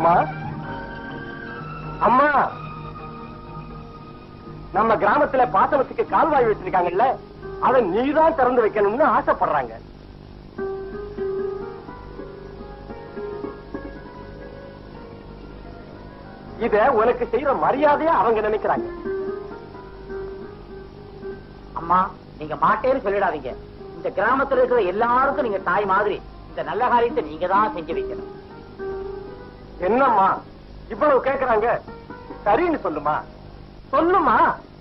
அம்மா அம்மா நம்ம கிராமத்துல பாசனத்துக்கு கால்வாய் வச்சிருக்காங்கல்ல அதை நீதான் திறந்து வைக்கணும்னு ஆசைப்படுறாங்க இத உனக்கு செய்யற மரியாதையா அவங்க நினைக்கிறாங்க அம்மா நீங்க மாட்டேன்னு சொல்லிடாதீங்க இந்த கிராமத்துல இருக்கிற எல்லாருக்கும் நீங்க தாய் மாதிரி இந்த நல்ல காரியத்தை நீங்க தான் செஞ்சு வைக்கணும் என்னம்மா இவ்வளவு கேக்குறாங்க சரின்னு சொல்லுமா சொல்லுமா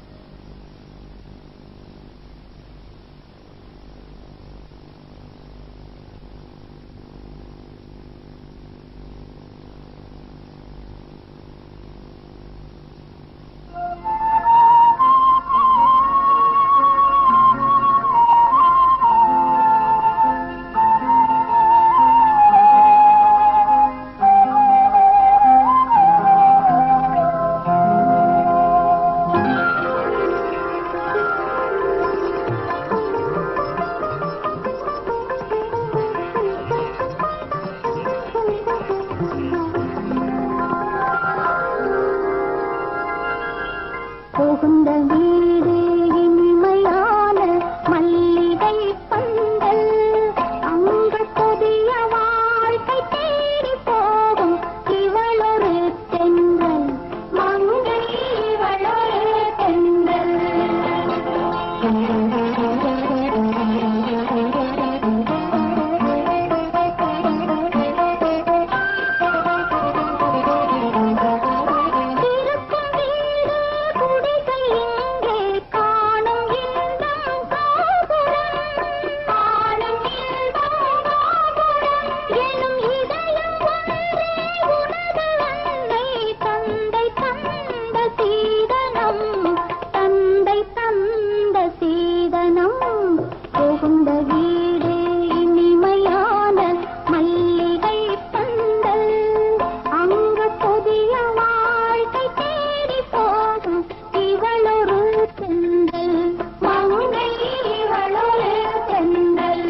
புகுந்த வீடு இனிமையான மல்லிகை பந்தல் அங்கு புதிய வாழ்க்கை தேடி போகும் இவளொரு தென்றல் மங்கை இவளொரு இருக்கும் வீடு குடிசை எங்கே காணும் இன்பம் கோபுரம் காணும் இன்பம் கோபுரம் எனும் இதயம் ஒன்றே உனது அன்னை தந்தை தந்த சீதனம் தந்தை தந்த சீதனம் புகுந்த வீடு இனிமையான மல்லிகை பந்தல் அங்கு புதிய வாழ்க்கை தேடி போகும் இவளொரு தென்றல் மங்கை இவளொரு தென்றல்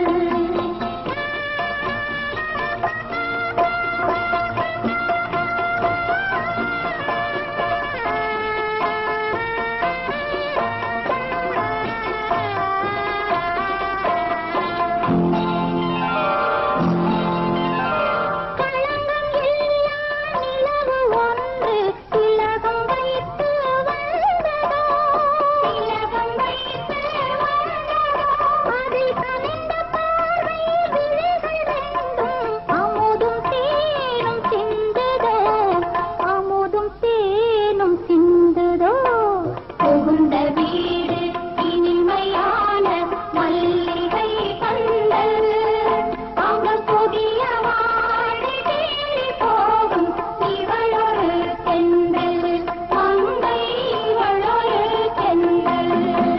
களங்கம் இல்லா நிலவு ஒன்று திலகம் வைத்து வந்ததோ திலகம் வைத்து வந்ததோ அதில் கனிந்த பார்வை விழிகள் ரெண்டும் அமுதும் தேனும் சிந்துதோ அமுதும் தேனும் சிந்துதோ புகுந்த வீடு இனிமையான மல்லிகை பந்தல் அங்க புதிய வாழ்க்கை தேடி போகும் இவளொரு தென்றல் மங்கை இவளொரு தென்றல்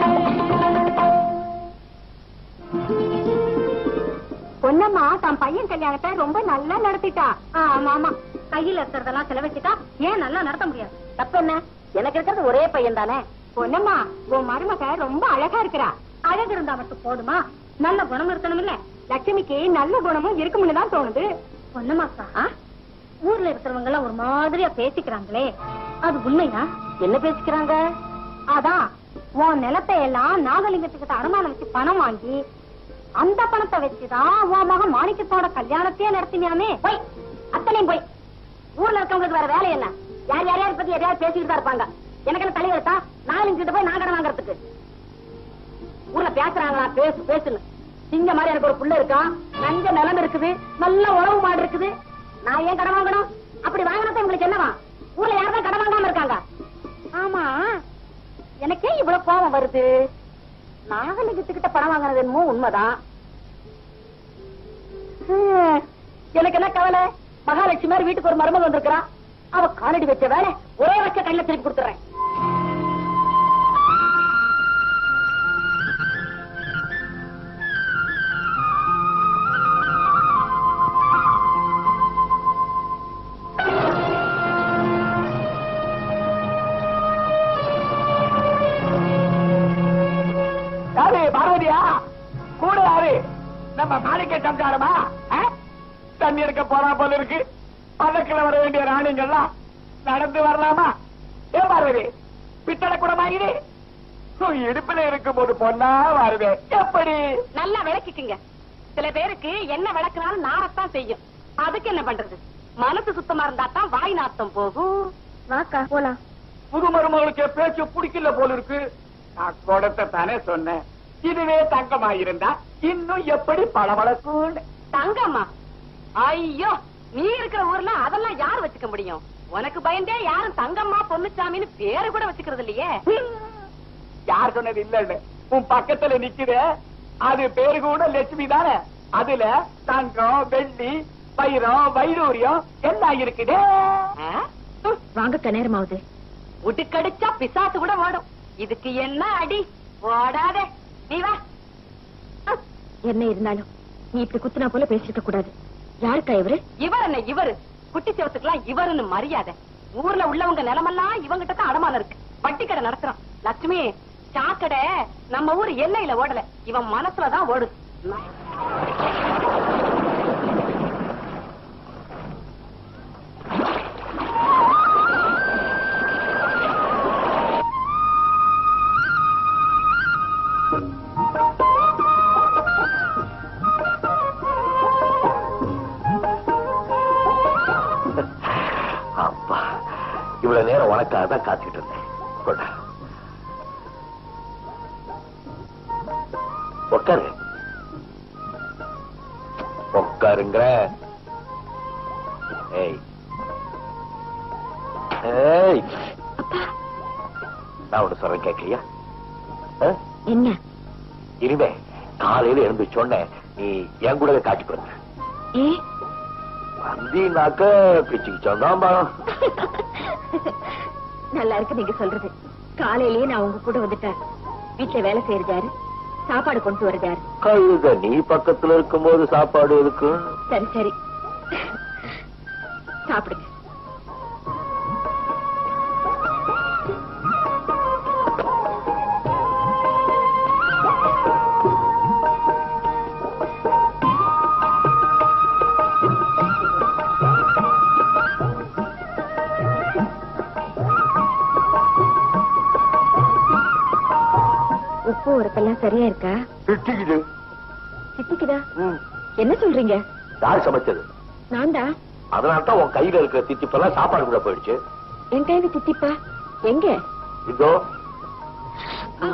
பொன்னம்மா தன் பையன் கல்யாணத்தை ரொம்ப நல்லா நடத்திட்டா ஆமா ஆமா கையில இருக்கிறதெல்லாம் செலவழிச்சிட்டா ஏன் நல்லா நடத்த முடியாது தப்பு என்ன எனக்கு இருக்கிறது ஒரே பையன் தானே பொன்னம்மா உன் மருமக ரொம்ப அழகா இருக்கிறா அழகு இருந்தா மட்டும் போதுமா நல்ல குணம் இருக்கணும் இல்ல லட்சுமிக்கு நல்ல குணமும் இருக்கும்னு தான் தோணுது பொன்னம்மாக்கா ஊர்ல இருக்கிறவங்க எல்லாம் ஒரு மாதிரியா பேசிக்கிறாங்களே அது உண்மையா என்ன பேசிக்கிறாங்க அதான் உன் நிலத்தை எல்லாம் நாகலிங்கத்துக்கிட்ட அடமானம் வச்சு பணம் வாங்கி அந்த பணத்தை வச்சுதான் உன் மகன் மாணிக்கத்தோட கல்யாணத்தையே நடத்தினியாமே போய் அத்தனையும் போய் ஊர்ல இருக்கவங்களுக்கு வேற வேலை என்ன யார் யார் யார் பத்தி எதையாவது பேசிக்கிட்டு தான் இருப்பாங்க எனக்கு என்ன தலை எடுத்தா நாலு கிட்ட போய் நான் கடன் வாங்குறதுக்கு ஊர்ல பேசுறாங்களா பேசு பேசுன்னு சிங்க மாதிரி எனக்கு ஒரு புள்ள இருக்கான் நஞ்ச நிலம் இருக்குது நல்ல உழவு மாடு இருக்குது நான் ஏன் கடன் வாங்கணும் அப்படி வாங்கினத உங்களுக்கு என்னவா ஊர்ல யாரும் கடன் வாங்காம இருக்காங்க ஆமா எனக்கே இவ்வளவு கோபம் வருது நாகலிங்கத்துக்கிட்ட பணம் வாங்கினது என்னமோ உண்மைதான் ஹம், எனக்கு என்ன கவலை மகாலட்சுமி மாதிரி வீட்டுக்கு ஒரு மருமகள் வந்திருக்கிறா அவ காலடி வச்ச வேலை ஒரே வச்ச கையில திருப்பி கொடுத்துறேன் யாரு பார்வதியா கூட யாரு நம்ம மாணிக்க சம்சாரமா ஆ? தண்ணி இருக்க போறா போல இருக்கு பல்லக்கில் வர வேண்டிய ராணிங்கெல்லாம் நடந்து வரலாமா ஏன் பார்வதி பித்தளை கூட வாங்கிடு இடுப்புல இருக்கும் போது பொண்ணா வருவே எப்படி நல்லா விளக்கிக்குங்க சில பேருக்கு என்ன விளக்குனாலும் நாரத்தான் செய்யும் அதுக்கு என்ன பண்றது மனசு சுத்தமா இருந்தா தான் வாய் நாத்தம் போகும் வாக்கா போலாம் புது மருமகளுக்கு என் பேச்சு பிடிக்கல போல இருக்கு நான் கொடுத்த தானே சொன்னேன் இதுவே தங்கமாயிருந்தா இன்னும் எப்படி பளபளக்கும் தங்கம்மா ஐயோ நீ இருக்கிற ஊர்ல அதெல்லாம் யார் வச்சுக்க முடியும் உனக்கு பயந்தே யாரும் தங்கம்மா பொண்ணுச்சாமின்னு பேரு கூட வச்சுக்கிறது இல்லையே யார் சொன்னது இல்லன்னு உன் பக்கத்துல நிக்குது அது பேரு கூட லட்சுமி தானே அதுல தங்கம் வெள்ளி வைரம் வைடூரியம் எல்லாம் இருக்குது ஆ? வாங்கக்கா நேரமாவது உடுக்கடிச்சா பிசாசு கூட ஓடும் இதுக்கு என்ன அடி ஓடாதே நீ வா என்ன இருந்தாலும் நீ இப்படி குத்துனா போல பேசிருக்க கூடாது யாருக்கா இவரு இவர் என்ன இவரு குட்டி சிவத்துக்குலாம் இவருன்னு மரியாதை ஊர்ல உள்ளவங்க நிலமெல்லாம் இவங்கிட்ட தான் அடமானம் இருக்கு வட்டி கடை நடத்துறான் லட்சுமி சாக்கடை நம்ம ஊர் எல்லையில ஓடல இவன் மனசுலதான் ஓடுது அப்பா இவ்வளவு நேரம் உனக்காக தான் காத்துக்கிட்டு இருந்தேன் கொண்டா உட்காரு உட்காருங்கிற ஏய் ஏய் நான் ஒண்ணு சொல்றேன் கேட்கலையா ஆ? என்ன இனிமே காலையில எழுந்து சொன்னேன் நீ என் கூடவே காட்சி கொடுங்க ஏ வந்தீங்கன்னாக்க பிச்சுக்கு சொன்னான் பழம் நல்லா இருக்கு நீங்க சொல்றது காலையிலேயே நான் உங்க கூட வந்துட்டேன் வீட்டுல வேலை செய்யறது சாப்பாடு கொண்டு வரது யாரு கழுத நீ பக்கத்துல இருக்கும்போது சாப்பாடு இருக்கு சரி சரி சாப்பிடுங்க உப்பு உரப்பெல்லாம் சரியா இருக்கா திட்டிக்குது சித்திக்குதா என்ன சொல்றீங்க யார் சமைச்சது நான் தான் அதனால தான் உன் கையில இருக்கிற தித்திப்பெல்லாம் சாப்பாடு கூட போயிடுச்சு என் கையில சித்திப்பா எங்க இதோ ஆ.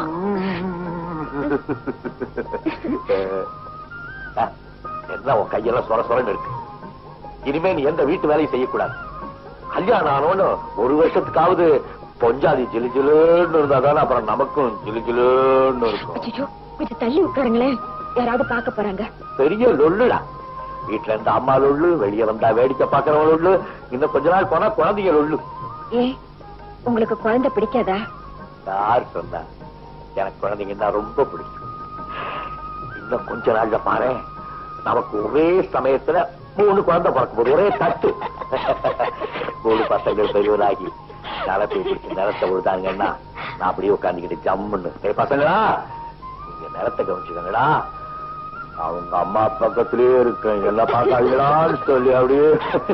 அஹ், என்ன உன் கையெல்லாம் சொர சொரன்னு இருக்கு இனிமே நீ எந்த வீட்டு வேலையும் செய்யக்கூடாது கல்யாணம் ஆனோன்னு ஒரு வருஷத்துக்காவது பொஞ்சாதி ஜிலு ஜிலுன்னு இருந்தா தானே அப்புறம் நமக்கும் ஜிலு ஜிலுன்னு இருக்கும் அச்சோ கொஞ்சம் தள்ளி உட்காருங்களேன் யாராவது பார்க்க போறாங்க பெரிய லொல்லுடா வீட்டுல இருந்து அம்மா லொல்லு வெளிய வந்தா வேடிக்கை பாக்குறவங்க லொல்லு இன்னும் கொஞ்ச நாள் போனா குழந்தைங்க லொல்லு ஏ உங்களுக்கு குழந்தை பிடிக்காதா யார் சொன்னா எனக்கு குழந்தைங்கன்னா ரொம்ப பிடிக்கும் இன்னும் கொஞ்ச நாள்ல பாரு நமக்கு ஒரே சமயத்துல மூணு குழந்தை பிறக்கும் போது ஒரே தட்டு மூணு பசங்கள் பெரியவராகி நிலத்தை பிடிச்சி நிலத்தை விழுதாங்கன்னா நான் அப்படியே உட்காந்துக்கிட்டு ஜம்முன்னு ஏய் பசங்களா நீங்க நிலத்தை கவனிச்சுக்கங்கடா அவங்க அம்மா பக்கத்திலேயே இருக்கேன் எல்லாம் பார்க்காதீங்களான்னு சொல்லி அப்படியே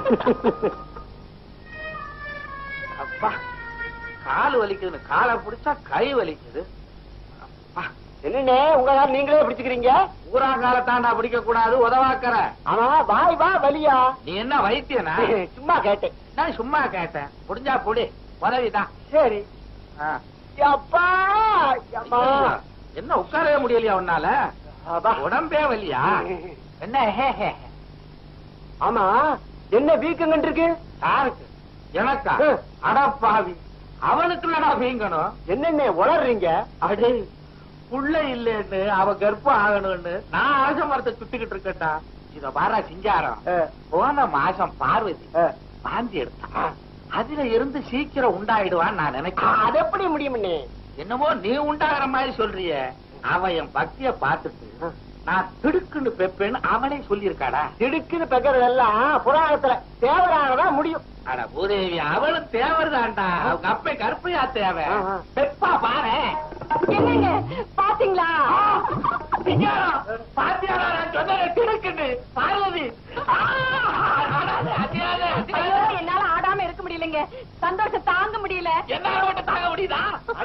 அப்பா கால் வலிக்குதுன்னு காலை பிடிச்சா கை வலிக்குது அப்பா என்னண்ணே உங்க கால் நீங்களே பிடிச்சுக்கிறீங்க ஊரா காலை தாண்டா பிடிக்க கூடாது உதவாக்கற ஆமா வாய் வா வலியா நீ என்ன வைத்தியனா சும்மா கேட்டேன் நான் சும்மா கேட்டேன் முடிஞ்சா புடி உதவிதான் சரி ஆ. அப்பா அம்மா என்ன உட்காரவே முடியலையா உன்னால அப்பா. உடம்பே வலியா என்ன ஹே ஹே ஆமா என்ன வீக்கங்கன்னு இருக்கு யாருக்கு எனக்கா ஆ. அடப்பாவி அவனுக்கு என்னடா வீங்கணும் என்னென்ன உளறீங்க அடே புள்ள இல்லன்னு அவ கர்ப்பம் ஆகணும்னு நான் அரச மரத்தை சுட்டுக்கிட்டு இருக்கட்டா இத பாரா சிங்காரம் ஆ. போன மாசம் பார்வதி ஆ. வாந்தி எடுத்தா அதுல இருந்து சீக்கிரம் உண்டாயிடுவான்னு நான் நினைக்கிறேன் அது எப்படி முடியும்னே என்னமோ நீ உண்டாகிற மாதிரி சொல்றிய அவன் என் பக்திய பார்த்துட்டு நான் திடுக்குன்னு பெப்பேன்னு அவனே சொல்லியிருக்காடா திடுக்குன்னு பெக்கறதெல்லாம் புராணத்துல தேவராகதான் முடியும் அட பூதேவி அவளும் தேவர்தான்டா அவங்க அப்பே கருப்பையா தேவை ஆஹா. பெப்பா பாரு என்னங்க பாத்தீங்களா பாத்தியாரா நான் சொன்னதை திடுக்குன்னு பார்வதி ஆ, அடாது, அடியாதே, அடியாதே.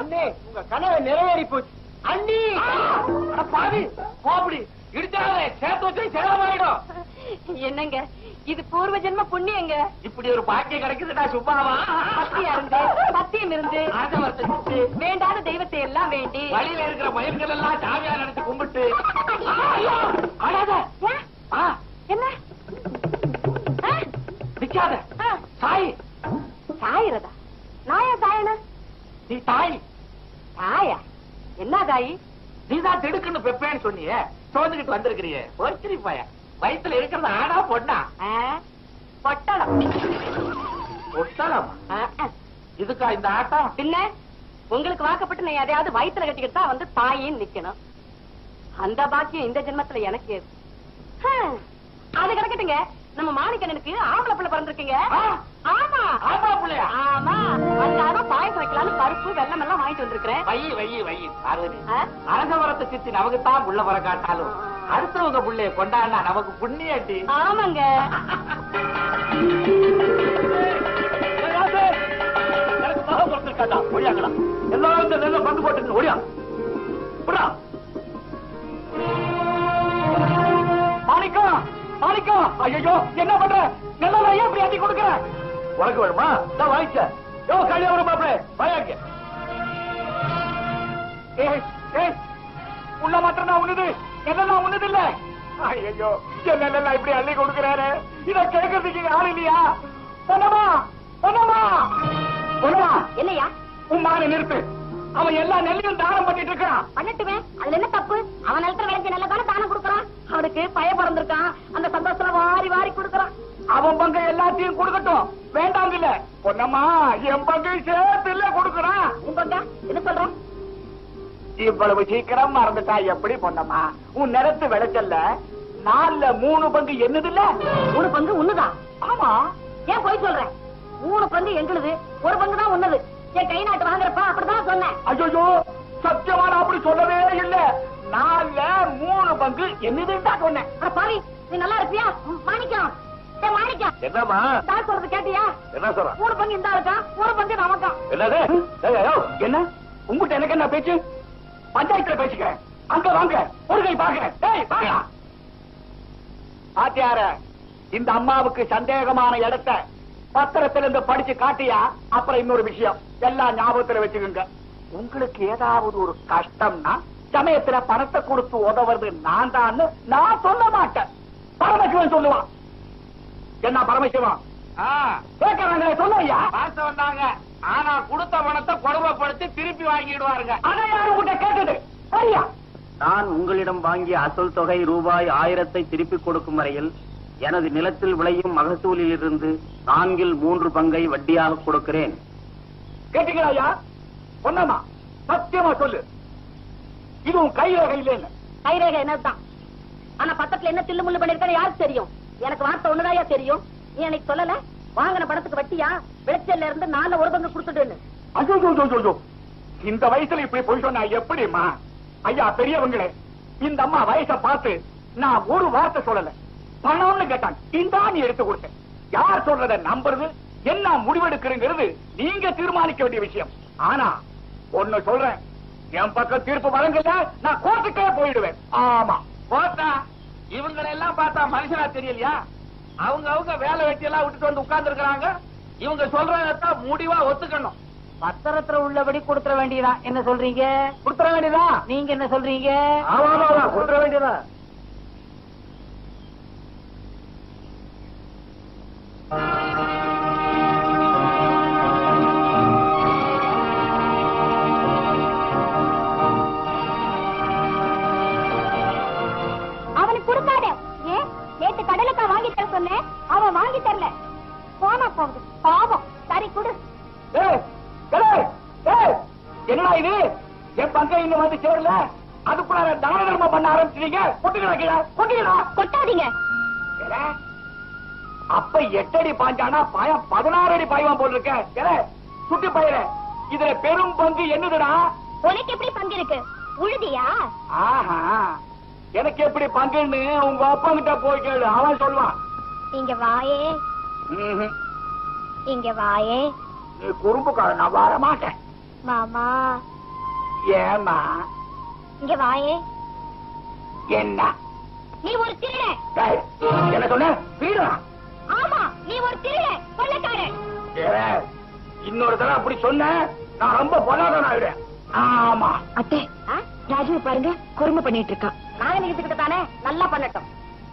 அண்ணே உங்க கனவு நிறைவேறி போச்சு அண்ணி அட பாவி கோபடி இடிச்சாதே சேர்த்து வச்சு சேதமாயிடும் என்னங்க இது பூர்வ ஜென்ம புண்ணியங்க இப்படி ஒரு பாக்கியம் கிடைக்குதுடா சுப்பாவா பத்தியா இருந்து பத்தியம் இருந்து ஆசவரத்தை சுத்தி வேண்டாத தெய்வத்தை எல்லாம் வேண்டி வழியில இருக்கிற மயில்கள் எல்லாம் சாமியா நினைச்சு கும்பிட்டு அழாத. ஏன்? ஆ, என்ன ஆ? நிக்காத ஆ. சாய் சாயிரதா நாயா சாயன நீ தாய் தாயா என்ன தாயி நீதான் திடுக்குன்னு பெப்பேன்னு சொன்னியே சோந்துக்கிட்டு வந்திருக்கிறியே ஒரு பாய வயித்துல இருக்கிறது ஆடா பொண்ணா ஆ? பொட்டலம் ஒட்டலாம் ஆ, ஆ. இதுக்கா இந்த ஆட்டம் பின்ன உங்களுக்கு வாக்கப்பட்டு நான் எதையாவது வயித்துல கட்டிக்கிட்டு தான் வந்து தாயின்னு நிக்கணும் அந்த பாக்கியம் இந்த ஜென்மத்துல எனக்கு ஏது ஹம், அது கிடக்கட்டுங்க நம்ம மாணிக்கண்ணனுக்கு ஆம்பளை பிள்ளை பிறந்திருக்குங்க ஆ. ஆமா ஆம்பளை பிள்ளையா? ஆமா அதுக்காக பாயசம் வைக்கலாம்னு பருப்பு வெள்ளம் எல்லாம் வாங்கிட்டு வந்திருக்கிறேன் வையி வையி வையி பார்வதி ஆ? அரசவரத்தை சித்தி நமக்கு தான் புள்ள வர காட்டாலும் அடுத்தவங்க புள்ளைய கொண்டாடினா நமக்கு புண்ணியட்டி ஆமாங்க எனக்கு மகன் பிறந்திருக்காண்டா ஒழியாங்களா எல்லாரும் இந்த நெல்லை பங்கு போட்டுங்க ஒழியா புறா மாணிக்கம் மாணிக்கம் ஐயோ என்ன பண்ற நல்லா ஏன் இப்படி அடி கொடுக்குற உனக்கு வேணுமா நான் வாங்கிக்க யோ கல்யாணம் மாப்பிளே வாயாங்க ஏய் ஏய் உள்ள மாத்திரம் நான் உண்ணுது என்னெல்லாம் உண்ணுது இல்ல ஐயோ என்னெல்லாம் இப்படி அள்ளி கொடுக்குறாரு இத கேட்கறதுக்கு இங்க ஆள் இல்லையா பொன்னமா பொன்னமா பொன்னமா என்னையா உன் மகனை நிறுத்து அவன் எல்லா நெல்லையும் தானம் பண்ணிட்டு இருக்கான் பண்ணட்டுமே அதுல என்ன தப்பு அவன் நிலத்துல விளைஞ்ச நல்ல தானே தானம் கொடுக்கறான் அவனுக்கு பய பிறந்திருக்கான் அந்த சந்தோஷத்துல வாரி வாரி கொடுக்கறான் அவன் பங்கு எல்லாத்தையும் கொடுக்கட்டும் வேண்டாம் இல்ல பொன்னம்மா என் பங்கு சேர்த்து இல்ல கொடுக்கறான் உங்க அக்கா, என்ன சொல்ற இவ்வளவு சீக்கிரம் மறந்துட்டா எப்படி பொன்னம்மா உன் நிலத்து விளைச்சல்ல நாலுல மூணு பங்கு என்னது இல்ல மூணு பங்கு உண்ணுதான் ஆமா ஏன் போய் சொல்றேன் மூணு பங்கு எங்களுது ஒரு பங்கு தான் உன்னது என் கை நாட்டு வாங்குறப்ப அப்படிதான் சொன்னேன் ஐயோ சத்தியமா நான் அப்படி சொல்லவே இல்ல நாலுல மூணு பங்கு என்னதுன்னு தான் சொன்னேன் அட பாவி நீ நல்லா இருப்பியா மாணிக்கம் ஏய் மாணிக்கம் என்னம்மா தான் சொல்றது கேட்டியா என்ன சொல்ற மூணு பங்கு இந்த இருக்கா ஒரு பங்கு நமக்கான் என்னது ஏய், ஐயோ, என்ன உங்ககிட்ட எனக்கு என்ன பேச்சு பஞ்சாயத்துல பேசிக்கிறேன் அங்க வாங்க ஒரு கை பாக்குறேன் டேய் வாங்க ஆத்தியார இந்த அம்மாவுக்கு சந்தேகமான இடத்த பத்திரத்துல இருந்து படிச்சு காட்டியா அப்புறம் இன்னொரு விஷயம் எல்லாம் ஞாபகத்துல வச்சுக்கோங்க உங்களுக்கு ஏதாவது ஒரு கஷ்டம்னா சமயத்துல பணத்தை கொடுத்து உதவுறது நான் தான் நான் சொல்ல மாட்டேன் பரமசிவன் சொல்லுவான் என்ன பரமசிவன் ஆ, கேட்கறாங்களே சொல்லுவையா பார்த்து வந்தாங்க ஆனா கொடுத்த பணத்தை கொடுமைப்படுத்தி திருப்பி வாங்கிடுவாருங்க அதை யாரும் உங்ககிட்ட கேட்டது சரியா நான் உங்களிடம் வாங்கிய அசல் தொகை ரூபாய் ஆயிரத்தை திருப்பிக் கொடுக்கும் வரையில் எனது நிலத்தில் விளையும் மகசூலில் இருந்து நான்கில் மூன்று பங்கை வட்டியாக கொடுக்கிறேன் கேட்டீங்களா ஐயா பொன்னம்மா சத்தியமா சொல்லு இது உன் கையில கையில கைரேகை என்னதுதான் ஆனா பக்கத்துல என்ன தில்லு முள்ளு பண்ணிருக்காரு யாருக்கு தெரியும் எனக்கு வார்த்தை ஒண்ணுதாயா தெரியும் நீ எனக்கு சொல்லல வாங்கின பணத்துக்கு வட்டியா விளைச்சல்ல இருந்து நாலு ஒரு பங்கு கொடுத்துடுன்னு ஐயோ ஐயோ, ஐயோ, ஐயோ. இந்த வயசுல இப்படி போய் சொன்னா எப்படிமா ஐயா பெரியவங்களே இந்த அம்மா வயசை பார்த்து நான் ஒரு வார்த்தை சொல்லல பணம்னு கேட்டாங்க இந்தா நீ எடுத்து கொடுத்தேன் யார் சொல்றத நம்புறது என்ன முடிவெடுக்கிறங்கிறது நீங்க தீர்மானிக்க வேண்டிய விஷயம் ஆனா ஒண்ணு சொல்றேன் என் பக்கம் தீர்ப்பு வழங்கல நான் கோர்ட்டுக்கே போயிடுவேன் ஆமா போட்டா இவங்களை எல்லாம் பார்த்தா மனுஷனா தெரியலையா அவங்க அவங்க வேலை வெட்டி எல்லாம் விட்டுட்டு வந்து உட்கார்ந்து இருக்கிறாங்க இவங்க சொல்றதான் முடிவா ஒத்துக்கணும் பத்திரத்துல உள்ளபடி கொடுத்துட வேண்டியதான் என்ன சொல்றீங்க கொடுத்துட வேண்டியதா நீங்க என்ன சொல்றீங்க ஆமா ஆமா ஆமா, கொடுத்துட வேண்டியதா அவனுக்கு கொடுக்காத ஏன் நேத்து கடலுக்கா வாங்கி தர சொன்னேன் அவன் வாங்கி தரல போனா போகுது பாவம் சரி கொடு ஏய், ஏய், ஏய், என்னடா இது என் பங்கை இன்னும் வந்து சேரல அதுக்குள்ள தான தர்மம் பண்ண ஆரம்பிச்சிட்டீங்க கொட்டுங்களா கீழே கொட்டுங்களா கொட்டாதீங்க ஏலே, அப்ப எட்டடி பாஞ்சானா பாயம் பதினாறு அடி பாய்வான் போல் இருக்க ஏலே, சுட்டி பயிர இதுல பெரும் பங்கு என்னதுடா உனக்கு எப்படி பங்கு இருக்கு உழுதியா ஆஹா எனக்கு எப்படி பங்குன்னு உங்க அப்பா கிட்ட போய் கேளு அவன் சொல்லுவான் இங்க வாயே ம்ஹும். இங்க வாயே நீ குறும்புக்கார நான் வர மாட்டேன் மாமா ஏமா இங்க வாயே என்ன நீ ஒரு திருடன் டேய், என்ன சொன்ன வீடா ஆமா நீ ஒரு திருடன் கொள்ளக்காரன் இன்னொரு தடவை அப்படி சொன்ன நான் ரொம்ப பொல்லாதவன் ஆயிடுவேன் ஆமா அத்தை ராஜுவை பாருங்க குறும்பு பண்ணிட்டு இருக்கான் நாங்க நிகழ்த்துக்கிட்டு தானே நல்லா பண்ணட்டும்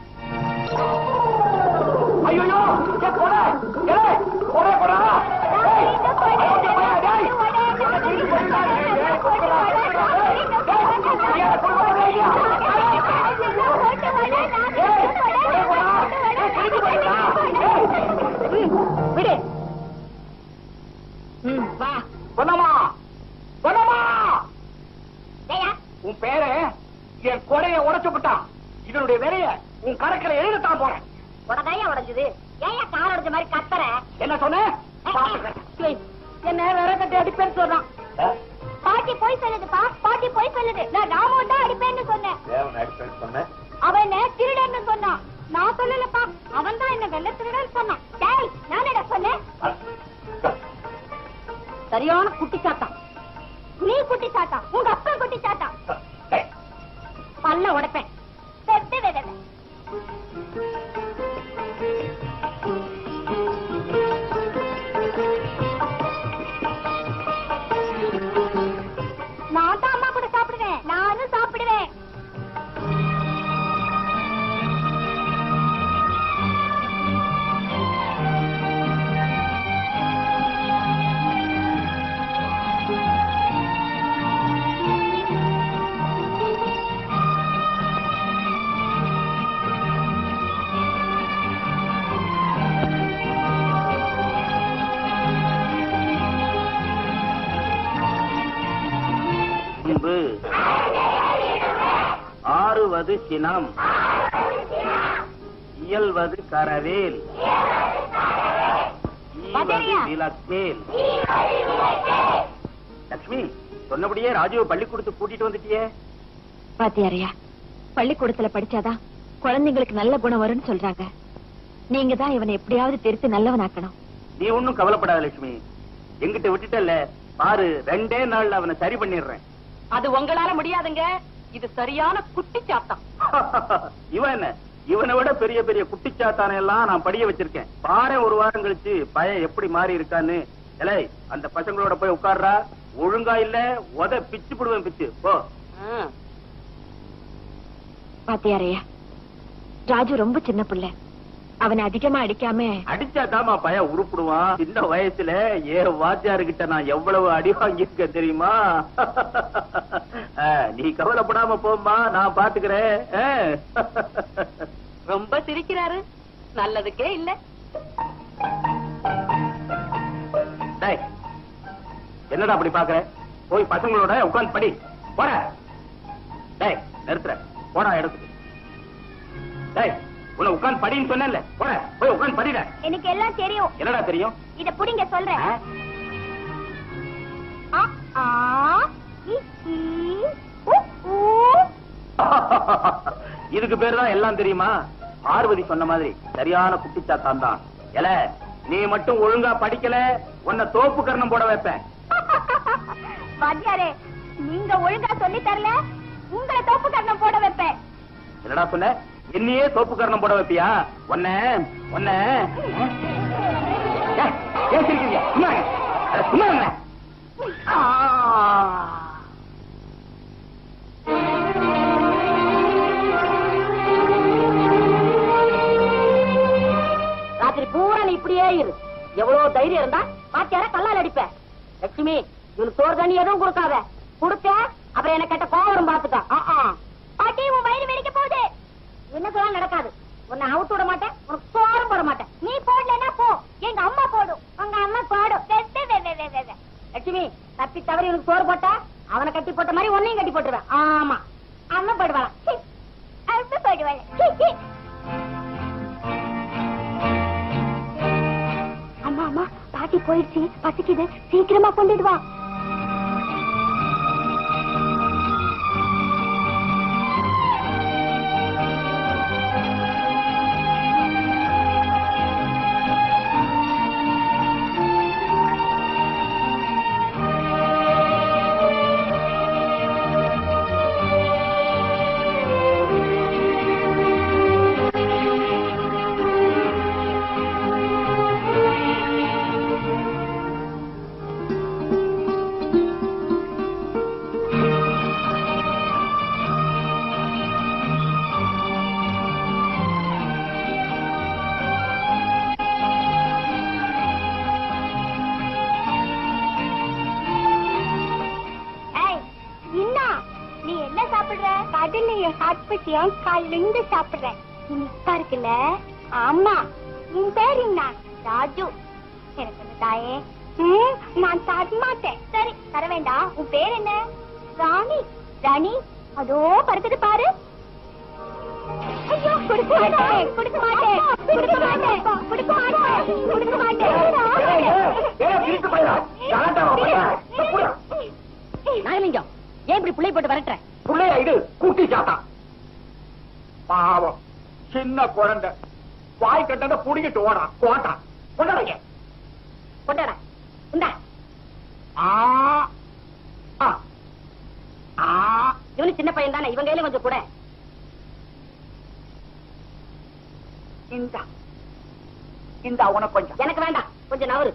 ஐயோ கொடை ஏய், கொடை கொடா ஏய், அயோக்கிய பையன், டேய். திருடி போயிட்டான், டேய், டேய், கொடா, கொடா, டேய். டேய், ஐயா, கொடை கொடா, ஐயா. ஏய், கொடை கொடா. ஏய், திருடி போயிட்டான். ஏய், விடு ம் வா பொன்னம்மா பொன்னம்மா ஏய்யா, உன் பேரு என் கொடையை உடைச்சு விட்டான் இதனுடைய விலைய உன் கணக்கில் எழுதத்தான் போறேன் உடனே உடைஞ்சது ஏயா கால் உடைஞ்ச மாதிரி கத்துற என்ன சொன்ன ஏய், என்ன வேற கட்டி அடிப்பேன்னு சொல்றான் பாட்டி போய் சொல்லுதுப்பா பாட்டி போய் சொல்லுது நான் ராமு தான் அடிப்பேன்னு சொன்னேன் சொன்னேன் அவன் என்ன திருடன்னு சொன்னான் நான் சொல்லலப்பா அவன் தான் என்ன வெள்ள திருடன் சொன்னான் டேய் நான் என்ன சொன்னேன் சரியான குட்டி சாத்தான் நீ குட்டி சாத்தா உங்க அப்பா குட்டி சாத்தா பல்ல உடைப்பேன் பெத்து விதவை நான் தான் அம்மா கூட சாப்பிடுவேன் நானும் சாப்பிடுவேன் அன்பு ஆறுவது சினம் இயல்வது கரவேல் ஈவது விளக்கேல் லட்சுமி சொன்னபடியே ராஜுவை பள்ளிக்கூடத்துக்கு கூட்டிட்டு வந்துட்டியே பாத்தியாரையா பள்ளிக்கூடத்துல படிச்சாதான் குழந்தைங்களுக்கு நல்ல குணம் வரும்னு சொல்றாங்க நீங்க தான் இவனை எப்படியாவது திருத்தி நல்லவனாக்கணும் நீ ஒண்ணும் கவலைப்படாத லட்சுமி எங்கிட்ட விட்டுட்டல்ல பாரு ரெண்டே நாள்ல அவனை சரி பண்ணிடுறேன் அது உங்களால முடியாதுங்க இது சரியான குட்டி சாத்தான் இவன் என்ன இவனை விட பெரிய பெரிய குட்டிச்சாத்தானை எல்லாம் நான் படிய வச்சிருக்கேன் பாரு ஒரு வாரம் கழிச்சு பையன் எப்படி மாறி இருக்கான்னு எலை அந்த பசங்களோட போய் உட்கார்றா ஒழுங்கா இல்ல உத பிச்சு போடுவேன் பிச்சு போ பாத்தியாரையா ராஜு ரொம்ப சின்ன பிள்ளை அவனை அதிகமா அடிக்காம அடிச்சா தாமா பையன் உருப்பிடுவான் சின்ன வயசுல ஏ வாத்தியாருகிட்ட நான் எவ்வளவு அடி வாங்கியிருக்கேன் தெரியுமா ஆ, நீ கவலைப்படாம போம்மா நான் பாத்துக்கிறேன் ஆ. ரொம்ப சிரிக்கிறாரு நல்லதுக்கே இல்ல டேய், என்னடா அப்படி பாக்குற போய் பசங்களோட உட்கார்ந்து படி போட டேய் நிறுத்துற போடா இடத்துக்கு டேய் உன்னை உட்கார்ந்து படின்னு சொன்னேன்ல போட போய் உட்கார்ந்து படிட எனக்கு எல்லாம் தெரியும் என்னடா தெரியும் இத புடிங்க சொல்றேன் ஆ? ஆ, ஆ, இ, ஈ, உ, ஊ. இதுக்கு பேரு தான் எல்லாம் தெரியுமா பார்வதி சொன்ன மாதிரி சரியான குட்டிச்சாத்தான் தான் எல நீ மட்டும் ஒழுங்கா படிக்கல உன்னை தோப்பு கர்ணம் போட வைப்பேன் வாத்தியாரே நீங்க ஒழுங்கா சொல்லி தரல உங்களை தோப்பு கண்ணம் போட வைப்பேன் என்னடா சொன்ன என்னையே தோப்பு கர்ணம் போட வைப்பியா உன்ன உன்ன ஏய், ஏன் சிரிக்கிறீங்க சும்மா இருங்க. அட, சும்மா இருங்க. ஆ. ராத்திரி பூரா நீ இப்படியே இரு எவ்வளவு தைரியம் இருந்தா பாத்தியார கல்லால் அடிப்ப லட்சுமி இவனுக்கு சோறு தண்ணி எதுவும் கொடுக்காத கொடுத்த அப்புறம் என்ன கேட்ட கோவம் வரும் பாத்துக்கா ஆ, ஆ. பாட்டி உன் வயிறு வெடிக்க போகுது என்ன சொல்ல நடக்காது உன்னை அவுத்து விட மாட்டேன் உனக்கு சோறும் போட மாட்டேன் நீ போடலன்னா போ எங்க அம்மா போடும் உங்க அம்மா போடும் வெ, வெ, வெ, வெ, வெ, வெ. லட்சுமி தப்பி தவறி இவனுக்கு சோறு போட்டா அவனை கட்டி போட்ட மாதிரி உன்னையும் கட்டி போட்டுருவேன் ஆமா அம்மா போடுவாளாம் சி, அழுத்து போயிடுவாள் சி, சி. அம்மா அம்மா பாட்டி போயிடுச்சு பசிக்குது சீக்கிரமா கொண்டுட்டு வா சாட்பத்தியம் காலையில இருந்து சாப்பிடுறேன் இனிப்பா இருக்குல்ல ஆமா உன் பேர் என்ன ராஜு எனக்கு வந்து தாயே ம், நான் தர மாட்டேன் சரி தர வேண்டாம் உன் பேர் என்ன ராணி ராணி அதோ பறக்குது பாரு ஐயோ கொடுக்க மாட்டேன் கொடுக்க மாட்டேன் கொடுக்க மாட்டேன் கொடுக்க மாட்டேன் கொடுக்க மாட்டேன் நாகலிங்கம் ஏன் இப்படி புள்ளை போட்டு வரட்டுற புள்ளைய இது குட்டி சாத்தா பாவம் சின்ன குழந்தை வாய் கட்டத புடிக்கிட்டு ஓடான் ஓட்டான் கொண்டாடுங்க கொண்டாடா இந்தா ஆ ஆ ஆ இவனு சின்ன பையன் தானே இவங்க கையில கொஞ்சம் கூட இந்த இந்த உனக்கு கொஞ்சம் எனக்கு வேண்டாம் கொஞ்சம் நவரு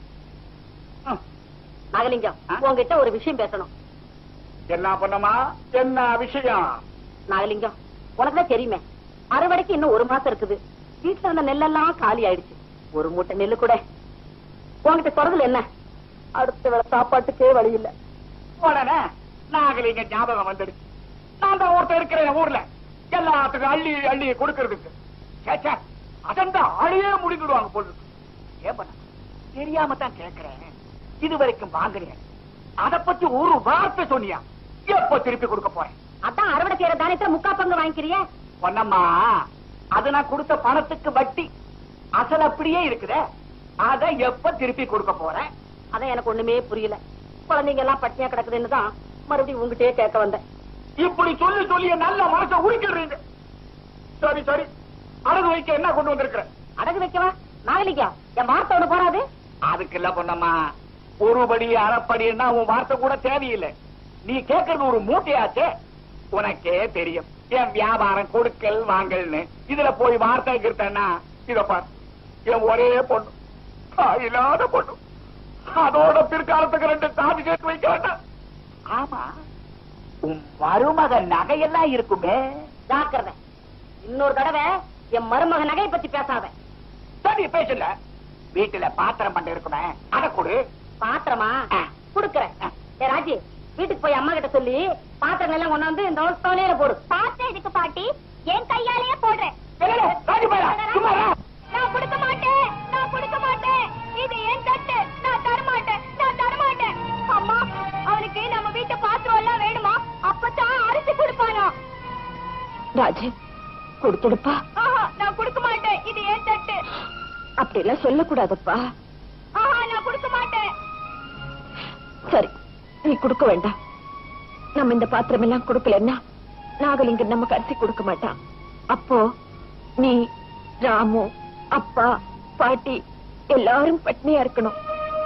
ம். நாகலிங்கம் ஆ? உங்ககிட்ட ஒரு விஷயம் பேசணும் என்ன பண்ணமா என்ன விஷயம் நாகலிங்கம் உனக்கு தான் தெரியுமே அறுவடைக்கு இன்னும் ஒரு மாசம் இருக்குது வீட்டுல இருந்த நெல்லெல்லாம் காலி ஆயிடுச்சு ஒரு மூட்டை நெல்லு கூட உன்கிட்ட சொல்றதுல என்ன அடுத்த வேளை சாப்பாட்டுக்கே வழி இல்ல உடனே நாகலிங்க ஞாபகம் வந்துடுச்சு நான் தான் ஒருத்தர் இருக்கிறேன் ஊர்ல எல்லாத்துக்கும் அள்ளி அள்ளி கொடுக்கறதுக்கு சேச்சா அதான் ஆளையே முடிக்கிடுவாங்க போல இருக்கு. ஏன் பண்ண தெரியாம தான் கேட்கிறேன் இது வரைக்கும் வாங்குறேன் அத பத்தி ஒரு வார்த்தை சொன்னியா எப்ப திருப்பி கொடுக்க போறேன் அதான் அறுவடை செய்யற தானியத்துல முக்கா பங்கு வாங்கிக்கிறிய பொன்னம்மா அது நான் கொடுத்த பணத்துக்கு வட்டி அசல் அப்படியே இருக்குதே அத எப்ப திருப்பி கொடுக்க போறேன் அதான் எனக்கு ஒண்ணுமே புரியல குழந்தைங்க எல்லாம் பட்டினியா கிடக்குதுன்னு தான் மறுபடியும் உங்ககிட்டயே கேட்க வந்தேன் இப்படி சொல்லி சொல்லி என் நல்ல மனசை உருக்கிடுறீங்க சரி சரி அழகு வைக்க என்ன கொண்டு வந்திருக்கிற அடகு வைக்கவா நாகலிங்கம் என் வார்த்தை ஒண்ணு போறாது அதுக்கு இல்ல பொன்னம்மா ஒரு படி அரைப்படின்னா உன் வார்த்தை கூட தேவையில்லை நீ கேட்கறது ஒரு மூட்டையாச்சே உனக்கே தெரியும் என் வியாபாரம் கொடுக்கல் வாங்கல்னு இதுல போய் வார்த்தை கிட்டேன்னா இத பார் என் ஒரே பொண்ணு தாயில்லாத பொண்ணு அதோட பிற்காலத்துக்கு ரெண்டு காது கேட்டு வைக்க வேண்டாம் ஆமா உன் மருமக நகையெல்லாம் இருக்குமே ஜாக்கிரதை இன்னொரு தடவை என் மருமக நகையை பத்தி பேசாத சரி பேசல வீட்டுல பாத்திரம் பண்ண இருக்குமே அத கொடு பாத்திரமா ஆ. குடுக்கறேன் ஏ ராஜி வீட்டுக்கு போய் அம்மா கிட்ட சொல்லி பாத்திரம் எல்லாம் கொண்டு வந்து இந்த தோலையில போடு பாத்திரம் எதுக்கு பாட்டி என் கையாலேயே போடுறேன் இல்ல, இல்ல, ராஜி போயிடா, சும்மா இரு. நான் கொடுக்க மாட்டேன் நான் கொடுக்க மாட்டேன் இது என் தட்டு நான் தர மாட்டேன் நான் தர மாட்டேன் அம்மா அவனுக்கு நம்ம வீட்டு பாத்திரம் எல்லாம் வேணுமா அப்பதான் அரிசி கொடுப்பானா ராஜி கொடுத்துடுப்பா ஆஹா நான் கொடுக்க மாட்டேன் இது என் தட்டு அப்படி எல்லாம் சொல்லக்கூடாதுப்பா ஆஹா நான் கொடுக்க மாட்டேன் சரி நீ கொடுக்க வேண்டாம் நம்ம இந்த பாத்திரம் எல்லாம் கொடுக்கலன்னா நாகலிங்கம் நமக்கு அரிசி கொடுக்க மாட்டான் அப்போ நீ ராமு அப்பா பாட்டி எல்லாரும் பட்னியா இருக்கணும்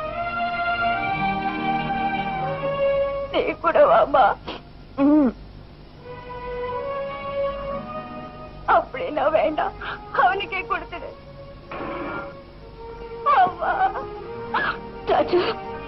நீ கூட வாமா ம். அப்படின்னா வேண்டாம் அவனுக்கே கொடுத்துடு அம்மா ராஜா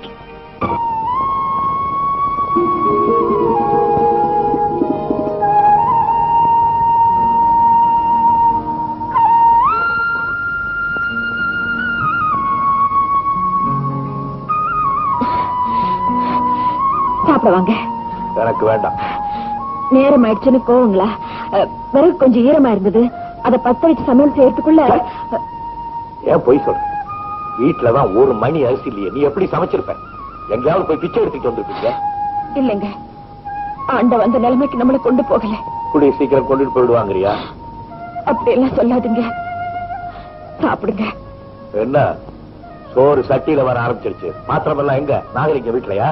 சாப்பிட வாங்க எனக்கு வேண்டாம் நேரம் ஆயிடுச்சுன்னு கோவங்களா அஹ், விறகு கொஞ்சம் ஈரமா இருந்தது அத பத்த வச்சு சமையல் செய்யறதுக்குள்ள அஹ், ஏன் போய் சொல்ற வீட்டுலதான் ஒரு மணி அரிசி இல்லையே நீ எப்படி சமைச்சிருப்ப எங்கேயாவது போய் பிச்சை எடுத்துட்டு வந்திருப்பீங்க இல்லைங்க ஆண்ட வந்த நிலைமைக்கு நம்மள கொண்டு போகல கூடிய சீக்கிரம் கொண்டுட்டு போயிடுவாங்கறியா அப்படி எல்லாம் சொல்லாதீங்க சாப்பிடுங்க என்ன சோறு சட்டியில வர ஆரம்பிச்சிருச்சு பாத்திரம் எல்லாம் எங்க நாகரிக வீட்லயா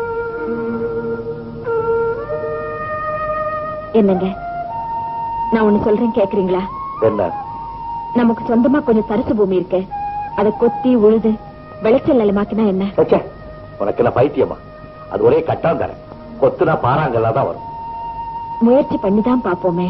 என்னங்க நான் ஒண்ணு சொல்றேன் கேக்குறீங்களா என்ன நமக்கு சொந்தமா கொஞ்சம் தரிசு பூமி இருக்கு அத கொத்தி உழுது விளைச்சல் நிலமாக்கினா என்ன ச்சே, உனக்கு என்ன பைத்தியமா அது ஒரே கட்டாம் தரேன் கொத்துனா பாறாங்கல்ல தான் வரும் முயற்சி பண்ணி தான் பாப்போமே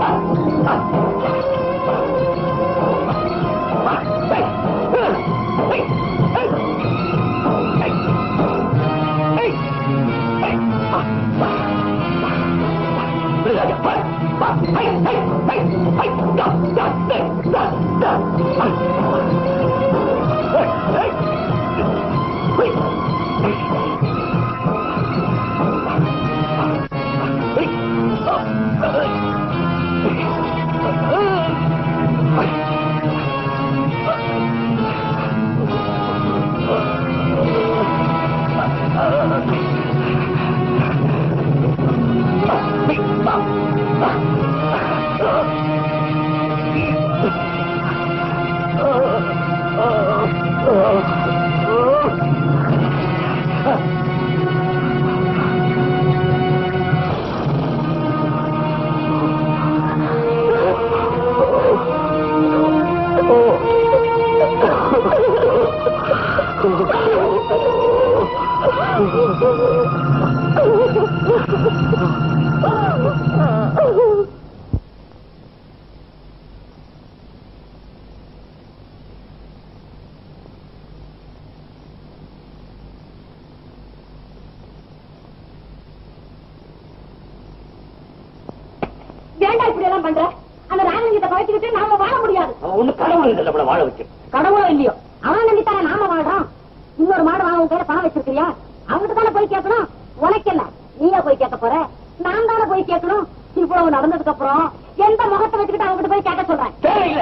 ஏன்டா இப்படி எல்லாம் பண்ற அந்த ராமலிங்கத்தை பழச்சிக்கிட்டு நாம வாழ முடியாது ஒண்ணு கடவுள் இல்லை நம்மள வாழ வைக்கும் கடவுளோ இல்லையோ அவன் நம்பித்தானே நாம வாழ்றோம் இன்னொரு மாடு வாங்க உன் கையில பணம் வச்சிருக்கியா அவங்கிட்ட தானே போய் கேட்கணும் உனக்கு என்ன நீயே போய் கேட்க போற நான் தானே போய் கேட்கணும் இவ்வளவு நடந்ததுக்கு அப்புறம் எந்த முகத்தை வச்சுக்கிட்டு அவங்ககிட்ட போய் கேட்க சொல்றேன் தேவையில்லை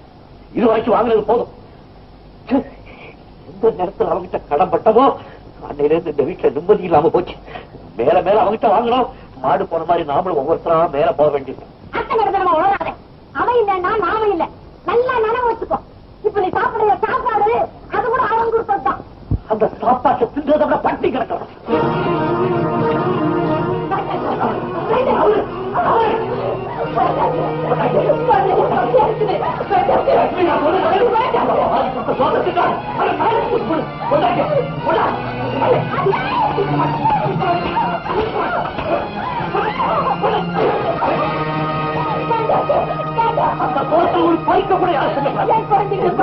இது வரைக்கும் வாங்கினது போதும் ச்சே, எந்த நேரத்துல அவங்கிட்ட கடன் பட்டமோ அன்னையில இருந்து இந்த வீட்டுல நிம்மதி இல்லாம போச்சு மேல மேல அவங்கிட்ட வாங்கணும் மாடு போன மாதிரி நாமளும் ஒவ்வொருத்தரா மேல போக வேண்டியது அத்தை நடந்தமா உணராத அவன் இல்லன்னா நாம இல்ல நல்லா நினைவு வச்சுக்கோ இப்ப நீ சாப்பிடுற சாப்பாடு அது கூட அவன் கொடுத்ததுதான் அந்த சாப்பாட்டை தின்றதை விட பட்டி கிடக்கணும் பறிக்க கூட யாரும்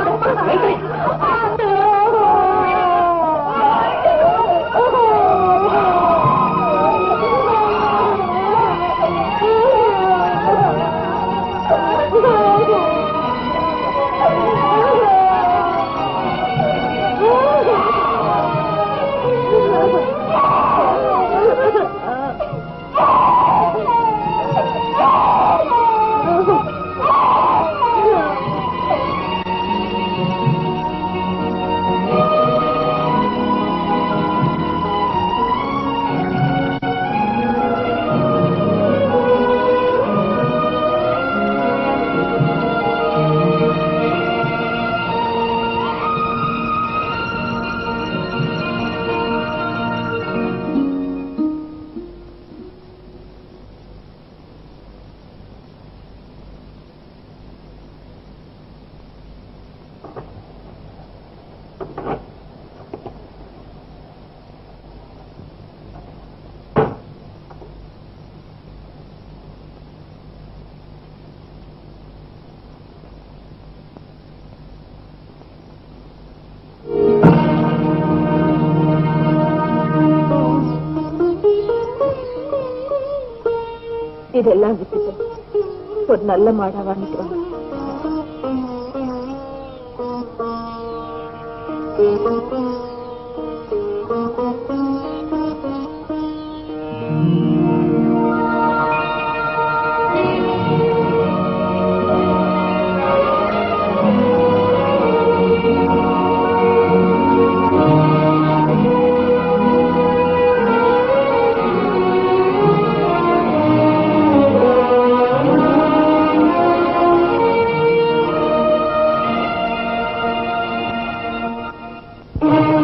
இதெல்லாம் விட்டுட்டு ஒரு நல்ல மாடா வாங்கிட்டு வாங்க ஆ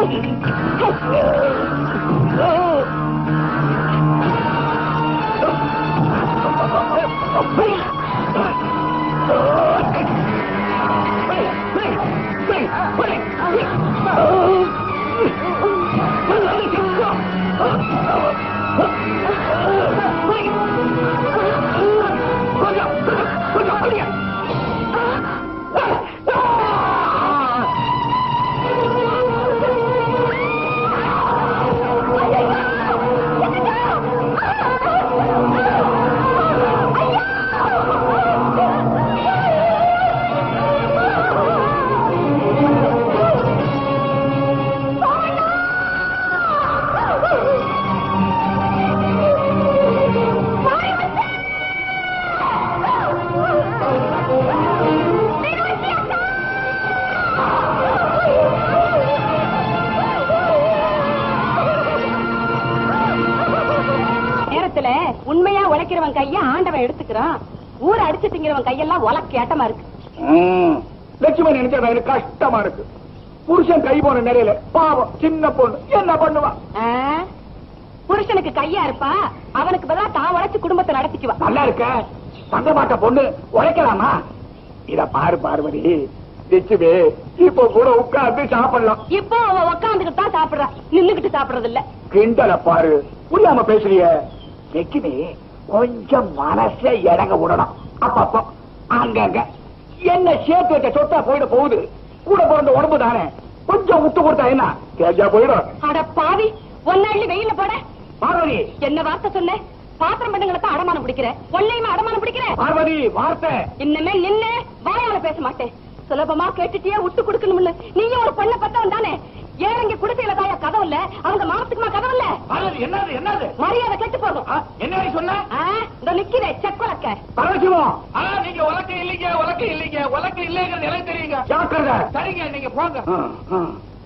நேரத்துல உண்மையா உழைக்கிறவன் கைய ஆண்டவன் எடுத்துக்கிறான் ஊரை அடிச்சு திங்கிறவன் கையெல்லாம் உலக்க ஏட்டமா இருக்கு ம். லட்சுமி நினைச்சா எனக்கு கஷ்டமா இருக்கு புருஷன் கை போன நிலையில பாவம் சின்ன பொண்ணு என்ன பண்ணுவா ஆ? புருஷனுக்கு கையா இருப்பா அவனுக்கு பதிலா தான் உழைச்சு குடும்பத்தை நடத்திக்குவா நல்லா இருக்க தங்க மாட்ட பொண்ணு உழைக்கலாமா இத பாரு பார்வதி லட்சுமி இப்போ கூட உட்கார்ந்து சாப்பிடலாம் இப்போ அவ உக்காந்துக்கிட்டு தான் சாப்பிடுறா நின்னுகிட்டு சாப்பிடுறது இல்ல கிண்டல பாரு புரியாம பேசுறிய லட்சுமி கொஞ்சம் மனச இறங்க விடணும் அப்பப்போ அங்கங்க என்ன சேர்த்து வச்ச சொத்தா போயிட போகுது கூட பிறந்த உடம்பு தானே கொஞ்சம் விட்டு கொடுத்தா என்ன கேஜா போயிடும் அட பாவி ஒன்னாள்ளி வெயில போட பார்வதி என்ன வார்த்தை சொன்ன பாத்திரம் பண்ணுங்களுக்கு அடமானம் பிடிக்கிற ஒன்னையுமா அடமானம் பிடிக்கிற பார்வதி வார்த்தை இன்னமே நின்னு வாயால பேச மாட்டேன் சுலபமா கேட்டுட்டியே விட்டு கொடுக்கணும்னு நீயும் ஒரு பொண்ணை பத்தவன் தானே ஏறங்க குடிசையில தாயா கதவு இல்ல அவங்க மானத்துக்குமா கதவு இல்ல பார்வதி என்னது என்னது மரியாதை கெட்டு போகும் ஆ, என்ன சொன்ன ஆ, இந்த நிக்கிறே செக்கொலக்க பரமசிவம் ஆ, நீங்க உலக்க இல்லைங்க உலக்க இல்லைங்க உலக்க இல்லைங்கிறது எனக்கு தெரியுங்க ஜாக்கிரதை சரிங்க நீங்க போங்க ஆ, ஆ.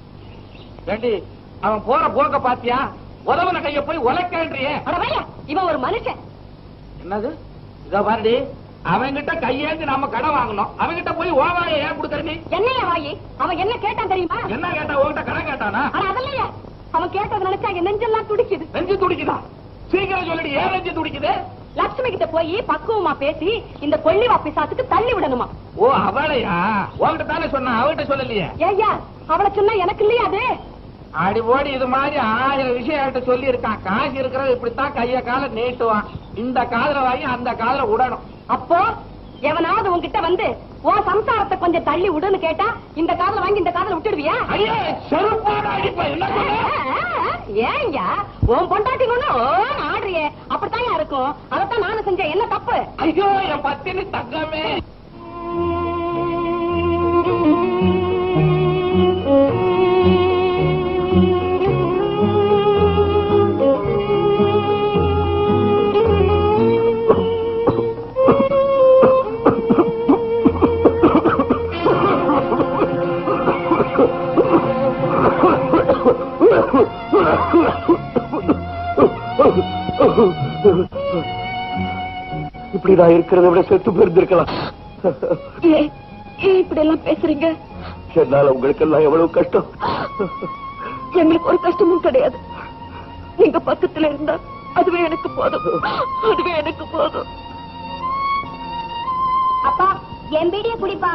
ஏண்டி அவன் போற போக்க பாத்தியா உதவன கைய போய் உலக்கன்றியே அட வையா இவன் ஒரு மனுஷன் என்னது இத பாருடி அவன்கிட்ட கையேந்து நாம கடன் வாங்கணும் அவன்கிட்ட போய் ஓவாய ஏன் கொடுக்கற நீ என்னையா வாயி அவன் என்ன கேட்டான் தெரியுமா என்ன கேட்டா உன்கிட்ட கடன் கேட்டானா ஆனா அதல்லையா அவன் கேட்டது நினைச்சா என் நெஞ்செல்லாம் துடிக்குது நெஞ்சு துடிக்குதா சீக்கிரம் சொல்லிடு ஏன் நெஞ்சு துடிக்குது லட்சுமி கிட்ட போய் பக்குவமா பேசி இந்த கொள்ளி வாப்பிசாத்துக்கு தள்ளி விடணுமா ஓ அவளையா உன்கிட்ட தானே சொன்னா அவகிட்ட சொல்லலையே ஏய்யா அவளை சொன்னா எனக்கு இல்லையா அது அடி ஓடி இது மாதிரி ஆயிரம் விஷயம் என்கிட்ட சொல்லி இருக்கான் காசு இருக்கிறது இப்படித்தான் கைய கால நீட்டுவான் இந்த காதுல வாங்கி அந்த காதுல விடணும் அப்போ எவனாவது உன்கிட்ட வந்து உன் சம்சாரத்தை கொஞ்சம் தள்ளி விடுன்னு கேட்டா இந்த காதுல வாங்கி இந்த காதுல விட்டுடுவியா ஐயே செருப்பாட அடிப்பேன் என்ன ஆ, சொன்ன ஆ, ஆ, ஏய்யா உன் பொண்டாட்டின்னு ஆடுறியே அப்படித்தான் இருக்கும் அதைத்தான் நானும் செஞ்சேன் என்ன தப்பு ஐயோ என் பத்தினி தங்கமே இப்படி நான் இருக்கிறத விட செத்து போயிருந்திருக்கலாம் ஏன் இப்படி எல்லாம் பேசுறீங்க என்னால உங்களுக்கு எல்லாம் எவ்வளவு கஷ்டம் எங்களுக்கு ஒரு கஷ்டமும் கிடையாது நீங்க பக்கத்துல இருந்தா அதுவே எனக்கு போதும் அதுவே எனக்கு போதும் அப்பா என் பீடிய குடிப்பா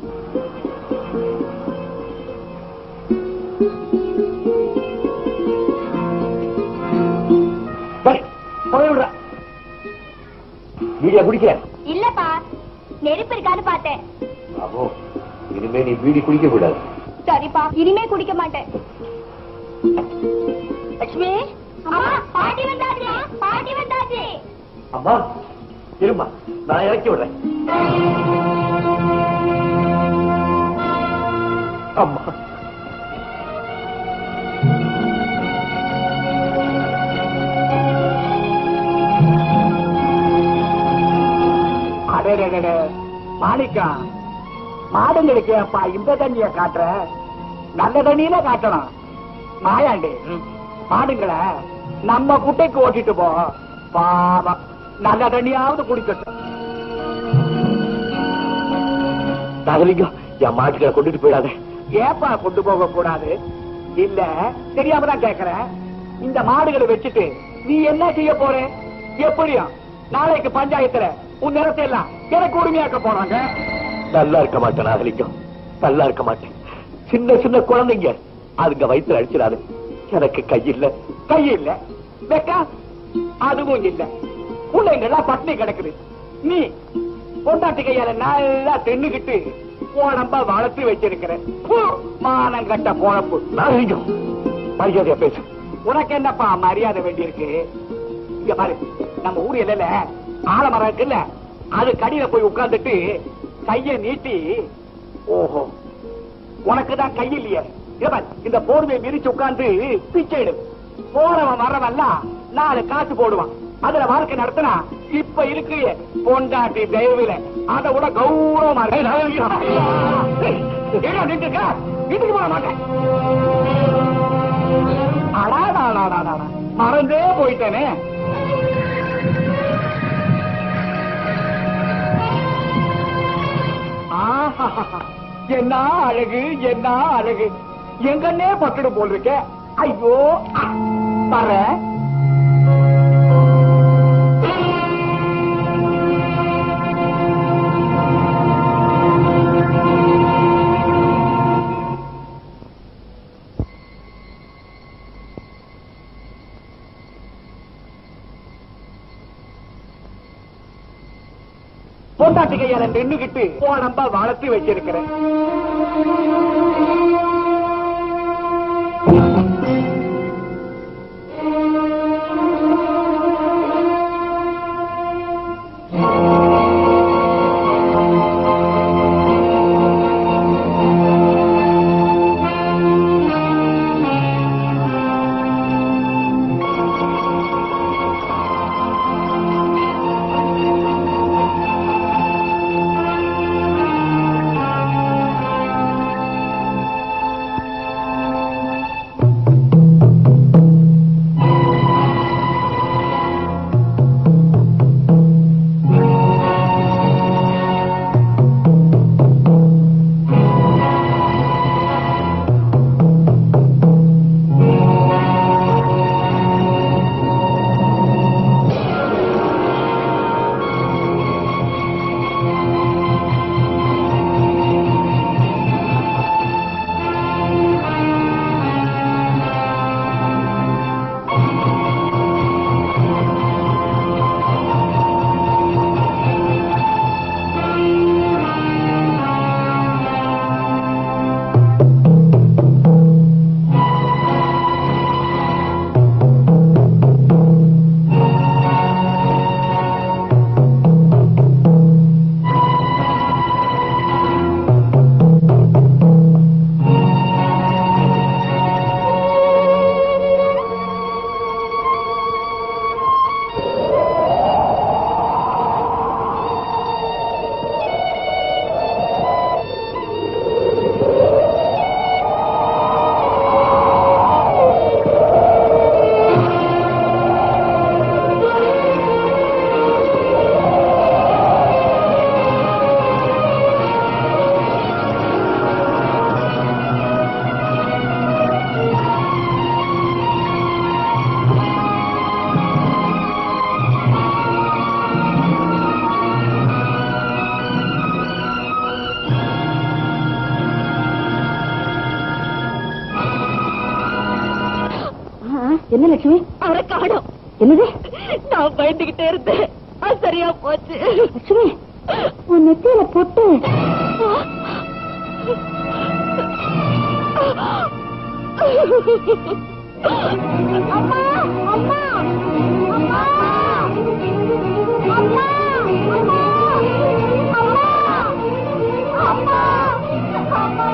போய்விடுற வீடியா குடிக்கிறேன் இல்லப்பா நெருப்பு இருக்கான்னு பார்த்தேன் ஆமோ இனிமே நீ வீடி குடிக்க கூடாது சரிப்பா இனிமே குடிக்க மாட்டேன் லட்சுமி அம்மா பாட்டி வந்தாச்சு பாட்டி வந்தாச்சு அம்மா இருமா நான் இறக்கி விடுறேன் அம்மா அடடடட மாணிக்கா மாடுங்களுக்கு அப்பா இந்த தண்ணிய காட்டுற நல்ல தண்ணியில காட்டணும் மாயாண்டி மாடுங்களை நம்ம குட்டைக்கு ஓட்டிட்டு போ பாவம் நல்ல தண்ணியாவது குடிக்கட்டும் நாகலிங்கம் என் மாட்டுக்களை கொண்டுட்டு போயிடாத ஏப்பா கொண்டு போக கூடாது இல்ல தெரியாம தான் கேக்குறேன் இந்த மாடுகளை வச்சுட்டு நீ என்ன செய்ய போற எப்படியும் நாளைக்கு பஞ்சாயத்துல உன் நிறத்தை எல்லாம் எனக்கு உரிமையாக்க போறாங்க நல்லா இருக்க மாட்டேன் நாகலிங்கம் நல்லா இருக்க மாட்டேன் சின்ன சின்ன குழந்தைங்க அதுங்க வயித்துல அடிச்சிடாது எனக்கு கையில்ல கை இல்ல வெக்கா அதுவும் இல்ல பிள்ளைங்கெல்லாம் பட்டினி கிடக்குது நீ பொண்டாட்டி கையால நல்லா தின்னுகிட்டு உடம்ப வளர்த்து வச்சிருக்கிற பு, மானங்கட்ட பொழப்பு நாகலிங்கம் மரியாதையா பேசு உனக்கு என்னப்பா மரியாதை வேண்டியிருக்கு இங்க பாரு நம்ம ஊர் எல்லையில ஆலமரம் இருக்குல்ல அது கடியில போய் உட்கார்ந்துட்டு கைய நீட்டி ஓஹோ உனக்கு தான் கை இல்லையே இங்க பாரு, இந்த போர்வையை விரிச்சு உட்கார்ந்து பிச்சை எடு போறவன் வரவெல்லாம் நாலு காசு போடுவான் அதுல வாழ்க்கை நடத்தினா இப்ப இருக்கு பொண்டாட்டி தெய்வில அதை விட கௌரவமா இருக்கு. ஏய், ஏடா நின்னுட்டு இருக்க? வீட்டுக்கு போக மாட்டேன் அடாடாடாடாடா. மறந்தே போயிட்டேனே ஆஹாஹாஹா. என்ன அழகு என்ன அழகு எங்கன்னே பட்டுடு போல் இருக்க ஐயோ பர பொண்டாட்டி கையால நின்னுகிட்டு உடம்ப வளர்த்து வச்சிருக்கிறேன் என்ன லட்சுமி அவரை காணும் என்னது நான் பயந்துகிட்டே இருந்தேன் அது சரியா போச்சு லட்சுமி உன் நெத்தியில பொட்டு அம்மா அம்மா அம்மா அம்மா அம்மா அம்மா அம்மா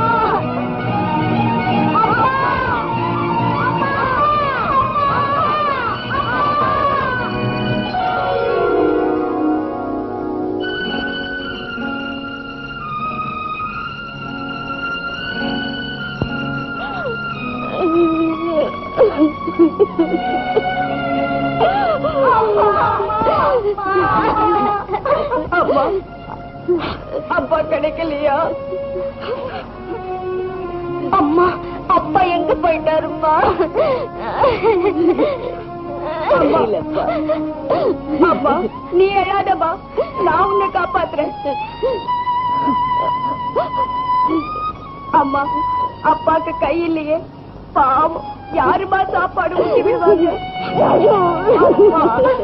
அப்பா கிடைக்கலையா அம்மா அப்பா எங்க போயிட்டாருமா அம்மா நீ எழாதம்மா நான் உன்னை காப்பாத்துறேன் அம்மா அப்பாக்கு கை இல்லையே பாவம் யாருமா சாப்பாடு ஊட்டி விடுவாங்க அம்மா.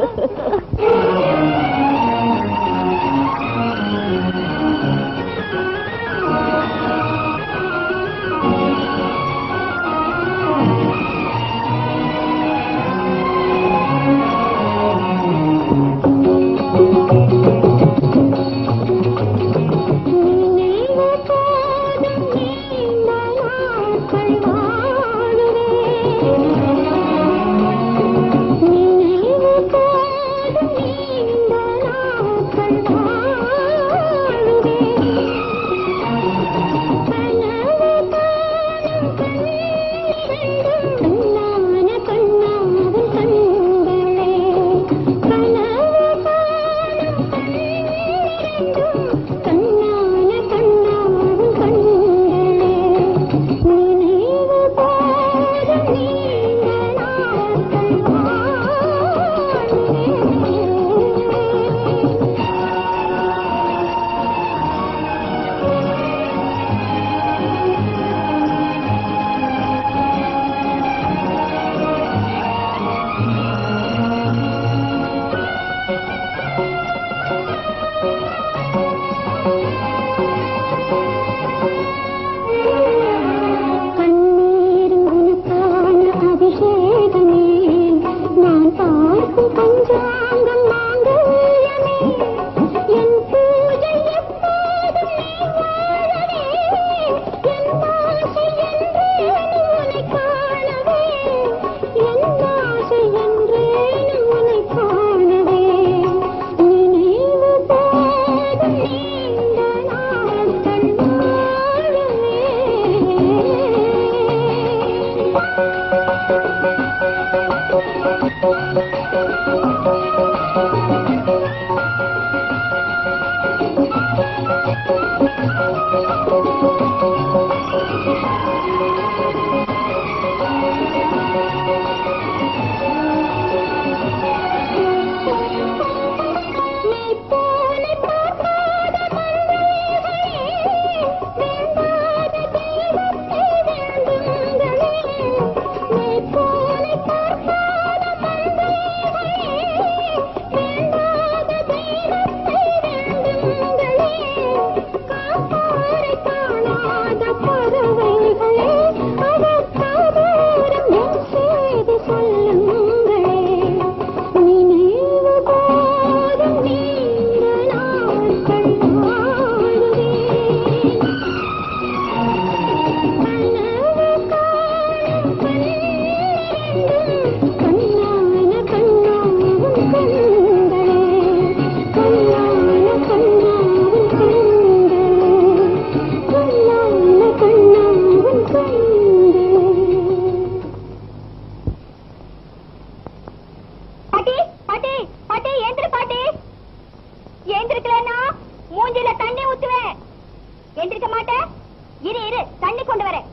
பாட்டி பாட்டி பாட்டி ஏந்திரு பாட்டி ஏந்திருக்கலன்னா மூஞ்சில தண்ணி ஊத்துவேன் எந்திரிக்க மாட்டேன் இரு இரு தண்ணி கொண்டு வரேன்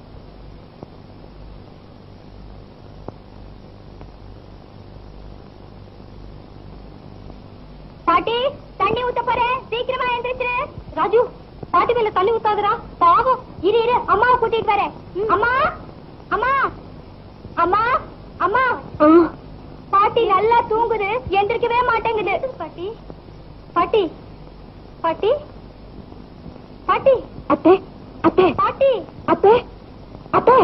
பாட்டி தண்ணி ஊத்த போறேன் சீக்கிரமா எந்திரிச்சிரு ராஜு பாட்டி மேல தண்ணி ஊத்தாதடா பாவம் இரு இரு அம்மாவை கூட்டிட்டு வரேன் அம்மா அம்மா அம்மா அம்மா பாட்டி நல்லா தூங்குது எந்திரிக்கவே மாட்டேங்குது பாட்டி பாட்டி பாட்டி பாட்டி அத்தை அத்தை பாட்டி அத்தை அத்தை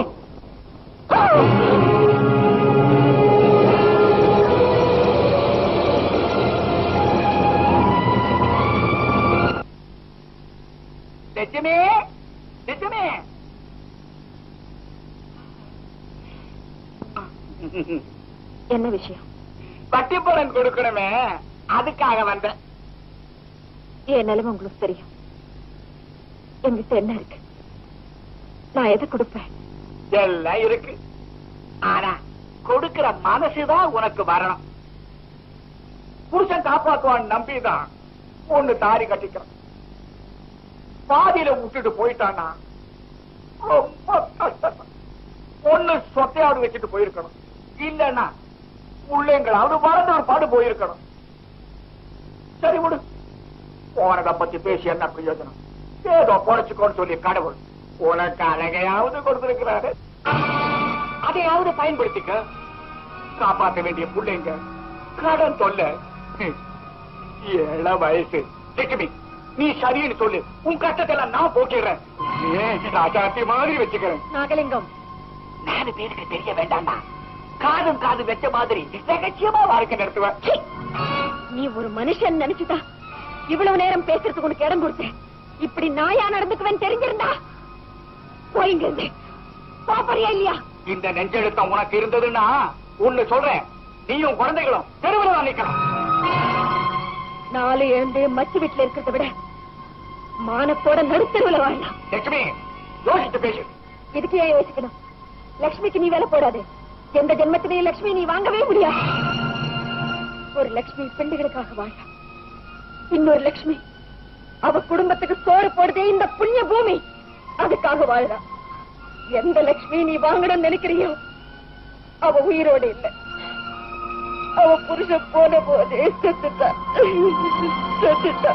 லட்சுமி லட்சுமி என்ன விஷயம் பட்டிப்பலன் கொடுக்கணுமே அதுக்காக வந்தேன் என் நிலைமை உங்களுக்கு தெரியும் என்கிட்ட என்ன இருக்கு நான் எதை கொடுப்பேன் எல்லாம் இருக்கு ஆனா கொடுக்கிற மனசுதான் உனக்கு வரணும் புருஷன் காப்பாத்துவான் நம்பிதான் ஒண்ணு தாரி கட்டிக்கிறான் பாதியில விட்டுட்டு போயிட்டான்னா ரொம்ப கஷ்டம் ஒண்ணு சொத்தையாவது வச்சுட்டு போயிருக்கணும் இல்லன்னா பிள்ளைங்களாவது வளர்ந்து ஒரு பாடு போயிருக்கணும் சரி விடு போனத பத்தி பேசி என்ன பிரயோஜனம் ஏதோ பொழைச்சுக்கோன்னு சொல்லி கடவுள் உனக்கு அழகையாவது கொடுத்திருக்கிறாரு அதையாவது பயன்படுத்திக்க காப்பாற்ற வேண்டிய பிள்ளைங்க கடன் தொல்ல ஏழ வயசு லட்சுமி நீ சரின்னு சொல்லு உன் கஷ்டத்தை எல்லாம் நான் போக்கிடுறேன் ஏன் ராஜாத்தி மாதிரி வச்சுக்கிறேன் நாகலிங்கம் நாலு பேருக்கு தெரிய வேண்டாம்டா காதும் காது வச்ச மாதிரி ரகசியமா வாழ்க்கை நடத்துவேன் சீ! நீ ஒரு மனுஷன் நினைச்சுதா இவ்வளவு நேரம் பேசுறதுக்கு உனக்கு இடம் கொடுத்தேன் இப்படி நாயா நடந்துக்குவேன் தெரிஞ்சிருந்தா போயிங்க இருந்து. போப்பறியா இல்லையா இந்த நெஞ்செழுத்தம் உனக்கு இருந்ததுன்னா ஒண்ணு சொல்றேன் நீயும் குழந்தைகளும் தெருவில் தான் நிக்கலாம் நாலு எழுந்து மச்சு வீட்டுல இருக்கிறத விட மானத்தோட நடுத்தருவுல வாழலாம் லட்சுமி யோசிச்சு பேசு இதுக்கு ஏன் யோசிக்கணும் லக்ஷ்மிக்கு நீ வேலை போடாது எந்த ஜென்மத்திலேயும் லக்ஷ்மி நீ வாங்கவே முடியாது ஒரு லக்ஷ்மி பெண்களுக்காக வாழ இன்னொரு லக்ஷ்மி அவ குடும்பத்துக்கு சோறு போடுதே இந்த புண்ணிய பூமி அதுக்காக வாழறா எந்த லக்ஷ்மி நீ வாங்கணும்னு நினைக்கிறியோ அவ உயிரோடு இல்ல அவ புருஷன் போன போதே செத்துட்டா செத்துட்டா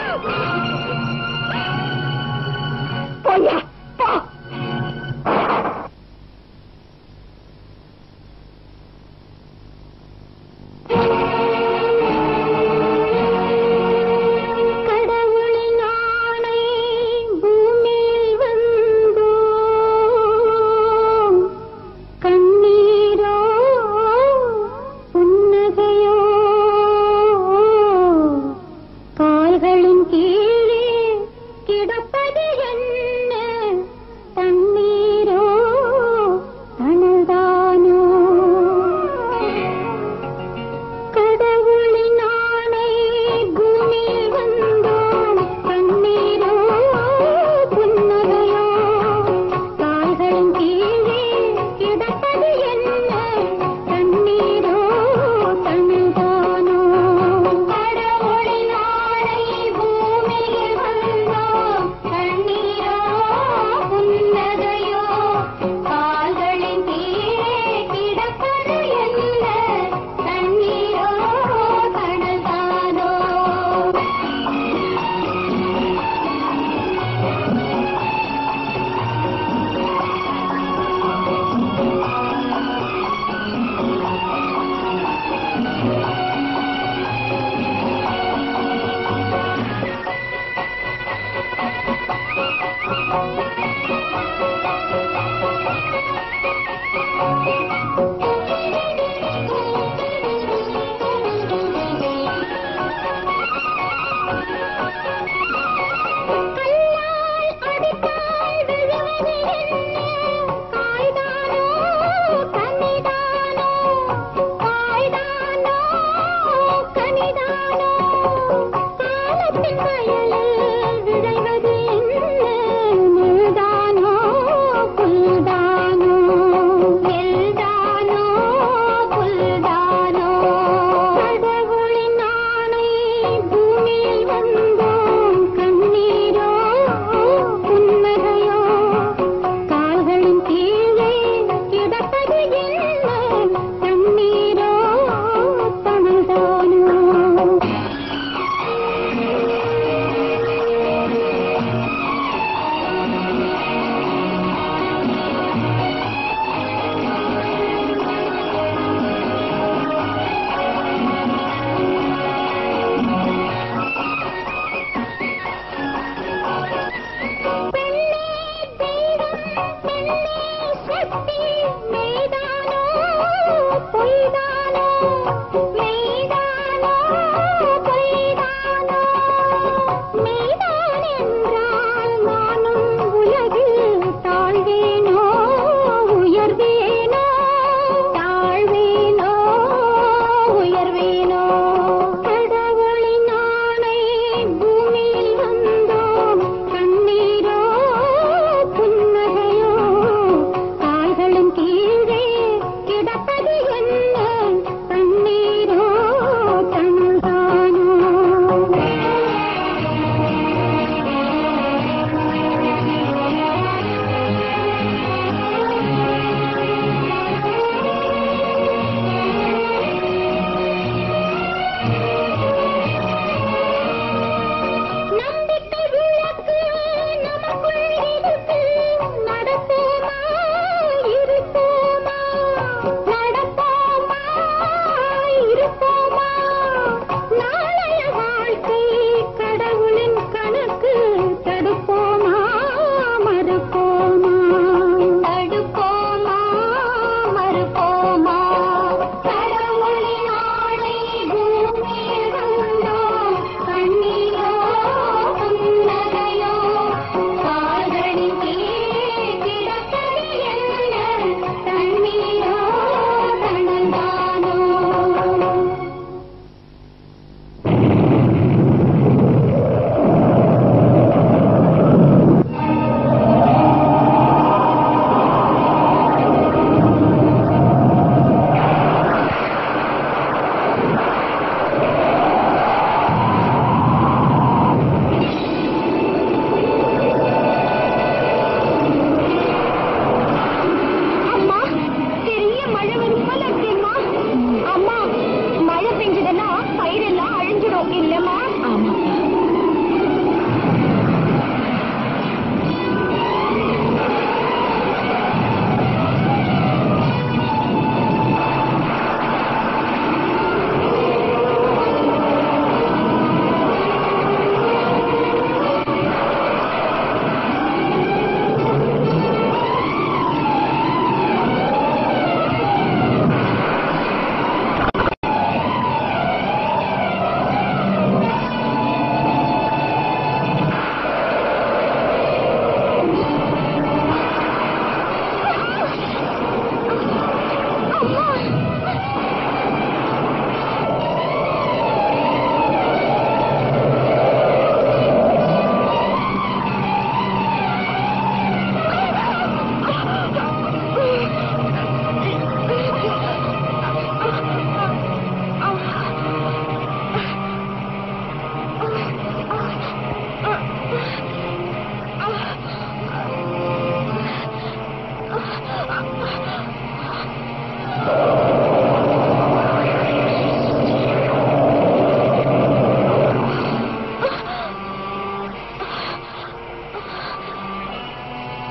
போயா போ கடவுளின் ஆணை பூமியில் வந்தோம் கண்ணீரோ புன்னகையோ கால்களின் கீழே கிடப்பது என்ன தண்ணீரோ தனதானோ கடவுளின் ஆணை பூமியில் வந்தோம் கண்ணீரோ புன்னகையோ கால்களின் கீழே கிடப்பது என்ன தண்ணீரோ தனதானோ கடவுளின் ஆணை பூமியில் வந்தோம் கண்ணீரோ புன்னகையோ கால்களின் கீழே கிடப்பது என்ன தண்ணீரோ தனதானோ கல்லால் அடித்தால் விழுவது என்ன காய்தானோ கனிதானோ காய்தானோ கனிதானோ காலத்தின் வயலில் விளைவது என்ன முள்தானோ புல்தானோ எல்தானோ புல்தானோ கடவுளின் ஆணை பூமியில் வந்தோம் கண்ணீரோ புன்னகையோ கால்களின்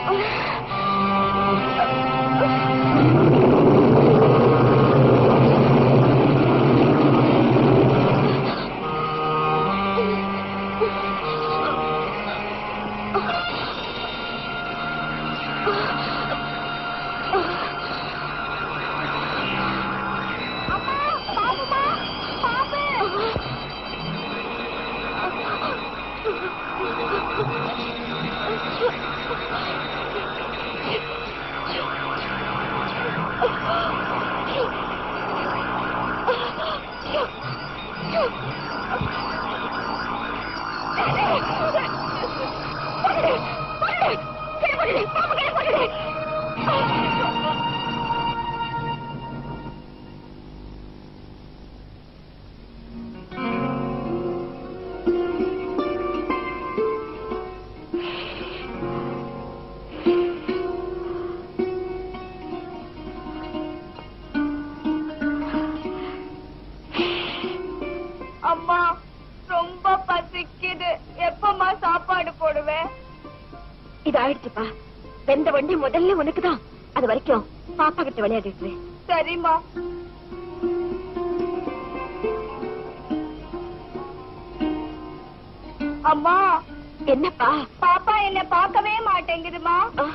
அம்மா ரொம்ப பசிக்குது எப்பமா சாப்பாடு போடுவேன் இது ஆயிடுச்சுப்பா வெந்த வண்டி முதல்ல உனக்குதான் அது வரைக்கும் பாப்பா கிட்ட விளையாடிட்டு இரு. சரிம்மா அம்மா என்னப்பா பாப்பா என்ன பார்க்கவே மாட்டேங்குதுமா ஆ.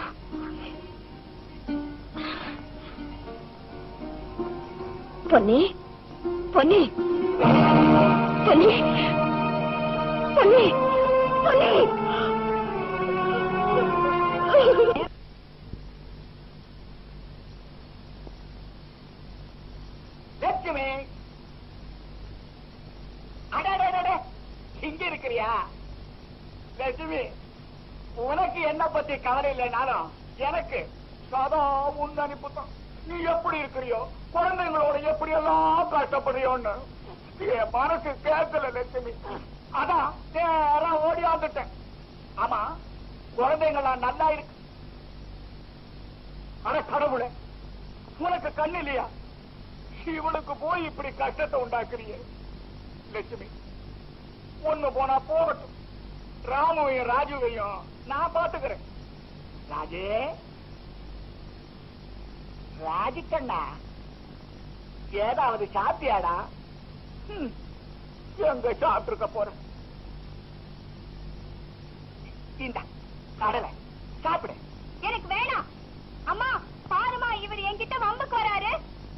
பொன்னி பொன்னி பொன்னி பொன்னி பொன்னி லட்சுமி அடடடடே, இங்க இருக்கிறியா லட்சுமி உனக்கு என்ன பத்தி கவலை இல்லைனாலும் எனக்கு சதா உன் அனுப்புத்தான் நீ எப்படி இருக்கிறியோ குழந்தைங்களோட எப்படி எல்லாம் கஷ்டப்படுறியோன்னு என் மனசு கேட்கல லட்சுமி அதான் நேரா ஓடியாந்துட்டேன் ஆமா குழந்தைங்களா நல்லா இருக்கு அட கடவுளே உனக்கு கண்ணு இல்லையா இவனுக்கு போய் இப்படி கஷ்டத்தை உண்டாக்குறீங்க லட்சுமி ஒண்ணு போனா போகட்டும் ராமுவையும் ராஜுவையும் நான் பாத்துக்கிறேன் ராஜே ராஜுக்கண்ணா ஏதாவது சாப்பிட்டியாடா ஹம், எங்க சாப்பிட்டுருக்க போறேன் இந்த கடலை சாப்பிடு எனக்கு வேணாம் அம்மா பாருமா இவர் என்கிட்ட வம்புக்கு வராரு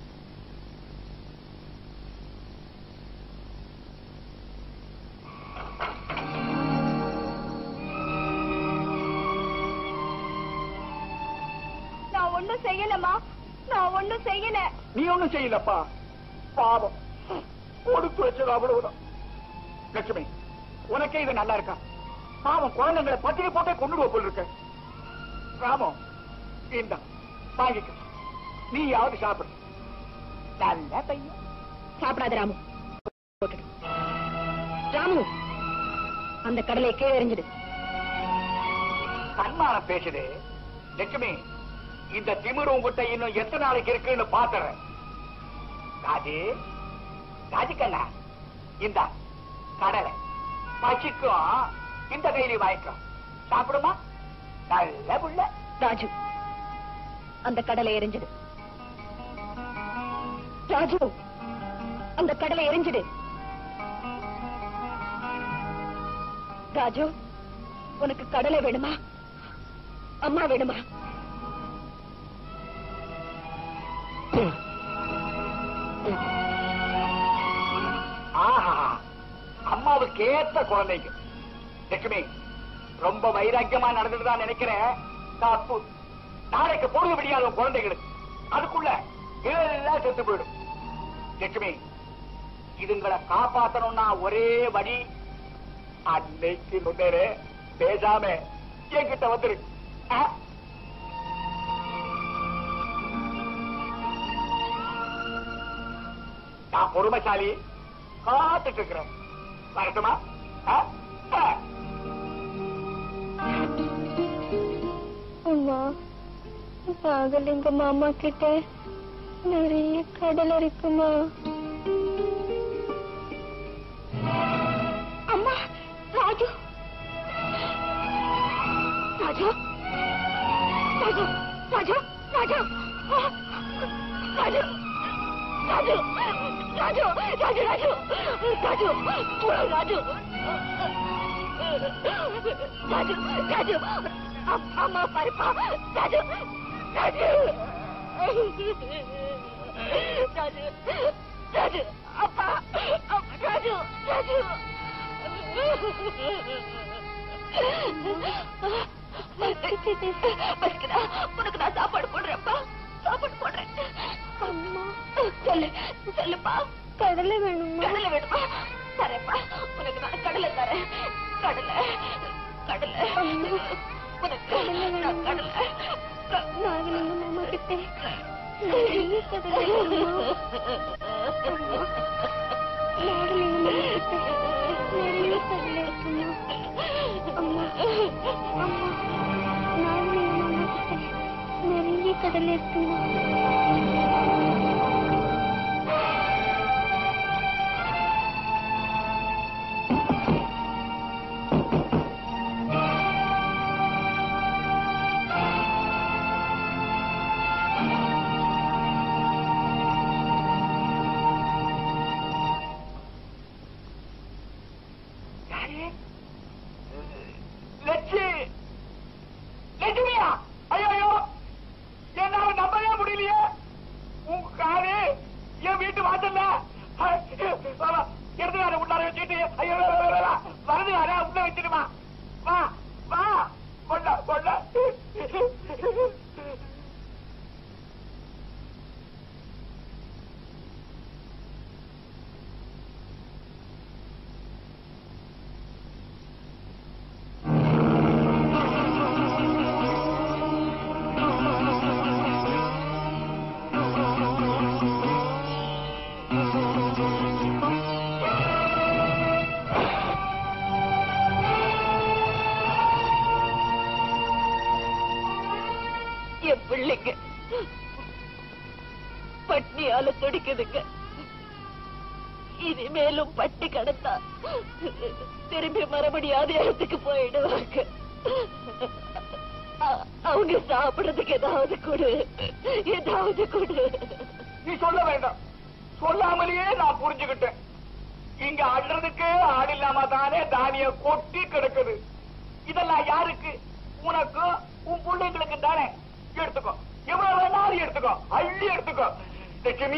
நான் ஒண்ணும் செய்யலமா நான் ஒண்ணும் செய்யல நீ ஒண்ணும் செய்யலப்பா பாவம் கொடுத்து வச்சது அவ்வளவுதான் லட்சுமி உனக்கே இது நல்லா இருக்கா பாவம் குழந்தைங்களை பத்திரி போட்டே கொண்டு போல் இருக்க ராமம் இந்த வாங்கிக்க நீயாவது சாப்பிடு நல்ல பையன் சாப்பிடாத ராமு போட்டுடு. ராமு அந்த கடலையை கீழே எறிஞ்சிடு சன்மானம் பேசுது லட்சுமி இந்த திமிரு உங்ககிட்ட இன்னும் எத்தனை நாளைக்கு இருக்குன்னு பாத்துறேன் ராஜி ராஜிக்கண்ணா இந்த கடலை பசிக்கும் இந்த கைலி வாய்க்கும் சாப்பிடுமா நல்ல புள்ள ராஜு அந்த கடலை எரிஞ்சிடு ராஜு அந்த கடலை எரிஞ்சிடு ராஜு உனக்கு கடலை வேணுமா அம்மா வேணுமா ஆஹா அம்மாவுக்கு ஏத்த குழந்தைங்க லட்சுமி ரொம்ப வைராக்கியமா நடந்துட்டு தான் நினைக்கிறேன் தப்பு நாளைக்கு பொழுது விடியாத குழந்தைகளுக்கு அதுக்குள்ள எல்லாம் செத்து போயிடும் லட்சுமி இதுங்களை காப்பாத்தணும்னா ஒரே வழி அன்னைக்கு முன்னேறு பேசாம என்கிட்ட வந்துரு ஆ? நான் பொறுமைசாலி காத்துட்டு இருக்கிறேன் வரட்டுமா ஆ? ஆ. அம்மா நாகலிங்க மாமா கிட்ட நிறைய கடல் இருக்குமா அம்மா ராஜு ராஜு ராஜு ராஜு ராஜு ராஜு ராஜு ராஜு ராஜு ராஜு ராஜு ராஜு ராஜு ராஜு அம்- அம்மா பாருப்பா ராஜு ராஜு ராஜு ராஜு அப்பா அப்பா, ராஜு ராஜு பசிக்குதா? உனக்கு நான் சாப்பாடு போடுறேன்ப்பா சாப்பாடு போடுறேன் அம்மா சொல்லு சொல்லுப்பா கடலை வேணுமா கடலை வேணுமா தரேன்ப்பா உனக்கு நான் கடலை தரேன் கடலை கடலை உனக்கு நான் கடலை நாகலிங்க மாமா கிட்டே நிறைய கடலை நாகலிங்க மாமா கிட்டே நிறைய கடலை இருக்குமா அம்மா அம்மா நாகலிங்க மாமா கிட்டே நிறைய கடலை இருக்குமா யாரு லட்சு லட்சுமியா ஐயோ என்னால நம்பவே முடியலையே உங்க காரு என் வீட்டு வாசல்ல இடதுகார உள்ளார வச்சுட்டு ஐயோ வரதுகார உள்ள வச்சிருமா வா வா கொண்ட கொண்ட என் பிள்ளைங்க பட்னியால துடிக்குதுங்க இனிமேலும் பட்டி கடத்தா திரும்பி மறுபடியாத இடத்துக்கு போயிடுவாங்க அ- அவங்க சாப்பிடுறதுக்கு ஏதாவது கொடு ஏதாவது கொடு நீ சொல்ல வேண்டாம் சொல்லாமலேயே நான் புரிஞ்சுக்கிட்டேன் இங்க அள்ளுறதுக்கு ஆள் இல்லாம தானே தானிய கொட்டி கிடக்குது இதெல்லாம் யாருக்கு உனக்கும் உன் பிள்ளைங்களுக்கு தானே எடுத்துக்கோ எவ்வளவு வேணாலும் எடுத்துக்கோ அள்ளி எடுத்துக்கோ லட்சுமி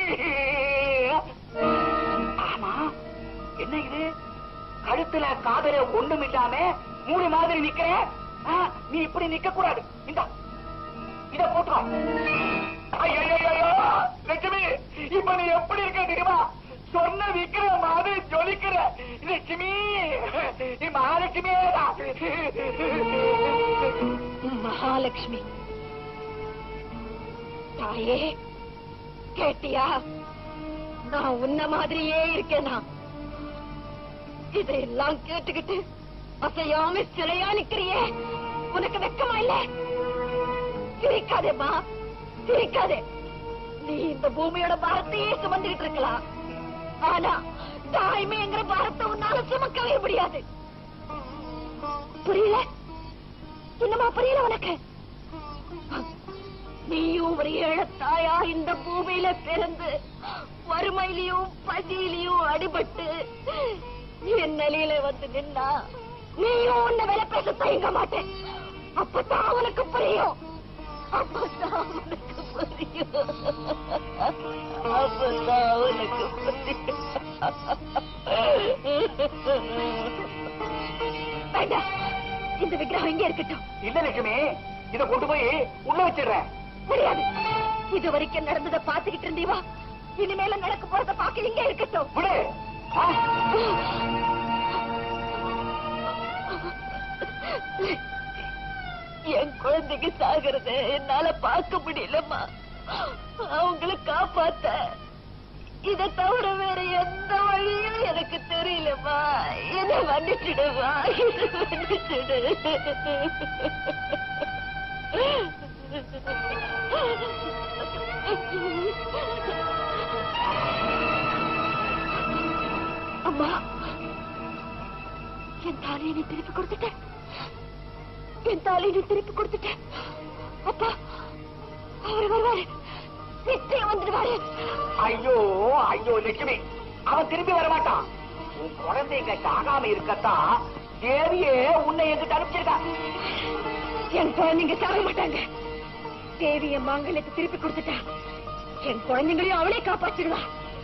ஆமா என்ன இது கழுத்துல காதல ஒண்ணும் இல்லாம மூணு மாதிரி நிக்கிற ஆ, நீ இப்படி நிக்க கூடாது இந்த இத போட்டுக்கோ ஐயையையோ, லட்சுமி இப்ப நீ எப்படி இருக்க தெரியுமா சொன்ன விக்கிற மாதிரி ஜொலிக்கிற லட்சுமி நீ மகாலட்சுமியே மகாலட்சுமி தாயே கேட்டியா நான் உன்ன மாதிரியே இருக்கேனா இதையெல்லாம் கேட்டுக்கிட்டு அசையாம சிலையா நிக்கிறியே உனக்கு வெக்கமா இல்ல சிரிக்காதேம்மா சிரிக்காதே நீ இந்த பூமியோட பாரத்தையே சுமந்துகிட்டு இருக்கலாம் ஆனா தாய்மைங்கிற பாரத்தை உன்னால சுமக்கவே முடியாது புரியல என்னமா புரியல உனக்கு நீயும் ஒரு ஏழத்தாயா இந்த பூமியில பிறந்து வறுமையிலையும் பசியிலையும் அடிபட்டு என் நிலையில வந்து நின்னா நீயும் உன்னை வேலை பேச தயங்க மாட்டேன் அப்பதான் உனக்கு புரியும் அப்பதான் உனக்கு புரியும் அப்பதான் உனக்கு புரியும் வேண்டாம் இந்த விக்கிரகம் இங்கே இருக்கட்டும் இல்ல லட்சுமி இத கொண்டு போய் உள்ள வச்சிடுறேன் முடியாது இது வரைக்கும் நடந்ததை பாத்துக்கிட்டு இருந்தீவா இனிமேல நடக்க போறத பாக்க இங்க இருக்கட்டும் விடு ஆ? என் குழந்தைக்கு சாகிறத என்னால பார்க்க முடியலம்மா அவங்கள காப்பாத்த இத தவிர வேற எந்த வழியும் எனக்கு தெரியலம்மா என்ன மன்னிச்சிடுமா என்ன மன்னிச்சிடு அம்மா என் தாலியை நீ திருப்பி கொடுத்துட்ட என் தாலியை நீ திருப்பி கொடுத்துட்ட அப்பா அவர் வருவாரு நிச்சயம் வந்துடுவாரு ஐயோ ஐயோ லட்சுமி அவன் திரும்பி வர மாட்டான் உன் குழந்தைங்க சாகாம இருக்கத்தான் தேவியே உன்னை எங்கிட்ட அனுப்பிச்சிருக்கா என் குழந்தைங்க சாக மாட்டாங்க தேவி என் மாங்கல்யத்தை திருப்பி கொடுத்துட்டா என் குழந்தைங்களையும் அவளே காப்பாற்றிடுவா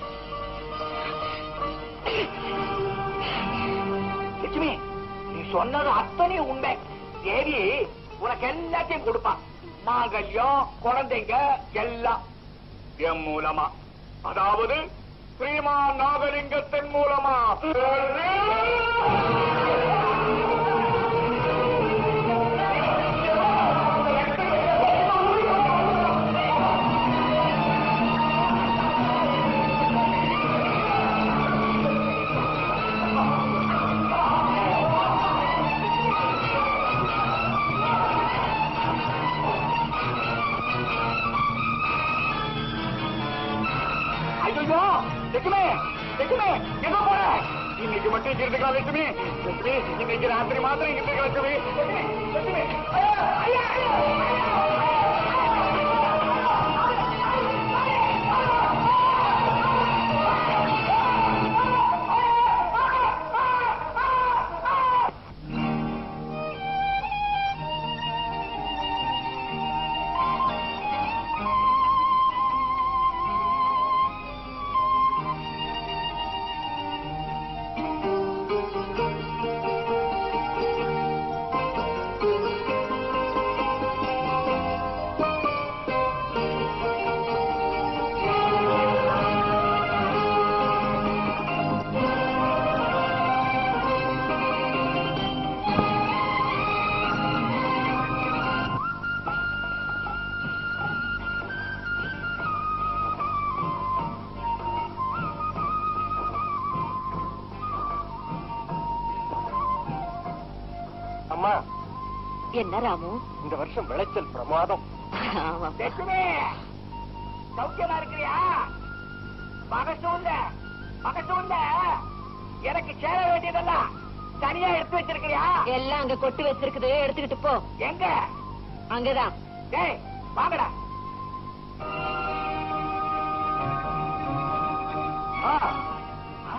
லட்சுமி நீ சொன்னது அத்தனையும் உண்மை தேவி உனக்கு எல்லாத்தையும் கொடுப்பா மாங்கல்யம் குழந்தைங்க எல்லாம் என் மூலமா அதாவது ஸ்ரீமான் நாகலிங்கத்தின் மூலமா ஐயோ லட்சுமி லட்சுமி எங்க போற இன்னைக்கு மட்டும் இங்க இருந்துக்கலாம் லட்சுமி லட்சுமி இன்னைக்கு ராத்திரி மாத்திரம் இங்க இருந்துக்கலாம் லட்சுமி லட்சுமி லட்சுமி ஐயா, ஐயா, ஐயா. அம்மா என்ன ராமு இந்த வருஷம் விளைச்சல் பிரமாதம் லட்சுமி சௌக்கியமா இருக்கிறியா மகசூந்த மகசூந்த எனக்கு சேர வேண்டியதெல்லாம் தனியா எடுத்து வச்சிருக்கிறியா எல்லாம் அங்க கொட்டி வச்சிருக்குது எடுத்துக்கிட்டு போ எங்க அங்கதான் டேய் வாங்கடா ஆ. ஆ.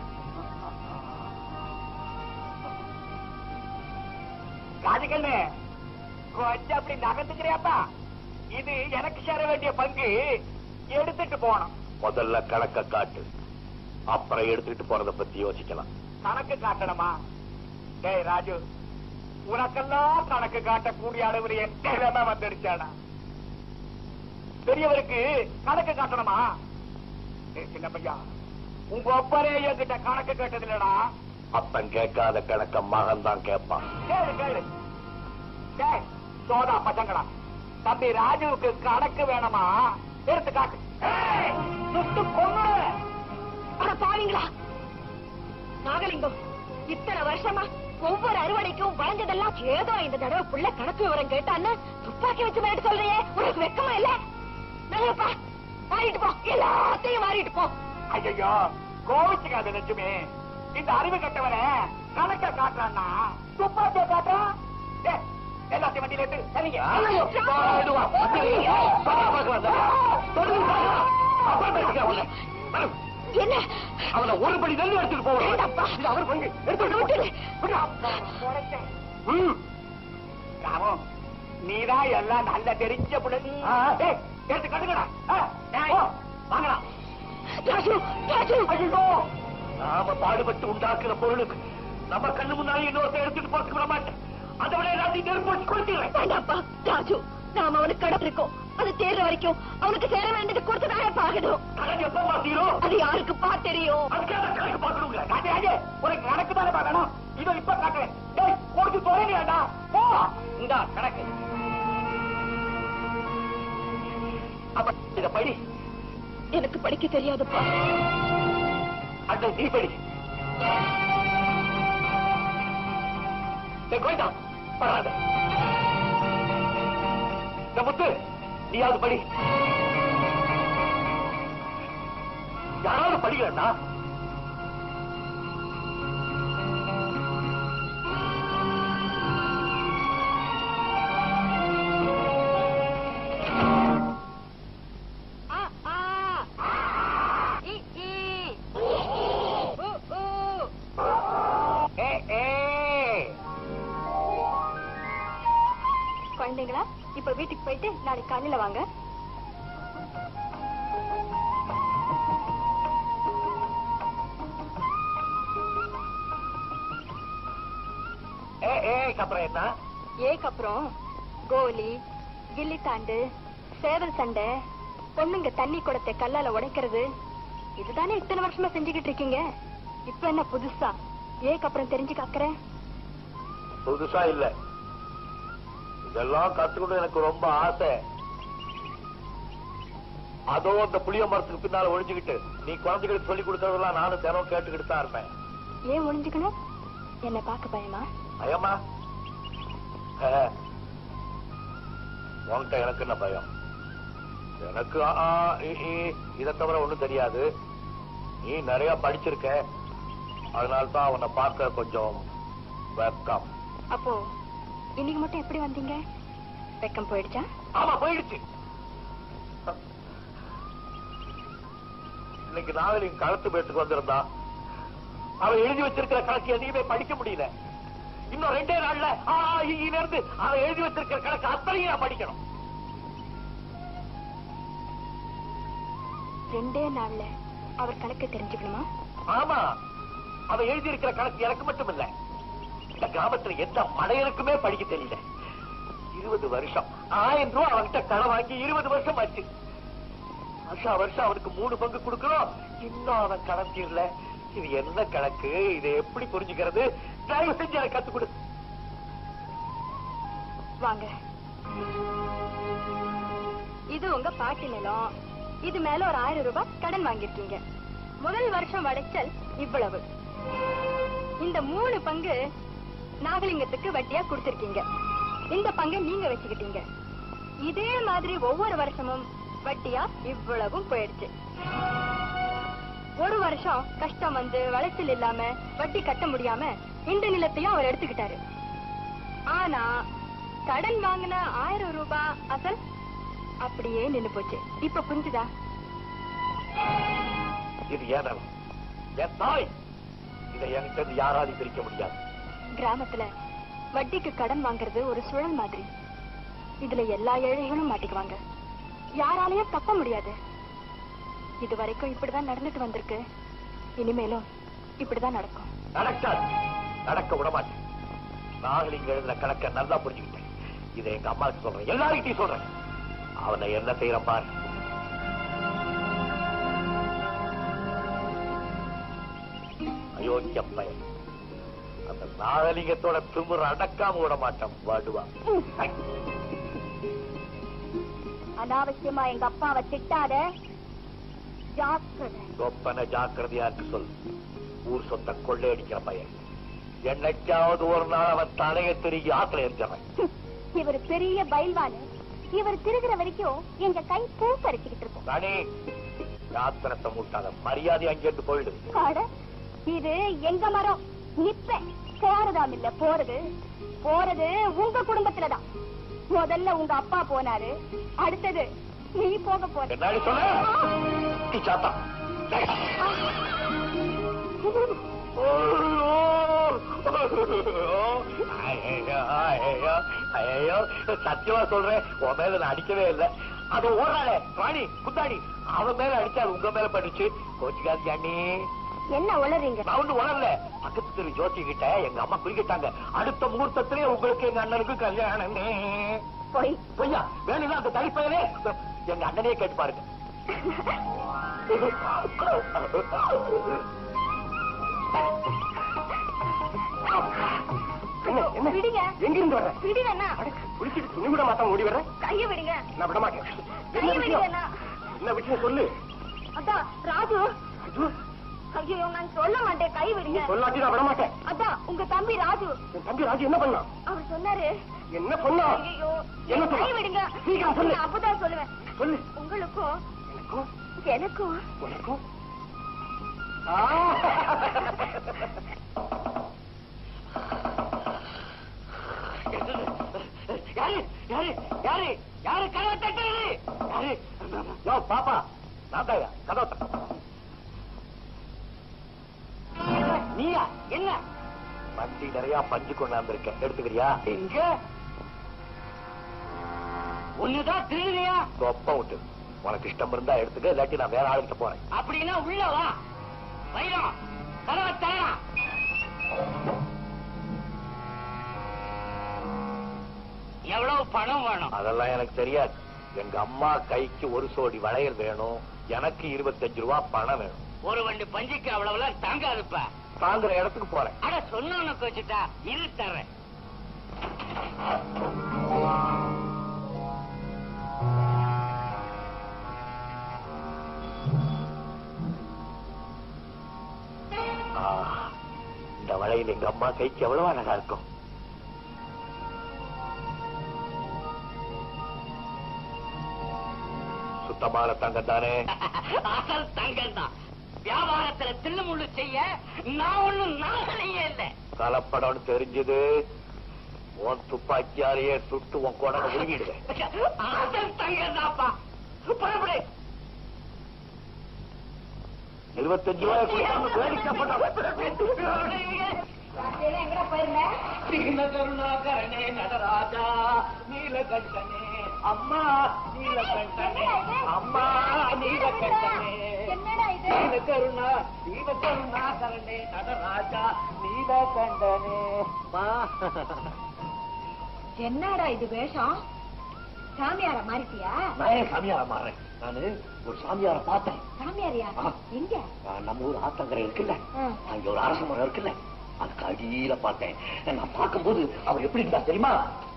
ராஜகண்ணு கொஞ்சம் அப்படி நகர்ந்துக்கிறியாப்பா இது எனக்கு சேர வேண்டிய பங்கு எடுத்துட்டு போகணும் முதல்ல கணக்க காட்டு அப்புறம் எடுத்துக்கிட்டு போறத பத்தி யோசிக்கலாம் கணக்கு காட்டணுமா டேய் ராஜு உனக்கெல்லாம் கணக்கு காட்டக்கூடிய அளவில் என் நிலைமை வந்துடுச்சாடா பெரியவருக்கு கணக்கு காட்டணுமா டேய் சின்ன பையா உங்க ஒப்பரே என்கிட்ட கணக்கு கேட்டது இல்லடா அப்பன் கேட்காத கணக்க மகன் தான் கேட்பான் கேளு கேளு டேய் சோதா பசங்களா தம்பி ராஜுவுக்கு கணக்கு வேணுமா எடுத்து காட்டு ஏய், சுட்டு கொன்னு அட பாவீங்களா நாகலிங்கம் இத்தனை வருஷமா ஒவ்வொரு அறுவடைக்கும் வளைஞ்சதெல்லாம் ஏதோ இந்த தடவை புள்ள கணக்கு விவரம் கேட்டான்னு துப்பாக்கி வச்சு மேட்டு சொல்றியே உனக்கு வெக்கமா இல்ல நல்லப்பா மாறிட்டு போ எல்லாத்தையும் மாறிட்டு போ ஐயோ கோவிச்சுக்காத லட்சுமி இந்த அறிவு கட்டவன கணக்க காட்டுறான்னா துப்பாக்கிய காட்டுறான் டேய், எல்லாத்தையும் வண்டியில ஏத்து சரிங்க ஐயோ, இது வா, வண்டியில ஏத்து. பார்க்கலாம், பார்க்கலாம், பார்க்கலாம். தொடர்ந்து பார்க்கலாம். அப்புறம் பேசிக்கலாம் உன்னை. வரு. என்ன அவனை ஒரு படி நெல் எடுத்துட்டு போவோம் வேண்டாப்பா. இது அவர் பங்கு எடுத்துட்டு விட்டுடு. ம் ராமு நீதான் எல்லாம் நல்ல தெரிஞ்ச பிள்ளை டேய், எடுத்து கட்டுங்கடா ஆ, போ, வாங்கலாம் ராஜு ராஜு ஐயோ நாம பாடுபட்டு உண்டாக்குற பொருளுக்கு நம்ம கண்ணு முன்னாலே இன்னொருத்த எடுத்துட்டு போறதுக்கு விட மாட்டேன் அதை விட எல்லாத்தையும் நெருப்பு வச்சு கொடுத்துறேன் வேண்டாப்பா ராஜு நாம அவனுக்கு கடன் இருக்கோம் அது தேர்ற வரைக்கும் அவனுக்கு சேர வேண்டியது கொடுத்துதானே பாக்கணும் கணக்கு எப்ப மாத்தீரும் அது யாருக்குப்பா தெரியும் அதுக்காக கணக்கு பார்க்கணுங்க காட்டு ராஜு உனக்கு கணக்கு தானே பார்க்கணும் இதோ இப்ப காட்டுறேன் டேய் கொடுத்து தொலைங்கடா போ இந்தா கணக்கு அப்ப இத படி எனக்கு படிக்க தெரியாதுப்பா அந்த நீ படி டேய், கோவிந்தா, படாத இந்த முத்து நீயாவது படி யாராவது படிக்கிறா குழந்தைங்களா இப்ப வீட்டுக்கு போயிட்டு நாளைக்கு காலையில வாங்க ஏ ஏய் அப்புறம் என்ன ஏக்கு அப்புறம் கோலி கில்லி தாண்டு சேவல் சண்டை பொண்ணுங்க தண்ணி குடத்தை கல்லால உடைக்கிறது இதுதானே இத்தனை வருஷமா செஞ்சுக்கிட்டு இருக்கீங்க இப்ப என்ன புதுசா ஏக்கு அப்புறம் தெரிஞ்சுக்க அக்கறை புதுசா இல்ல இதெல்லாம் கத்துக்கணும் எனக்கு ரொம்ப ஆசை அதோ அந்த புளிய மரத்துக்கு பின்னால ஒழிஞ்சுக்கிட்டு நீ குழந்தைகளுக்கு சொல்லி கொடுக்கறதெல்லாம் நானும் தினம் கேட்டுக்கிட்டு தான் இருப்பேன் ஏன் ஒளிஞ்சுக்கணும் என்ன பார்க்க பயமா பயமா ஆ. உன்கிட்ட எனக்கு என்ன பயம் எனக்கு ஆ, ஆ, இ, இ, இதை தவிர ஒண்ணும் தெரியாது நீ நிறைய படிச்சிருக்க அதனால தான் உன்னை பார்க்க கொஞ்சம் வெக்கம் அப்போ இன்னைக்கு மட்டும் எப்படி வந்தீங்க வெக்கம் போயிடுச்சா ஆமா போயிடுச்சு இன்னைக்கு நாவலின் களத்து பேட்டுக்கு வந்திருந்தா அவன் எழுதி வச்சிருக்கிற கணக்கு எதையுமே படிக்க முடியல இன்னும் ரெண்டே நாள்ல ஆ, ஆ, இ, இல இருந்து அவன் எழுதி வச்சிருக்கிற கணக்கு அத்தனையும் நான் படிக்கணும் ரெண்டே நாள்ல அவர் கணக்கு தெரிஞ்சுக்கணுமா ஆமா அவன் எழுதி இருக்கிற கணக்கு எனக்கு மட்டும் இல்ல இந்த கிராமத்துல எந்த மடையனுக்குமே படிக்க தெரியல இருபது வருஷம் ஆயிரம் ரூபாய் அவன்கிட்ட கடன் வாங்கி இருபது வருஷம் ஆச்சு வருஷம் வருஷம் அவனுக்கு மூணு பங்கு கொடுக்கணும் இன்னும் அவன் கடன் தீரல இது என்ன கணக்கு இதை எப்படி புரிஞ்சுக்கிறது தயவு செஞ்சு எனக்கு கத்துக் கொடு வாங்க இது உங்க பாட்டி நிலம் இது மேல ஒரு ஆயிரம் ரூபாய் கடன் வாங்கிருக்கீங்க முதல் வருஷம் வடைச்சல் இவ்வளவு இந்த மூணு பங்கு நாகலிங்கத்துக்கு வட்டியா கொடுத்திருக்கீங்க இந்த பங்கை நீங்க வச்சுக்கிட்டீங்க இதே மாதிரி ஒவ்வொரு வருஷமும் வட்டியா இவ்வளவும் போயிடுச்சு ஒரு வருஷம் கஷ்டம் வந்து வளைச்சல் இல்லாம வட்டி கட்ட முடியாம இந்த நிலத்தையும் அவர் எடுத்துக்கிட்டாரு ஆனா கடன் வாங்கின ஆயிரம் ரூபாய் அசல் அப்படியே நின்னு போச்சு இப்ப புரிஞ்சுதா இது ஏன் நிலம்? என் தாய் இதை என்கிட்ட இருந்து யாராலையும் பிரிக்க முடியாது கிராமத்துல வட்டிக்கு கடன் வாங்குறது ஒரு சுழல் மாதிரி இதுல எல்லா ஏழைகளும் மாட்டிக்குவாங்க யாராலையும் தப்ப முடியாது இது வரைக்கும் இப்படிதான் நடந்துட்டு வந்திருக்கு இனிமேலும் இப்படிதான் நடக்கும் நடக்காது நடக்க விட மாட்டேன் நாகலிங்க எழுதின கணக்க நல்லா புரிஞ்சுக்கிட்டேன் இதை எங்க அம்மாவுக்கு சொல்றேன் எல்லார்கிட்டையும் சொல்றேன் அவனை என்ன செய்யறான் பாரு அயோக்கிய பையன் அந்த நாகலிங்கத்தோட திமிர அடக்காம விட மாட்டான் வாடுவா அனாவசியமா எங்க அப்பாவை திட்டாத ஜாக்கிரதை சொப்பன ஜாக்கிரதையா இருக்கு சொல் ஊர் சொத்த கொள்ளையடிக்கிற பையன் என்னைக்காவது ஒரு நாள் அவன் தலையை திருகி ஆத்துல எரிஞ்சவன் இவர் பெரிய பயில்வானு இவர் திருகிற வரைக்கும் எங்க கை பூ பறிச்சுக்கிட்டு இருக்கும் ராணி யாத்திரத்தை மூட்டாத மரியாதை அங்கிருந்து போயிடு அட, இது எங்க மரம் நிப்பேன் போறதாம் இல்ல போறது போறது உங்க குடும்பத்துலதான் முதல்ல உங்க அப்பா போனாரு அடுத்தது நீ போக போற என்னாடி சொன்ன நீ சாத்தா டேய். ஐயையோ, ஐயையோ, ஐயையோ, சத்தியமா சொல்றேன் உன் மேல நான் அடிக்கவே இல்லை அது ஓடுறாளே ராணி குத்தாடி அவன் மேல அடிச்சா அது உங்க மேல பட்டுச்சு கோச்சிக்காது அண்ணி என்ன உளறீங்க நான் ஒண்ணு உணரல பக்கத்து தெரு ஜோசி கிட்ட எங்க அம்மா குளிக்கிட்டாங்க அடுத்த முகூர்த்தத்திலே உங்களுக்கு எங்க அண்ணனுக்கு கல்யாணமே போய் பொய்யா வேணும்னா அந்த தனிப்பயலே எங்க அண்ணனே கேட்டு பாருங்க என்ன விடுங்க எங்க இருந்து வர்ற விடுங்க அண்ணா குளிச்சிட்டு துணி கூட மாத்தாம ஓடி வர்ற கைய விடுங்க நான் விட மாட்டேன் என்ன கைய விடுங்க விஷயம் அண்ணா என்ன விஷயம் சொல்லு அதான் ராஜு ஐயோ, ஐயோ நான் சொல்ல மாட்டேன் கை நீ விடுங்க சொல்லாட்டி நான் விட மாட்டேன் அதான் உங்க தம்பி ராஜு என் தம்பி ராஜு என்ன பண்ணான் அவர் சொன்னாரு என்ன சொன்னா ஐயோ என்ன கை சொன்னா? விடுங்க சீக்கிரம் சொல்லு. நான் அப்பதான் சொல்லுவேன் சொல்லு உங்களுக்கும் எனக்கும் எனக்கும் உனக்கும் ஆ! யாரு யாரு யாரு யாரு கதவை தட்டுறது யாரு யோ பாப்பா நான் தான் கதவை தட்டு நீயா என்ன வண்டி நிறைய பஞ்சு கொண்டாந்துருக்கேன் எடுத்துக்கிறியா எங்க ஒண்ணுதான் திருடுனியா ஒப்ப விட்டு உனக்கு இஷ்டம் இருந்தா எடுத்துக்க இல்லாட்டி நான் வேற ஆளுகிட்ட போறேன் அப்படின்னா உள்ள வா வைரம் கதவை தரா எவ்வளவு பணம் வேணும் அதெல்லாம் எனக்கு தெரியாது எங்க அம்மா கைக்கு ஒரு சோடி வளையல் வேணும் எனக்கு இருபத்தஞ்சு ரூபா பணம் வேணும் ஒரு வண்டி பஞ்சிக்கு அவ்வளவுலாம் தாங்காதுப்பா தாங்குற இடத்துக்கு போறேன் அட சொன்னவனுக்கு வச்சுட்டா இரு தர்றேன் ஆ, இந்த வளையல் எங்க அம்மா கைக்கு எவ்வளவு அழகா இருக்கும் சுத்தமான தங்கம் தானே அசல் தங்கம் தான் வியாபாரத்துல தில்லுமுள்ளு செய்ய நான் ஒண்ணும் நாகலையே இல்ல கலப்படம்னு தெரிஞ்சது உன் துப்பாக்கியாலேயே சுட்டு உன் குடலை உருவிடுவேன் அசல் தங்கம் தான்ப்பா புறப்படு இருபத்தஞ்சு ரூபாய் கொடுக்காம வேடிக்கை எங்கடா போயிருந்த கருணாகரனே நடராஜா நீலகண்டனே அம்மா நீலகண்டனே அம்மா நீலகண்டனே என்னடா இது நீலகருணா நீலகருணாகரனே நடராஜா நீலகண்டனே அம்மா என்னடா இது வேஷம் சாமியார மாறிட்டியா நான் ஏன் சாமியார மாறேன் நானு ஒரு சாமியார பார்த்தேன் சாமியாரியா ஆ. எங்க ஆ, நம்ம ஊர் ஆத்தங்கரை இருக்குல்ல ஆ. அங்க ஒரு அரச மரம் இருக்குல்ல அதுக்கு அடியில பார்த்தேன் நான் பார்க்கும்போது அவர் எப்படி இருந்தா தெரியுமா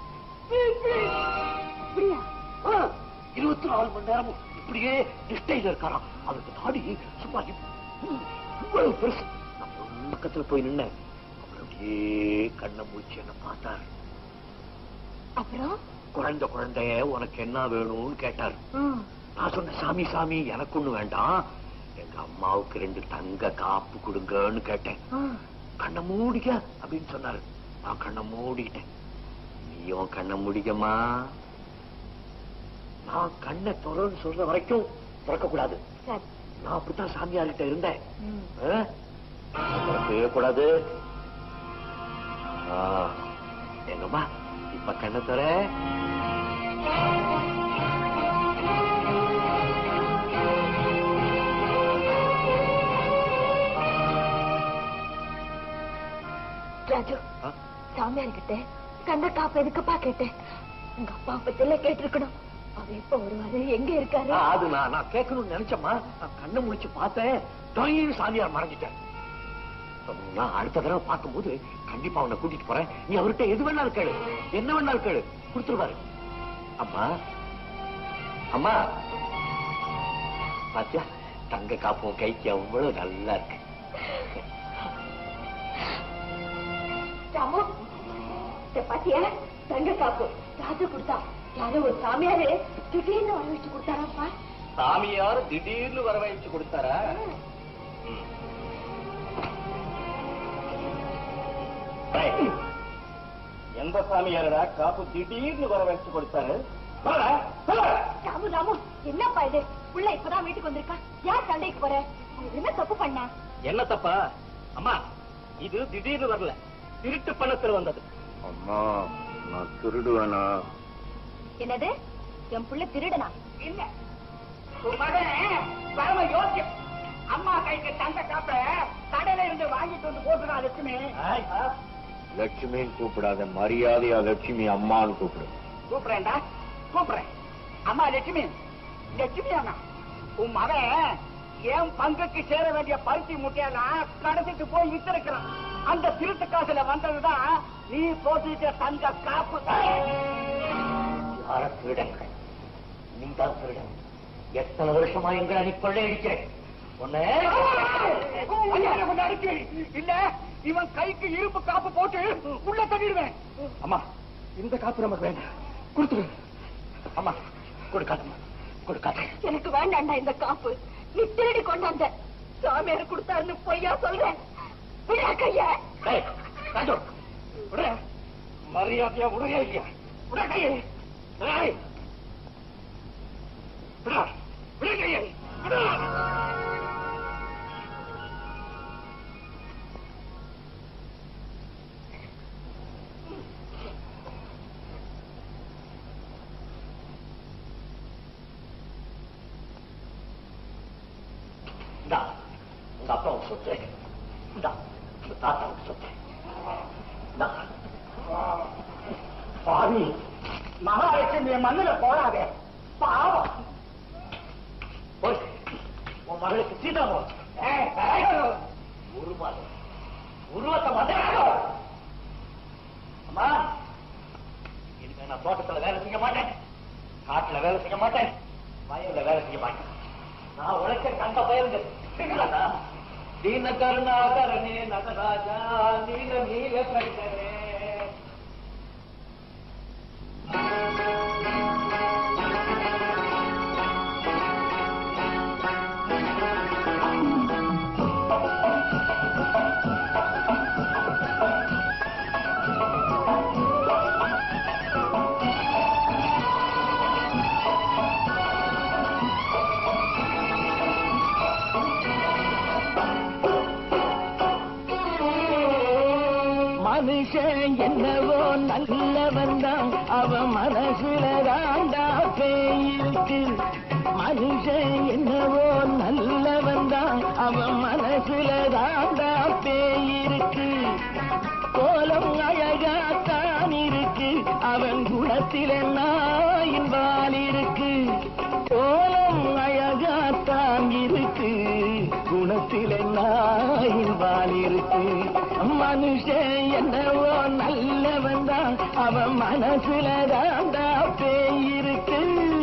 அப்படியா ஆ, இருபத்தி நாலு மணி நேரமும் இப்படியே நிஷ்டையில இருக்காராம் அவருக்கு தாடி சும்மா இப்~ இவ்வளவு பெருசு நான் ஒரு பக்கத்துல போய் நின்னேன் அவர் அப்படியே கண்ணை மூச்சு என்ன பார்த்தார் அப்புறம் குழந்தை குழந்தைய உனக்கு என்ன வேணும்னு கேட்டார் ம். நான் சொன்னேன் சாமி சாமி எனக்கு ஒண்ணு வேண்டாம் எங்க அம்மாவுக்கு ரெண்டு தங்க காப்பு கொடுங்கன்னு கேட்டேன் ம். கண்ணை மூடிக்க அப்படின்னு சொன்னாரு நான் கண்ணை மூடிட்டேன் நீயும் கண்ணை மூடிக்கமா நான் கண்ணை தொடர்ந்து சொல்ற வரைக்கும் திறக்க கூடாது சரி நான் அப்படித்தான் சாமியார்கிட்ட இருந்தேன் ம். ஆ? திறக்கவே கூடாது ஆ, எங்கம்மா இப்ப கண்ணை தர ராஜு சாமியார் கிட்ட கண்ண காப்பு எதுக்குப்பா கேட்டேன் உங்க அப்பா பத்தில கேட்டிருக்கணும் அவர் எப்ப வருவாரு எங்க இருக்காரு அது நான் நான் கேட்கணும்னு நினைச்சேம்மா நான் கண்ணை முடிச்சு பார்த்தேன் தொழில் சாமியார் மறைஞ்சிட்டேன் நான் அடுத்த தடவை பார்க்கும்போது கண்டிப்பா அவனை கூட்டிட்டு போறேன் நீ அவர்கிட்ட எது வேணாலும் கேளு என்ன வேணாலும் கேளு கொடுத்துருவாரு அம்மா அம்மா பாத்தியா தங்க காப்பும் கைக்கு அவ்வளவு நல்லா இருக்கு ராமு இத பாத்தியா தங்க காப்பு ராஜு கொடுத்தா யாரோ ஒரு சாமியாரு திடீர்னு வர வச்சு கொடுத்தாராப்பா சாமியார் திடீர்னு வரவழைச்சு கொடுத்தாரா எந்த சாமியாரடா காப்பு திடீர்னு வரவழைச்சு கொடுத்தாரு சொல்லுடா, சொல்லு. ராமு ராமு என்னப்பா இது உள்ள இப்பதான் வீட்டுக்கு வந்திருக்கா யார் சண்டைக்கு போற அவன் என்ன தப்பு பண்ணா என்ன தப்பா அம்மா இது திடீர்னு வரல திருட்டு பணத்துல வந்தது அம்மா நான் திருடுவேனா என்னது என் புள்ள திருடனா இல்ல உன் மகன் பரம யோசியம் அம்மா கைக்கு தங்க காப்ப கடையில இருந்து வாங்கிட்டு வந்து போட்டுடா லட்சுமி லட்சுமின்னு கூப்பிடாத மரியாதையா லட்சுமி அம்மான்னு கூப்பிடு கூப்பிடுறேன்டா கூப்பிடுறேன் அம்மா லட்சுமி லட்சுமி அண்ணா உன் மகன் என் பங்குக்கு சேர வேண்டிய பருத்தி முட்டையெல்லாம் கடத்திட்டு போய் வித்திருக்கிறான் அந்த திருட்டு காசுல வந்ததுதான் நீ போட்டுட்ட தங்க காப்பு யார திருடன் நீதான் திருடன் எத்தனை வருஷமா எங்களை நீ கொள்ளையடிக்கிறேன் உன்னை கல்யாணம் கொண்டாடிக்கு. இல்ல இவன் கைக்கு இரும்பு காப்பு போட்டு உள்ள தள்ளிடுவேன் அம்மா இந்த காப்பு நமக்கு வேண்டாம் கொடுத்துரு அம்மா கொடுக்காதம்மா கொடுக்காத எனக்கு வேண்டாண்டா இந்த காப்பு நீ திருடி கொண்டாந்த சாமியார் கொடுத்தாருன்னு பொய்யா சொல்றேன் விடா கைய டேய், ராஜு, விடு. மரியாதையா விடுங்க இல்லையா விட கையை டேய். விடா. விடு கையை. விடு. உங்க அப்பாவுக்கு சொத்து இந்தா, உங்க தாத்தாவுக்கு சொத்து இந்தா. பாவி மகாலட்சுமி மண்ணுல போடாதே பாவம் போய் உன் மகளுக்கு சீதா போடு. ஏய், ஏய், உருவாத உருவத்தை மாட்டேன் அம்மா இனிமே நான் தோட்டத்துல வேலை செய்ய மாட்டேன் காட்டுல வேலை செய்ய மாட்டேன் வயல்ல வேலை செய்ய மாட்டேன் நான் உழைக்க கண்ட பயிருக்கு தீன கருணாகரனே நகராஜா நீல நீல கண்டனே மனுஷன் என்னவோ நல்லவன் தான் அவன் மனசுல தாண்டா பேயிருக்கு மனுஷன் என்னவோ நல்லவன் தான் அவன் மனசுல தாண்டா பேயிருக்கு கோலம் அழகாத்தான் இருக்கு அவன் குணத்தில நாயின் வால் இருக்கு கோலம் அழகாத்தான் இருக்கு குணத்தில நாயின் வால் இருக்கு மனுஷன் என்னவோ நல்லவன் தான் அவன் மனசுல தாண்டா பேயிருக்கு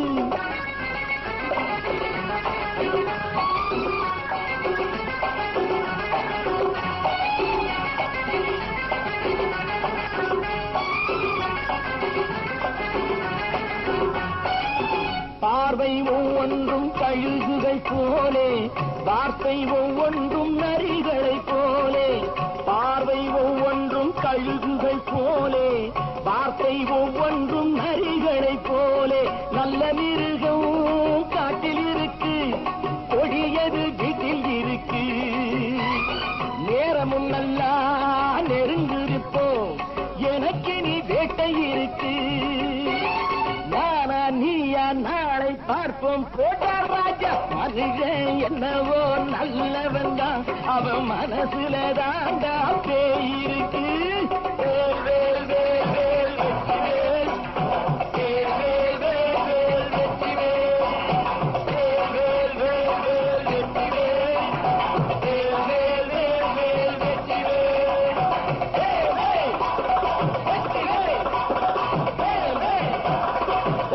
பார்வை ஒவ்வொன்றும் கழுகுகை போலே வார்த்தை ஒவ்வொன்றும் நரிகளை போலே பார்வை ஒவ்வொன்றும் கழுகுகை போலே வார்த்தை ஒவ்வொன்றும் நரிகளை போலே நல்ல மிருகம் காட்டில் இருக்கு கொடியது வீட்டில் இருக்கு நேரமும் நல்லா நெருங்கிருப்போம் எனக்கு நீ வேட்டை இருக்கு நானா நீயா நாளை பார்ப்போம் போட்டா ராஜா மனுஷன் என்னவோ நல்லவன் தான் அவன் மனசுல தாண்டா பேயிருக்கு வேல், வேல், வேல், வேல், வெற்றிவேல். வேல், வேல், வேல், வேல், வெற்றிவேல். வேல், வேல், வேல், வேல், வெற்றிவேல். வேல், வேல், வேல், வேல், வெற்றிவேல். வேல், வேல், வெற்றிவேல். வேல், வேல்.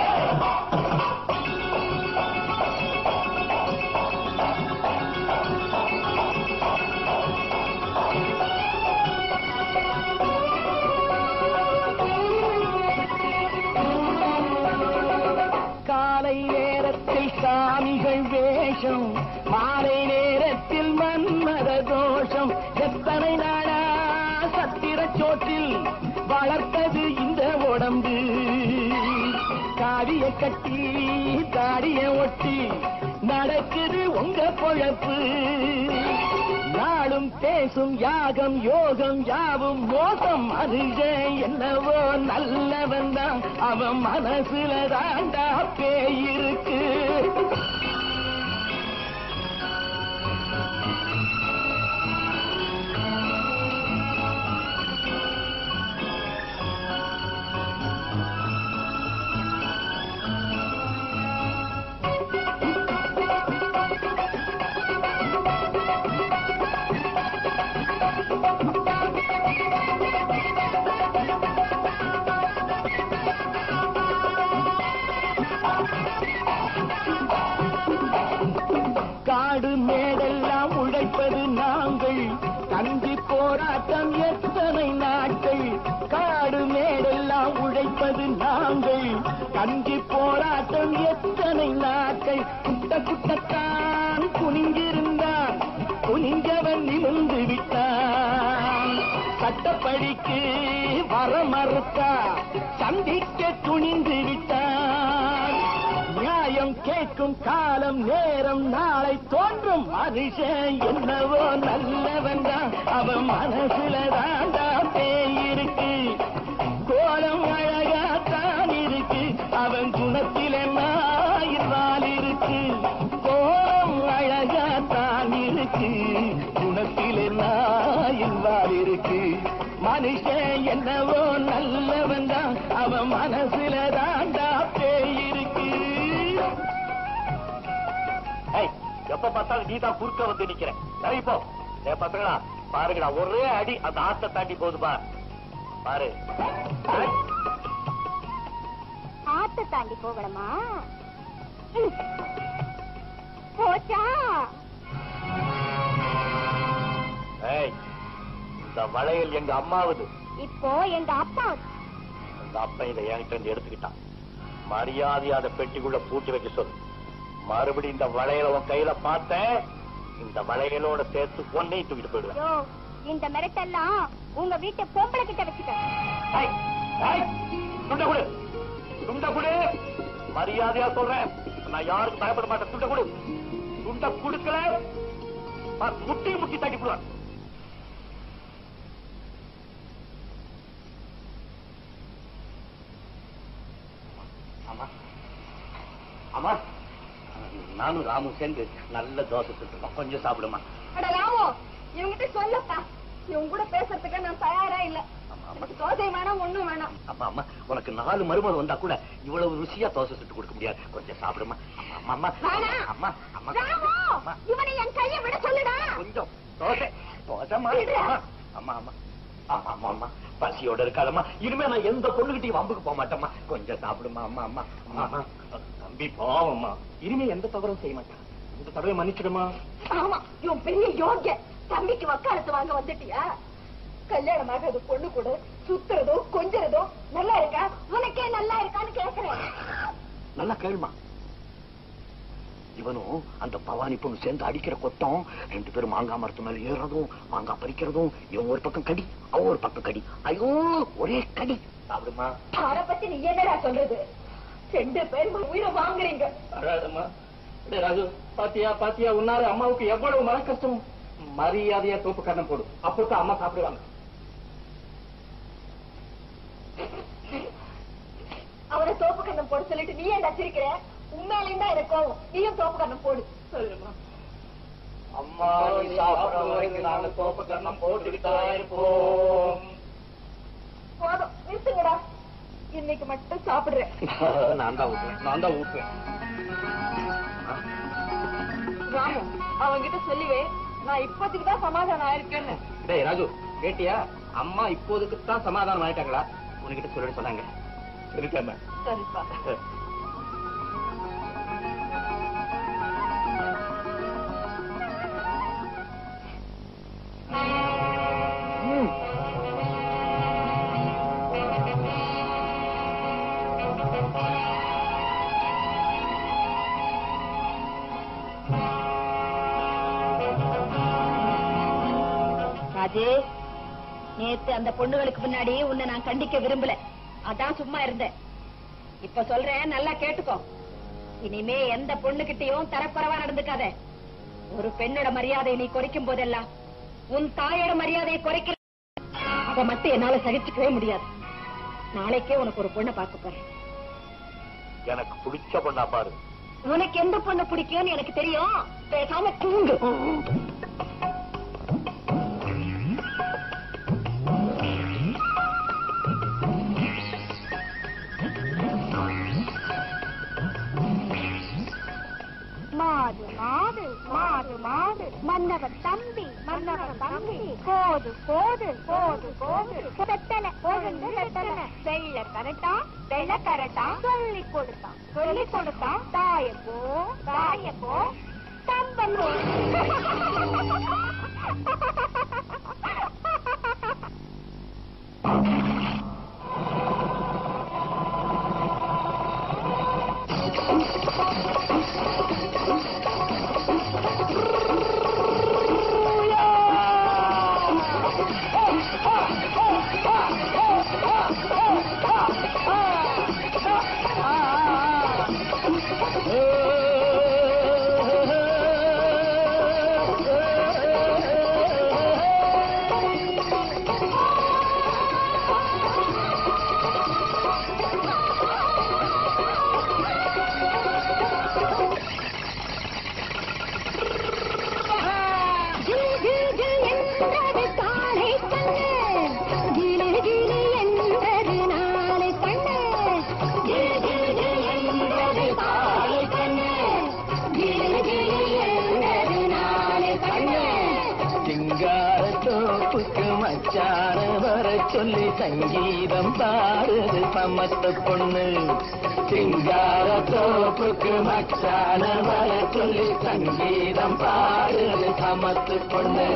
காலை நேரத்தில் சாமிகள் வேஷம் மாலை நேரத்தில் மன்மத தோஷம் எத்தனை நாளா சத்திர சோற்றில் வளர்த்தது இந்த உடம்பு காவிய கட்டி தாடிய ஒட்டி நடக்குது உங்க பொழப்பு நாளும் பேசும் யாகம் யோகம் யாவும் மோசம் மனுஷன் என்னவோ நல்லவன் தான் அவன் மனசுல தாண்டா பேயிருக்கு காடு மேடெல்லாம் உழைப்பது நாங்கள் கஞ்சி போராட்டம் எத்தனை நாட்கள் காடு மேடெல்லாம் உழைப்பது நாங்கள் கஞ்சி போராட்டம் எத்தனை நாட்கள் குட்ட குட்டத்தான் குனிந்திருந்தான் குனிஞ்சவன் நிமிர்ந்து விட்டான் சட்டப்படிக்கு வர மறுத்தா சந்திக்க துணிந்து விட்டான் நியாயம் கேட்கும் காலம் நேரம் நாளை தோன்றும் மனுஷன் என்னவோ நல்லவன் தான் அவன் மனசுல தாண்டா பேயிருக்கு கோலம் அழகாத்தான் இருக்கு அவன் குணத்தில நாயினால் இருக்கு கோலம் அழகாத்தான் இருக்கு பார்த்தா நீ தான் குறுக்க வந்து நிக்கிற சரி போ ஏ பசங்களா பாருங்கடா ஒரே அடி அந்த ஆத்த தாண்டி போகுது பாரு பாரு ஐ, ஆத்த தாண்டி போகணுமா ம். போச்சா ஏய், இந்த வளையல் எங்க அம்மாவது இப்போ எங்க அப்பா அந்த அப்பா இதை என்கிட்ட இருந்து எடுத்துக்கிட்டான் மரியாதை அதை பெட்டிக்குள்ள பூட்டி வைக்க சொல்லு மறுபடி இந்த வளையல உன் கையில பார்த்தேன் இந்த வளையலோட சேர்த்து பொண்ணையும் தூக்கிட்டு போயிடுவேன் யோ இந்த மிரட்டெல்லாம் உங்க வீட்டு பொம்பளை கிட்ட வச்சுக்க ஏய், ஏய், துண்ட குடு துண்ட குடு மரியாதையா சொல்றேன் நான் யாருக்கும் பயப்பட மாட்டேன் துண்ட குடு துண்ட குடுக்கல பா- முட்டி முட்டி தட்டி போடுவேன் ஆமா ஆமா நானும் ராமும் சேர்ந்து நல்ல தோசை சுட்டுருக்கோம் கொஞ்சம் சாப்பிடுமா அட ராமோ இவங்கிட்ட சொல்லப்பா இவங்க கூட பேசுறதுக்கு நான் தயாரா இல்ல ஆமா, ஆமா. எனக்கு தோசை வேணாம் ஒண்ணும் வேணாம் அம்மா அம்மா உனக்கு நாலு மருமகள் வந்தா கூட இவ்வளவு ருசியா தோசை சுட்டு கொடுக்க முடியாது கொஞ்சம் சாப்பிடுமா அம்மா அம்மா வேணாம். அம்மா அம்மா ராமு அம்மா இவனை என் கையை விட சொல்லுடா கொஞ்சம் தோசை தோசைமா விடுடா. அம்மா அம்மா ஆமா ஆமா அம்மா பசியோட இருக்காதம்மா இனிமே நான் எந்த பொண்ணுகிட்டயும் வம்புக்கு போக மாட்டேம்மா கொஞ்சம் சாப்பிடுமா அம்மா அம்மா அம்மா அம்மா தம்பி பாவம்மா இனிமே எந்த தவறும் செய்ய மாட்டான் இந்த தடவை மன்னிச்சிடுமா ஆமா இவன் பெரிய யோகிய தம்பிக்கு வக்காலத்து வாங்க வந்துட்டியா கல்யாணம் ஆகாத பொண்ணு கூட சுத்துறதோ கொஞ்சறதோ நல்லா இருக்கா உனக்கே நல்லா இருக்கான்னு கேக்குறேன் நல்லா கேளுமா இவனும் அந்த பவானி பொண்ணு சேர்ந்து அடிக்கிற கொட்டம் ரெண்டு பேரும் மாங்காய் மரத்து மேல ஏறுறதும் மாங்காய் பறிக்கிறதும் இவன் ஒரு பக்கம் கடி அவன் ஒரு பக்கம் கடி ஐயோ ஒரே கடி சாப்பிடுமா அத பத்தி நீ என்னடா சொல்றது ரெண்டு பேரும் உயிரை வாங்குறீங்க அழாதம்மா டேய் ராஜு பாத்தியா பாத்தியா உன்னால அம்மாவுக்கு எவ்வளவு மன கஷ்டம் மரியாதையா தோப்பு கண்ணம் போடு அப்பதான் அம்மா சாப்பிடுவாங்க அவனை தோப்பு கண்ணம் போட சொல்லிட்டு நீ ஏன்டா சிரிக்கிற உண்மையிலேயும் தான் எனக்கு கோவம் நீயும் தோப்பு கண்ணம் போடு அம்மா நீ சாப்பிடுற வரைக்கும் நாங்க தோப்பு கண்ணம் போட்டுக்கிட்டா இருப்போம் போதும் நிறுத்துங்கடா இன்னைக்கு மட்டும் சாப்பிடுறேன் நான் தான் ஊட்டுவேன் நான் தான் ஊட்டுவேன் ராமு அவன்கிட்ட சொல்லுவே நான் இப்போதைக்கு தான் சமாதானம் ஆயிருக்கேன்னு டேய் ராஜு கேட்டியா அம்மா இப்போதுக்கு தான் சமாதானம் ஆயிட்டாங்களா உனக்கிட்ட சொல்லிட்டு சொன்னாங்க சொல்லிட்டாம சரிப்பா ராஜேஷ் நேத்து அந்த பொண்ணுகளுக்கு முன்னாடி உன்னை நான் கண்டிக்க விரும்பல அதான் சும்மா இருந்தேன் இப்ப சொல்றேன் நல்லா கேட்டுக்கோ இனிமே எந்த பொண்ணுகிட்டயும் தரக்குறைவா நடந்துக்காத ஒரு பெண்ணோட மரியாதையை நீ குறைக்கும் போதெல்லாம் உன் தாயோட மரியாதையை குறைக்கிற அதை மட்டும் என்னால சகிச்சுக்கவே முடியாது நாளைக்கே உனக்கு ஒரு பொண்ணை பார்க்க போறேன் எனக்கு பிடிச்ச பொண்ணா பாரு உனக்கு எந்த பொண்ணு பிடிக்கும்னு எனக்கு தெரியும் பேசாம தூங்கு மாடு மாடு மாடு மாடு மன்னவன் தம்பி மன்னவன் தம்பி போது போது போது போது செத்தன போகுது செத்தன வெள்ள கரட்டா வெள்ள கரட்டா சொல்லி கொடுத்தான் சொல்லி கொடுத்தான் தாயப்போ தாயப்போ தம்பன் ஆ சொல்லி சங்கீதம் பாடுது சமத்து பொண்ணு சிங்கார தோப்புக்கு மச்சான வர சொல்லி சங்கீதம் பாடுது சமத்து பொண்ணு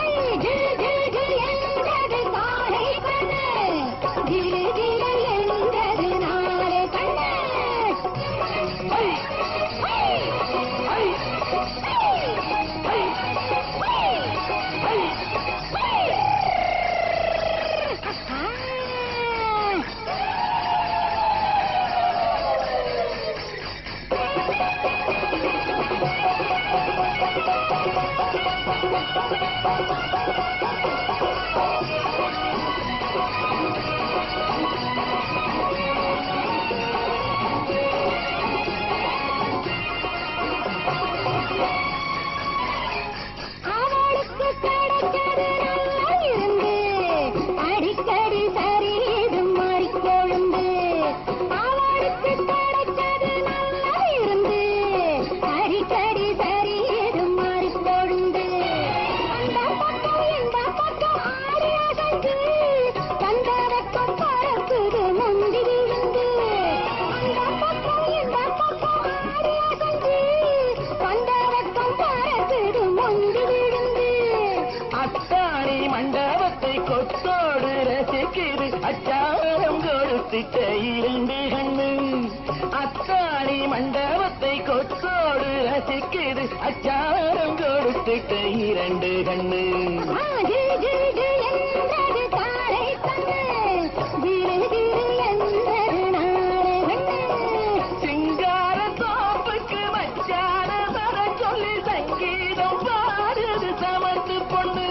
அவளுக்கு கிடைச்சது நல்லா இருந்து அடிக்கடி சரீது மாறிக்கொழுந்து அவளுக்கு கிடைச்சது நல்லா இருந்து அடிக்கடி சரீது மாறிக்கொழுந்து அந்த பக்கம் இந்த பக்கம் ஆடி அசைந்து வந்த வெக்கம் பறக்குது முந்தி விழுந்து அந்த பக்கம் இந்த பக்கம் ஆடி அசைந்து வந்த வெக்கம் பறக்குது முந்தி விழுந்து அத்தாணி மண்டபத்தை கொத்தோடு ரசிக்குது அச்சாரம் கொடுத்திட்ட இரண்டு கண்ணு அத்தாணி மண்டபத்தை கொத்தோடு ரசிக்குது அச்சாரம் கொடுத்திட்ட இரண்டு கண்ணு ஜில் ஜில் ஜில் என்றது தாரை கண்ணு ஜில் ஜில் என்றது நாரை கண்ணு சிங்கார தோப்புக்கு மச்சான வர சொல்லி சங்கீதம் பாடுது சமத்து பொண்ணு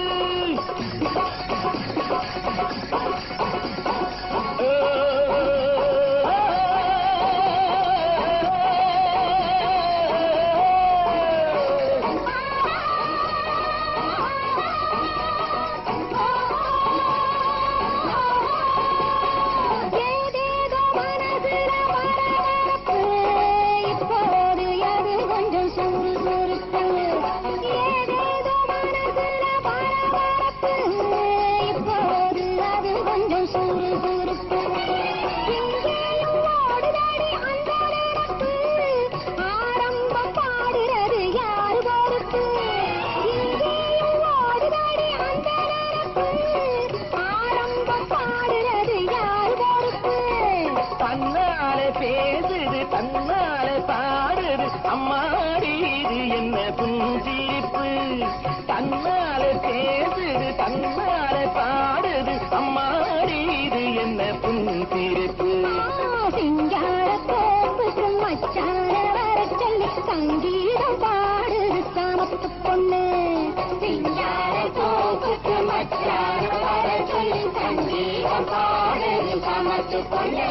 ஏதேதோ மனசுல பரபரப்பு, இப்போது அது கொஞ்சம் சுறுசுறுப்பு. ஏதேதோ மனசுல பரபரப்பு, இப்போது அது கொஞ்சம் சுறுசுறுப்பு. எங்கேயும் ஓடுதடி அந்த நெருப்பு, ஆரம்பம் பாடுறது யாரு பொறுப்பு? எங்கேயும் ஓடுதடி அந்த நெருப்பு, ஆரம்பம் பாடுறது யாரு பொறுப்பு தன்னாலே பேசுது தன்னாலே பாடுது அம்மாடி இது என்ன புஞ்சிரிப்பு தன்னாலே பேசுது தன்னாலே பாடுது அம்மாடி இது என்ன புஞ்சிரிப்பு சிங்கார கோப்புக்கு மச்சான வர சொல்லி சங்கீதம் பாடுது சாமத்து பொண்ணு சிங்கார கோப்புக்கு மச்சான வர சொல்லி சங்கீதம் பாடுது சாமத்து பொண்ணு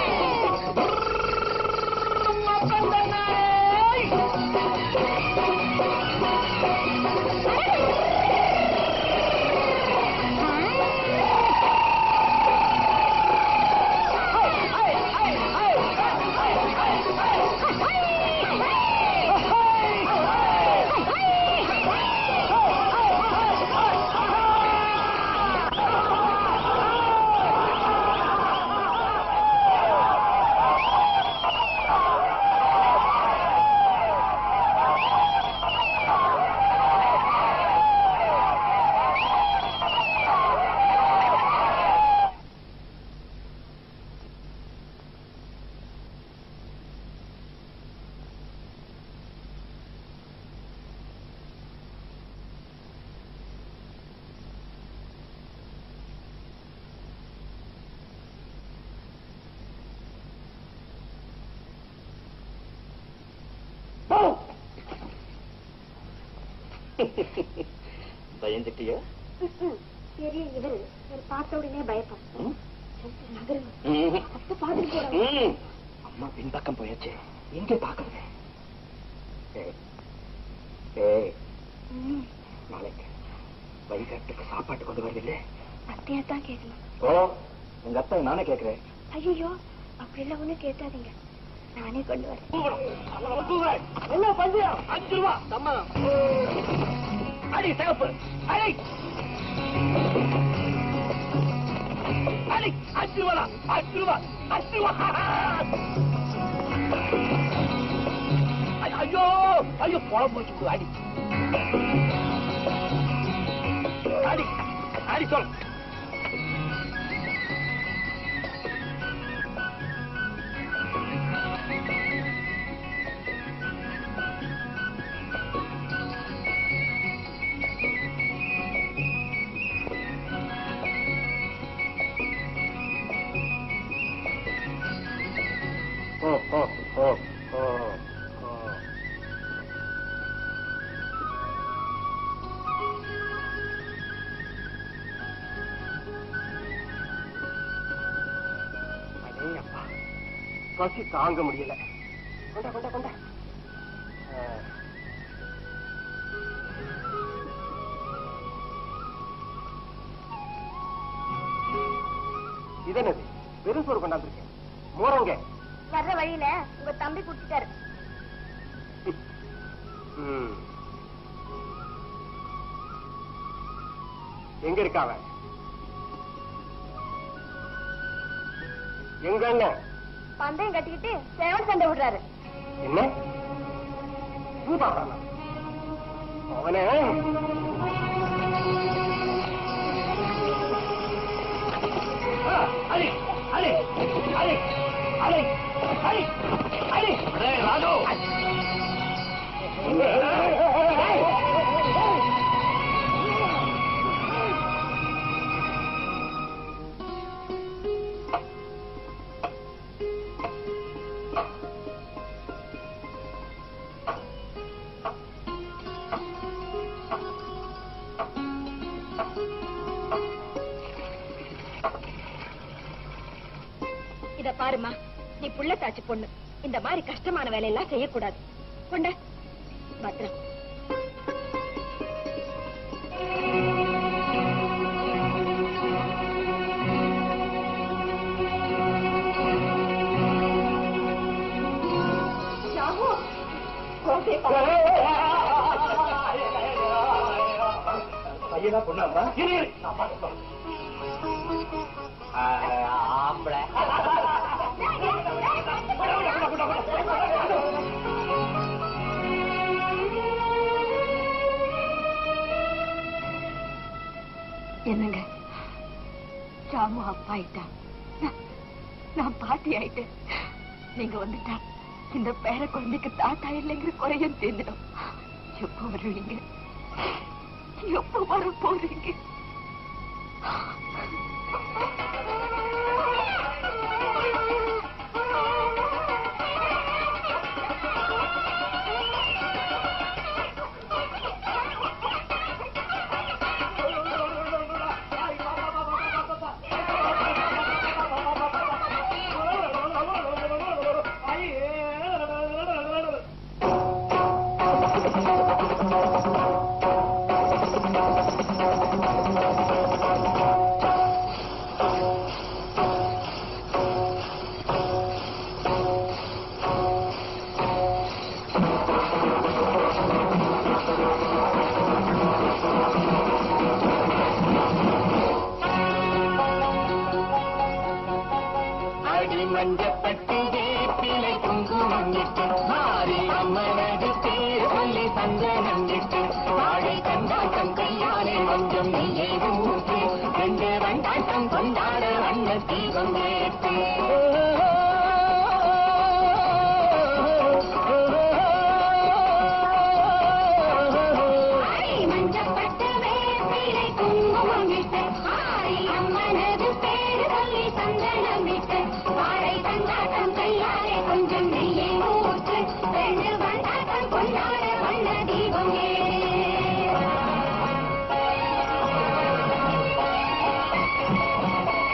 பயந்துட்டியா பெரிய இவரு இவர் பார்த்த உடனே பயப்படும் நகருங்க ம். அப்ப பாத்துட்டு போறாங்க ம். அம்மா பின்பக்கம் போயாச்சு எங்க பாக்குறது ஏய். ஏய் நாளைக்கு வழிகாட்டுக்கு சாப்பாட்டு கொண்டு வருதில்லை அத்தையா தான் கேட்கணும் ஓ உங்க அத்தை நானே கேக்குறேன் ஐயோ அப்படி எல்லாம் ஒண்ணு கேட்டாதீங்க நானே கொண்டு வரேன் என்ன பந்தயம் அஞ்சு ரூபா சம்மதம் அடி சிகப்பு அடி அடி அஞ்சு ரூபா அஞ்சு ரூபா அஞ்சு ரூபா ஐயோ ஐயோ பொழ முடிச்சு அடி அடி அடி சொல் ஓ ஓ ஓ ஓ ஓ அடேயப்பா, பசி தாங்க முடியல கொண்டா கொண்டா கொண்டா ஆ. இது என்னது வெறும் சோறு கொண்டாந்துருக்கேன் மோரங்க வர்ற வழியில உங்க தம்பி குடுத்துட்டாரு ம். எங்க இருக்கா அவன் எங்க அண்ணன் பந்தயம் கட்டிக்கிட்டு சேவல் சண்டை விடுறாரு என்ன பூதாடானா? அவனே ஆ, அடி அடி அடி அடி அடி அடி டேய் ராஜு இத பாருமா நீ புள்ள தாச்சி பொண்ணு இந்த மாதிரி கஷ்டமான வேலையெல்லாம் செய்யக்கூடாது கொண்ட பத்திரம் ராகு, கோசை பாரு. பையனா பொண்ணாமா இரு, இரு, நான் பார்த்துக்கிறேன். ஆம்பளை என்னங்க ராமு அப்பா ஆயிட்டான் நான்- நான் பாட்டி ஆயிட்டேன் நீங்க வந்துட்டா இந்த பேர குழந்தைக்கு தாத்தா இல்லைங்கிற குறையும் தீர்ந்துடும் எப்போ வருவீங்க எப்போ வர போறீங்க அடி மஞ்சப்பட்டு வேப்பிலை குங்குமம் இட்டு மாறி அம்மனது பேர் சொல்லி சந்தனம் இட்டு வாழை கண்டாட்டம் கையாலே மஞ்சம் நெய்யை ஊற்றி ரெண்டு வண்டாட்டம் கொண்டாட வண்ண தீபம் ஏற்று மஞ்சப்பட்டு வேப்பிலை குங்குமம் விட்டு ஆரி அம்மனது பேரு சொல்லி சந்தனம் விட்டு வாழை கண்டாட்டம் கையாலே கொஞ்சம் நெய்யை ஊற்று ரெண்டு வண்டாட்டம் கொண்டாட வண்ண தீபம் ஏறு.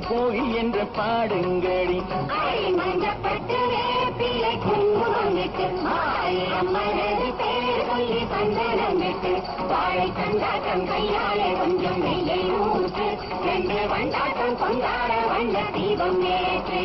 கோவில் என்று பாடுங்கடி மஞ்சப்பட்டு வேப்பிலை குங்குமம் விட்டு மாரியம்மனது பேர் சொல்லி சந்தனம் விட்டு வாழை கண்டாட்டம் கையாலே கொஞ்சம் நெய்யை ஊற்று ரெண்டு வண்டாட்டம் கொண்டாட வண்ண தீபம் ஏற்று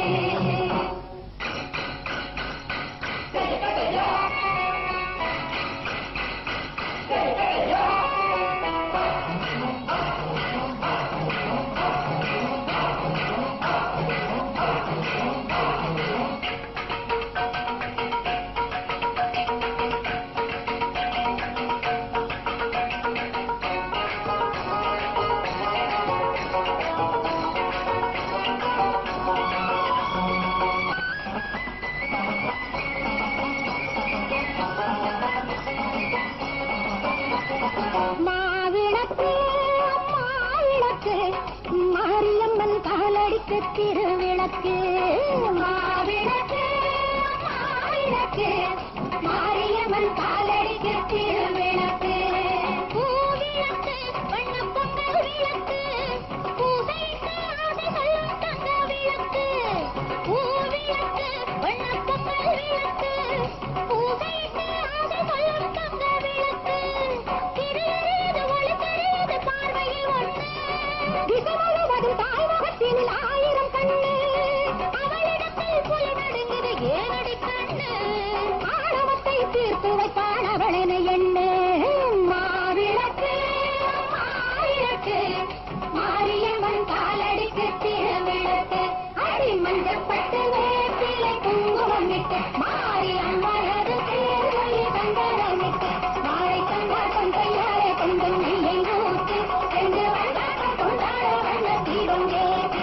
மாவிளக்கு மாவிளக்கு மாரியம்மன் காலடிக்கு திருவிளக்கு மாவிளக்கு மாவிளக்கு மாரியம்மன் காலடிக்கு திருவிளக்கு பூவிளக்கு வண்ண பொங்கல் விளக்கு பூசைக்கு ஆசை சொல்லும் தங்க விளக்கு பூவிளக்கு வண்ண பொங்கல் விளக்கு பூசைக்கு ஆசை சொல்லும் தங்க விளக்கு திரையறியது ஒளி தெரியுது பார்வையில் ஒண்ணு திசை முழுவதும் தாய் முகத்தினில் ஆயிரம் கண்ணு அவளிடத்தில் புலி நடுங்குது ஏனடி கண்ணு ஆணவத்தை தீர்த்து வைப்பான் அவளின எண்ணு மாவிளக்கு மாவிளக்கு மாரியம்மன் காலடிக்கு திருவிளக்கு அடி மஞ்சப்பட்டு வேப்பிலை குங்குமம் விட்டு மாரியம்மனது பேர் சொல்லி சந்தனம் விட்டு மாலை கண்டாட்டம் கையாலே கொஞ்சம் நெய்யை ஊற்றி ரெண்டு வண்டாட்டம் கொண்டாட வண்ண தீபம் ஏற்று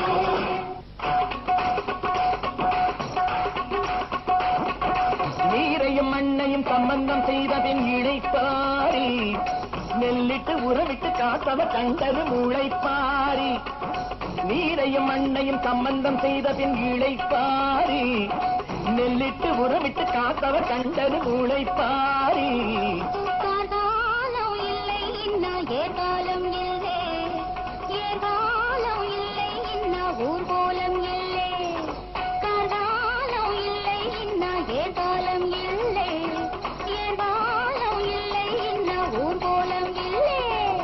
நீரையும் மண்ணையும் சம்பந்தம் செய்தபின் இழைப்பாரி நெல்லிட்டு உறவிட்டு காத்தவ கண்டது முளைப்பாரி நீரையும் மண்ணையும் சம்பந்தம் செய்தபின் இழைப்பாரி நெல்லிட்டு உறவிட்டு காத்தவ கண்டது முளைப்பாரி காலம் இல்லை இன்னும் ஏகாலம் இல்லை ஏகாலம் இல்லை இன்னும் ஊர்கோலம் இல்லை காலம் இல்லை இன்னும் ஏகாலம் இல்லை ஏகாலம் இல்லை இன்னும் ஊர்கோலம் இல்லை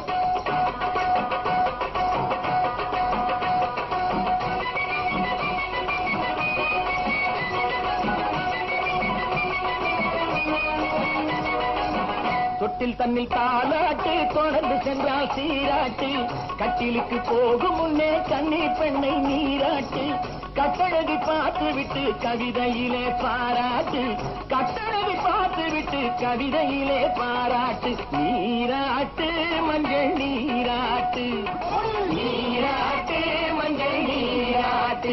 தொட்டில் தன்னில் தாளாட்டு தொடர்ந்து சென்றால் சீராட்டு கட்டிலுக்கு போகும் முன்னே கண்ணீர் பெண்ணை நீராட்டு கட்டழகி பார்த்து விட்டு கவிதையிலே பாராட்டு கட்டழகி பார்த்து விட்டு கவிதையிலே பாராட்டு நீராட்டு மஞ்சள் நீராட்டு நீராட்டு மஞ்சள் நீராட்டு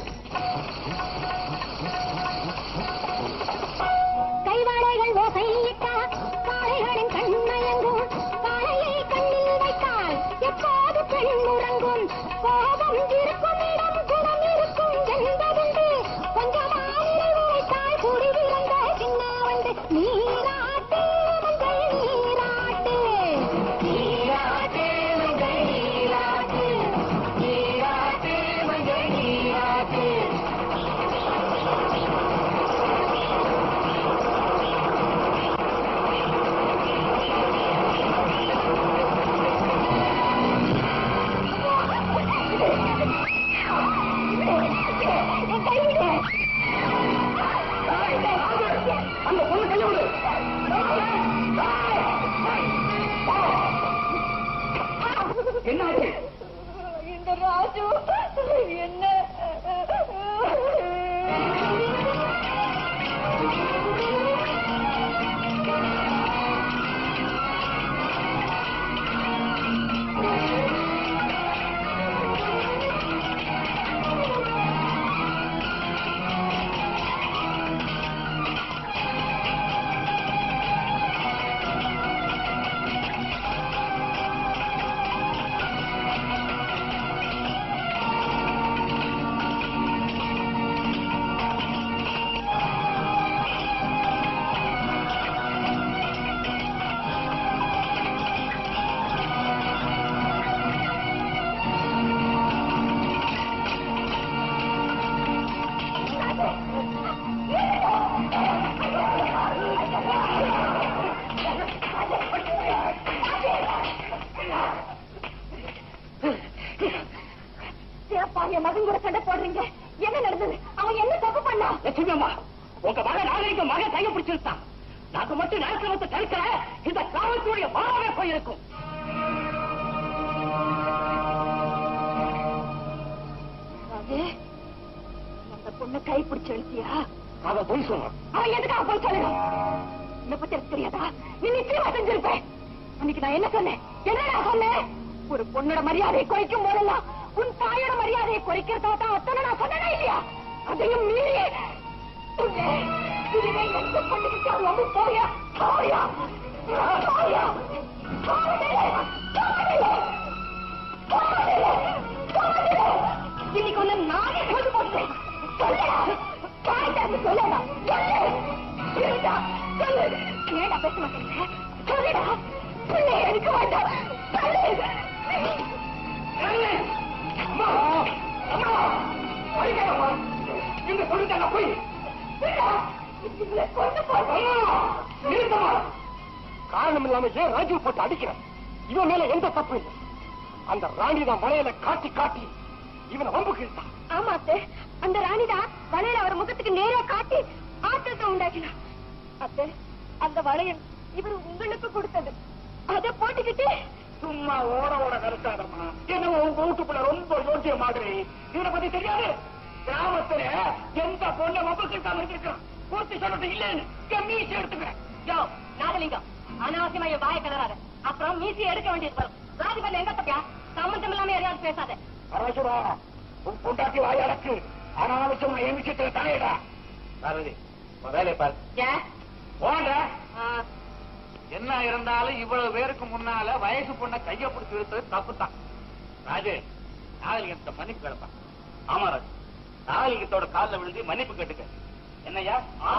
கைவாடைகள் ஓசையிட்டால் காளைகளின் கண்மயங்கும் காளையை கண்ணில் வைத்தால் எப்போது பெண் உறங்கும் கோபம் இருக்கும் இடம் குணம் இருக்கும் என்பதுண்டு கொஞ்சமானிலை உரைத்தால் குடி விழுந்த சின்ன வந்து நீராட்டு மஞ்சள் நீராட்டு நீராட்டு மஞ்சள் நீராட்டு நீராட்டு மஞ்சள் நீராட்டு அந்த பொண்ணு கையை விடு என்ன ஆச்சு இந்த ராஜு என்ன ஆ என் மகன் கூட சண்டை போடுறீங்க என்ன நடந்தது அவன் என்ன தப்பு பண்ணா லட்சுமி அம்மா உங்க மகன் நாளைக்கு மகன் கையை பிடிச்சிருந்தான் நாங்க மட்டும் நேரத்தை தடுக்கிற இந்த காவல்துறைய மாறவே போயிருக்கும் ராஜு அந்த பொண்ணு கை பிடிச்சு எழுத்தியா அவ போய் சொல்றான் அவன் எதுக்காக போய் சொல்லணும் என்ன பத்தி எனக்கு தெரியாதா நீ நிச்சயமா செஞ்சிருப்பேன் அன்னைக்கு நான் என்ன சொன்னேன் என்னடா சொன்னேன் ஒரு பொண்ணோட மரியாதையை குறைக்கும் போதெல்லாம் உன் தாயோட மரியாதையை குறைக்கிறதா தான் அத்தனை நான் சொன்னதா இல்லையா அதையும் மீறி உன்னை இனிமே எந்த பொண்ணுக்கு ரொம்ப போயா போயா போயா இன்னைக்கு ஒண்ணு நானே கொண்டு போட்டேன் சொல்லடா தாய் தரப்பு சொல்லடா சொல்லு சொல்லுடா சொல்லு ஏடா பேச மாட்டேங்க சொல்லுடா பிள்ளை எடுக்க வேண்டாம் சொல்லு இந்த சொல்லிட்டாங்க போய் கொண்டு நிறுத்தமா காரணம் இல்லாம ஏன் ராஜீவ் போட்டு அடிக்கிறேன் இவன் மேல எந்த தப்பு இல்லை அந்த ராணி தான் வளையல காட்டி காட்டி இவனை வம்புக்கு இழுத்தான் ஆமா அத்தை அந்த ராணிதான் வளையல் அவர் முகத்துக்கு நேரா காட்டி ஆட்டத்தை உண்டாக்கினா அத்தை அந்த வளையல் இவர் உங்களுக்கு கொடுத்தது அதை போட்டுக்கிட்டு சும்மா ஓட ஓட கருத்தாதம்மா என்ன உங்க வீட்டுக்குள்ள ரொம்ப யோசிய மாதிரி இவனை பத்தி தெரியாது கிராமத்துல எந்த பொண்ணை வம்புக்கு இழுக்காம இருக்கான் பூர்த்தி சொல்றது இல்லைன்னு என் மீசி எடுத்துக்கிறேன் யோ நாகலிங்கம் அனாவசியமா என் வாயை கிளறாத அப்புறம் மீசி எடுக்க வேண்டியது வரும் ராஜபல்ல எங்க பத்தியா சம்பந்தம் இல்லாம எதையாவது பேசாத பரசுரா உன் பொண்டாட்டி வாயடக்கு அனாவசியமா என் விஷயத்துல தலையிடா பாரதி உன் வேலையை பாரு ஏன் போங்க ஆ, என்ன இருந்தாலும் இவ்வளவு பேருக்கு முன்னால வயசு பொண்ண கைய பிடிச்சி இழுத்தது தப்பு தான் ராஜு நாகலிங்கத்தை மன்னிப்பு கேட்பான் ஆமா ராஜு நாகலிங்கத்தோட காலில் விழுந்து மன்னிப்பு கேட்டுக்க என்னய்யா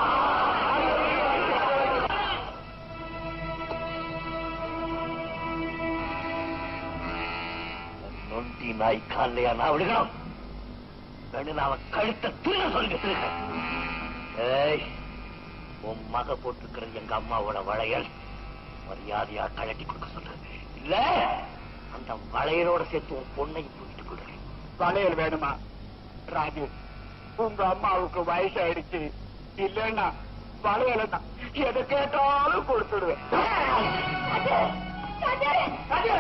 நொண்டி நாய் காலையா நான் விடுகணும் வேணும் அவன் கழுத்த திருட சொல்லுங்க திருட ஏய் உன் மக போட்டுக்கிறது எங்க அம்மாவோட வளையல் மரியாதையா கழட்டி கொடுக்க சொல்லு இல்ல அந்த வளையலோட சேர்த்து உன் பொண்ணை தூக்கிட்டு கொடுறேன் வளையல் வேணுமா ராஜு உங்க அம்மாவுக்கு வயசாயிடுச்சு இல்லன்னா வளையல தான் எதை கேட்டாலும் கொடுத்துடுவேன் ராஜு!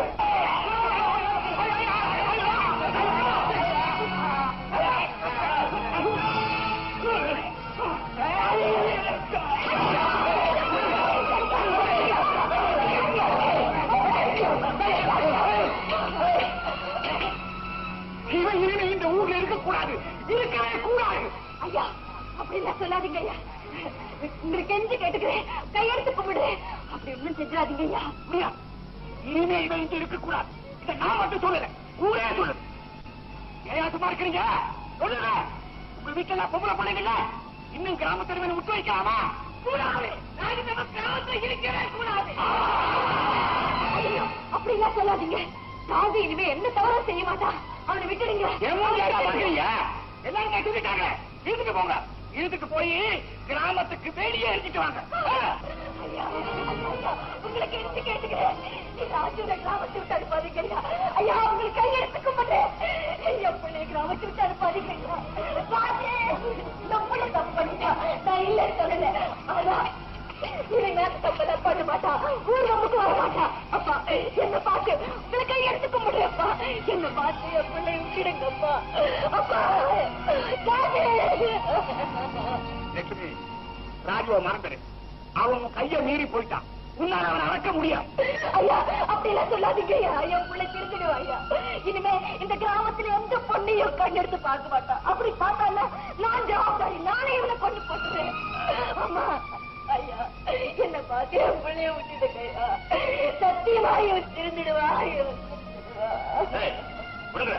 இவன் இனிமே இந்த ஊர்ல இருக்கக்கூடாது இருக்கவே கூடாது ஐயா அப்படி எல்லாம் சொல்லாதீங்க ஐயா உங்களுக்கு கெஞ்சி கேட்டுக்கிறேன் கையெடுத்து கும்பிடு அப்படி ஒண்ணும் செஞ்சிடாதீங்க ஐயா அப்படியா? இனிமே இவன் இங்க இருக்கக்கூடாது இதை நான் மட்டும் சொல்லல ஊரே சொல்லுது ஏன் சும்மா இருக்கிறீங்க சொல்லுங்க உங்க வீட்டுல பொம்பளை பிள்ளைங்கல்ல இன்னும் கிராமத்துல இவனை விட்டு வைக்கலாமா கூடாது நான் இந்த கிராமத்துல இருக்கவே கூடாது ஐயோ அப்படி எல்லாம் சொல்லாதீங்க ராஜு இனிமே எந்த தவறும் செய்ய மாட்டான் அவனை விட்டுடுங்க எவ்வளவு கேட்டா பாக்குறீங்க எல்லாரும் கட்டுக்கிட்டாங்க வீட்டுக்கு போங்க வீட்டுக்கு போய் கிராமத்துக்கு வெளியே எடுத்துட்டு வாங்க ஐயா, ஐயா, உங்களுக்கு எடுத்து கேட்டுக்கிறேன் ராஜுவை கிராமத்தை விட்டு அனுப்பாதீங்க ஐயா ஐயா உங்களுக்கு கையெடுத்து கும்பிட்டு என் பிள்ளை கிராமத்தை விட்டு அனுப்பாதீங்க ஐயா ராஜே என் பிள்ளை தப்பு பண்ணிட்டா நான் இல்லைன்னு சொல்லல ஆனா இவன் மேல தப்பெல்லாம் பண்ண மாட்டா ஊர் நமக்கு வர மாட்டா அப்பா என்ன பார்த்து உங்களை கையெடுத்து கும்பிடுறப்பா என்ன பார்த்து என் பிள்ளை விட்டுடுங்கப்பா அப்பா ராஜே லட்சுமி ராஜுவை மறந்துடு அவன் உன் கைய மீறி போயிட்டான் உன்னால அவனை அடக்க முடியாது ஐயா அப்படி எல்லாம் சொல்லாதீங்க ஐயா என் பிள்ளை திருந்துடுவா ஐயா இனிமே இந்த கிராமத்துல எந்த பொண்ணையும் கண்ணெடுத்து பார்க்க மாட்டான் அப்படி பார்த்தால நான் ஜவாப்தாரி நானே இவனை கொண்டு போட்டுறேன் அம்மா ஐயா என்ன பார்த்து என் பிள்ளைய விட்டுடுங்க ஐயா சத்தியமா இவன் திருந்துடுவா இவன் திருந்துடுவா. ஏய், விடுங்க.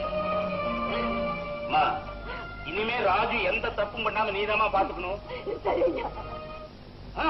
அம்மா, இனிமே ராஜு எந்த தப்பும் பண்ணாம நீதாம்மா பாத்துக்கணும் சரி ஐயா ஆ,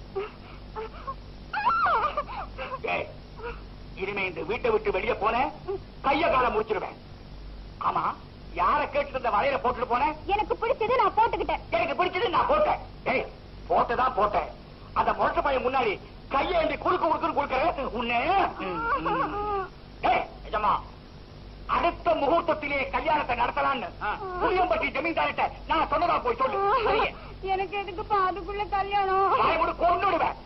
ஏய், இனிமே இந்த வீட்டை விட்டு வெளியே போனேன் கைய கால முடிச்சிருவேன் ஆமா யார கேட்டு இந்த வலையில போட்டுட்டு போனேன் எனக்கு பிடிச்சது நான் போட்டுக்கிட்டேன் எனக்கு பிடிச்சது நான் போட்டேன் ஏய் போட்டதான் போட்டேன் அந்த மொட்டை பையன் முன்னாடி கையை எழுதி குறுக்கு குறுக்குன்னு கொடுக்கறேன் உன்னை ம், ம். ஏய் நிஜமா அடுத்த முகூர்த்தத்திலே கல்யாணத்தை நடத்தலாம்னு புளியம்பட்டி ஜமீன்தார்கிட்ட நான் சொன்னதா போய் சொல்லு சரிங்க. எனக்கு எதுக்குப்பா அதுக்குள்ள கல்யாணம் வாயை மூடு, கொன்னு விடுவேன்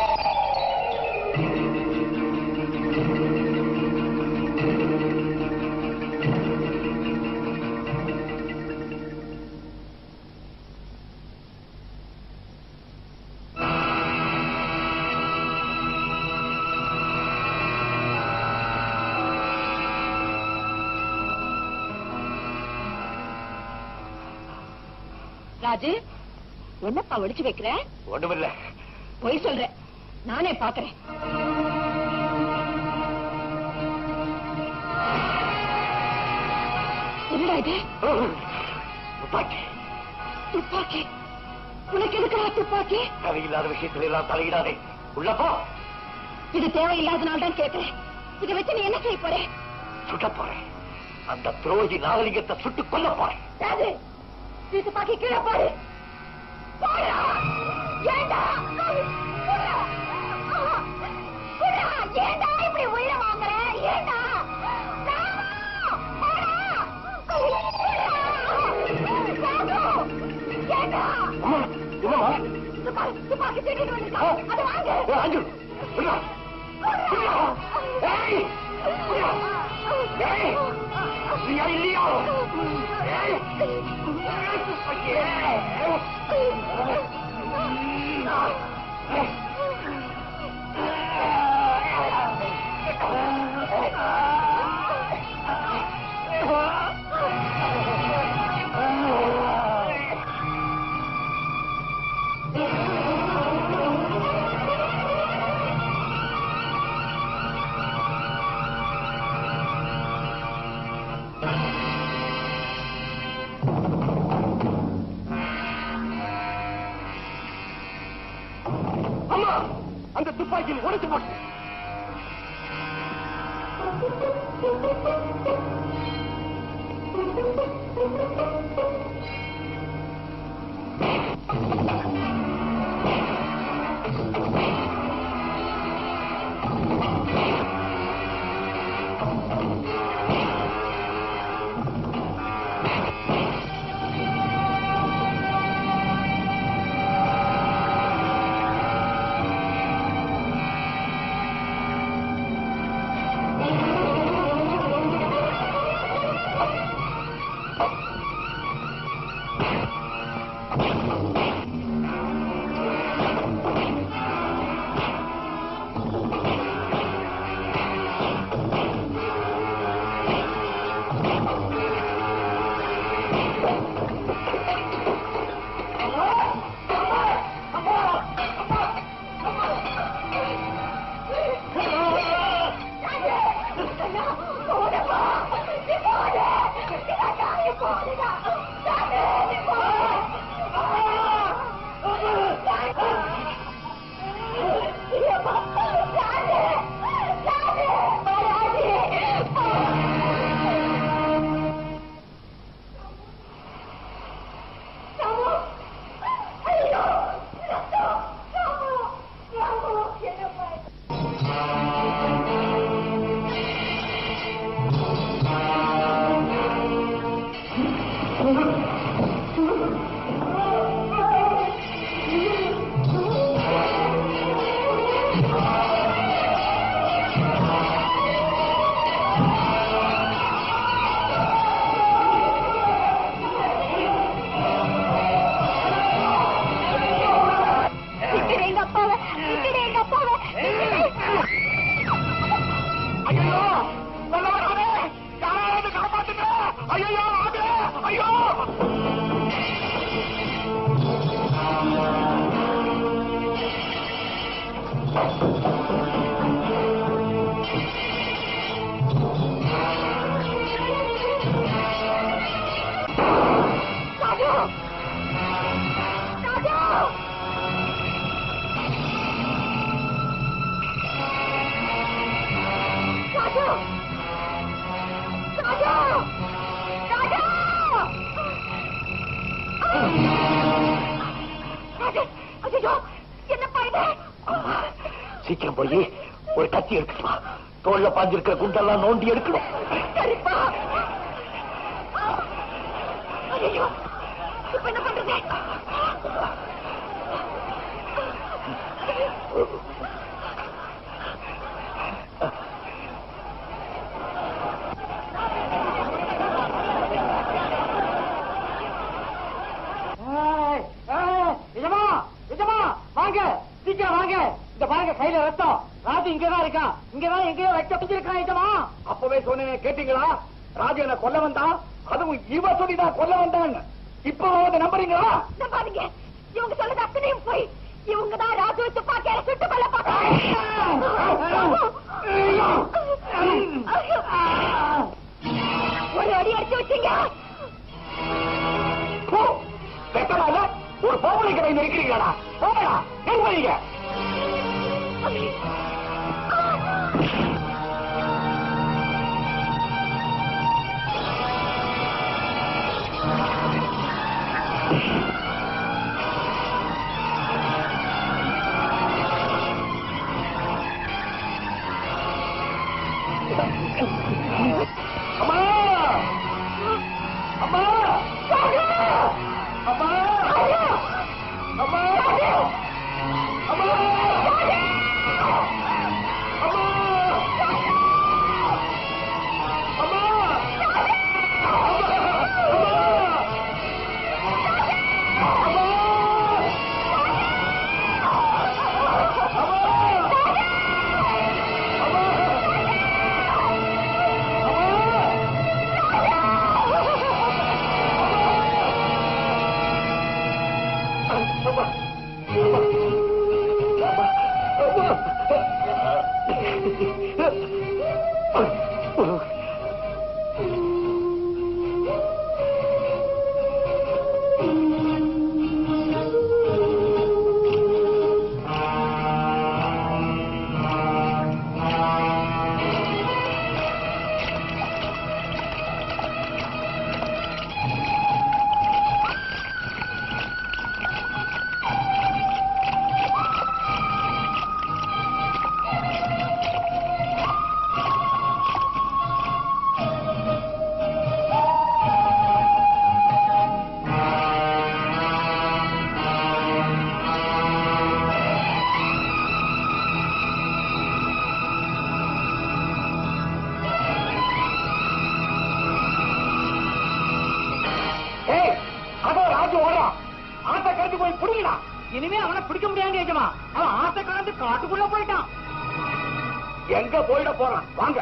ராஜு என்னப்பா ஒளிச்சு வைக்கிற ஒண்ணுமில்ல பொய் சொல்றேன் நானே பாக்குறேன் என்னடா இது துப்பாக்கி துப்பாக்கி உனக்கு எதுக்குடா துப்பாக்கி தேவையில்லாத விஷயத்துல எல்லாம் தலையிடாதே உள்ள போ இது தேவையில்லாதனால தான் கேட்கிறேன் இதை வச்சு நீ என்ன செய்ய போற சுட்ட போறேன் அந்த துரோகி நாகலிங்கத்தை சுட்டு கொல்ல போறேன் ராஜு நீ துப்பாக்கி கீழே போடு போடா ஏண்டா போடா. போடா. ஏண்டா இப்படி உயிரை வாங்குற ஏண்டா ராமு, போடா. போடா. ராமு, ஏண்டா அம்மா என்னம்மா துப்பாக்கி துப்பாக்கி திருடிட்டு வந்திருக்கான். அதை வாங்கு ஏய், அஞ்சு விடுடா. விடுடா. ஏய், விடுடா. ஏய், நீயா இல்லையா? ஏய், அம்மா அந்த துப்பாக்கியில் உடைச்சு போட்டு விட்டுடு எங்க அப்பாவை விட்டுடு எங்க அப்பாவை ஐயோ வல்லவரானே யாராவது காப்பாத்துங்க ஐயோ ஆகுது ஐயோ ராஜு ராஜு ராஜு ராஜு ராஜு ராஜு ஐயோ என்னப்பா இது சீக்கிரம் போய் ஒரு கத்தி எடுத்துட்டு வா தோல்ல பாஞ்சிருக்கிற குண்டெல்லாம் நோண்டி எடுக்கணும் சரிப்பா ஐயோ இப்ப என்ன பண்றது நிஜமா நிஜமா வாங்க சீக்கிரம் வாங்க இந்த பாருங்க கையில ரத்தம் ராஜு இங்கதான் இருக்கான் இங்கதான் எங்கேயோ வைக்க வச்சிருக்கான் நிஜமா அப்பவே சொன்னேன் கேட்டீங்களா ராஜு என்ன கொல்ல வந்தான் அதுவும் இவ சொல்லிதான் கொல்ல வந்தான்னு இப்ப வந்து நம்புறீங்களா நம்பாதீங்க இவங்க சொல்றது அத்தனையும் போய் இவங்க தான் ராஜு துப்பாக்கியால சுட்டு கொல்ல ஒரு அடி அடிச்சு வச்சீங்க போ, வெட்டமால ஒரு பொம்பளை கடை இருக்கிறீங்களா போங்கடா எங்க அம்மா அம்மா அம்மா அம்மா அம்மா ஏய் அதோ ராஜு ஓடுறான் ஆத்த கறந்து போய் புடிங்கடா இனிமே அவனை பிடிக்க முடியாது ஏஜமா அவன் ஆத்த கறந்து காட்டுக்குள்ள போயிட்டான் எங்க போயிட போறான் வாங்க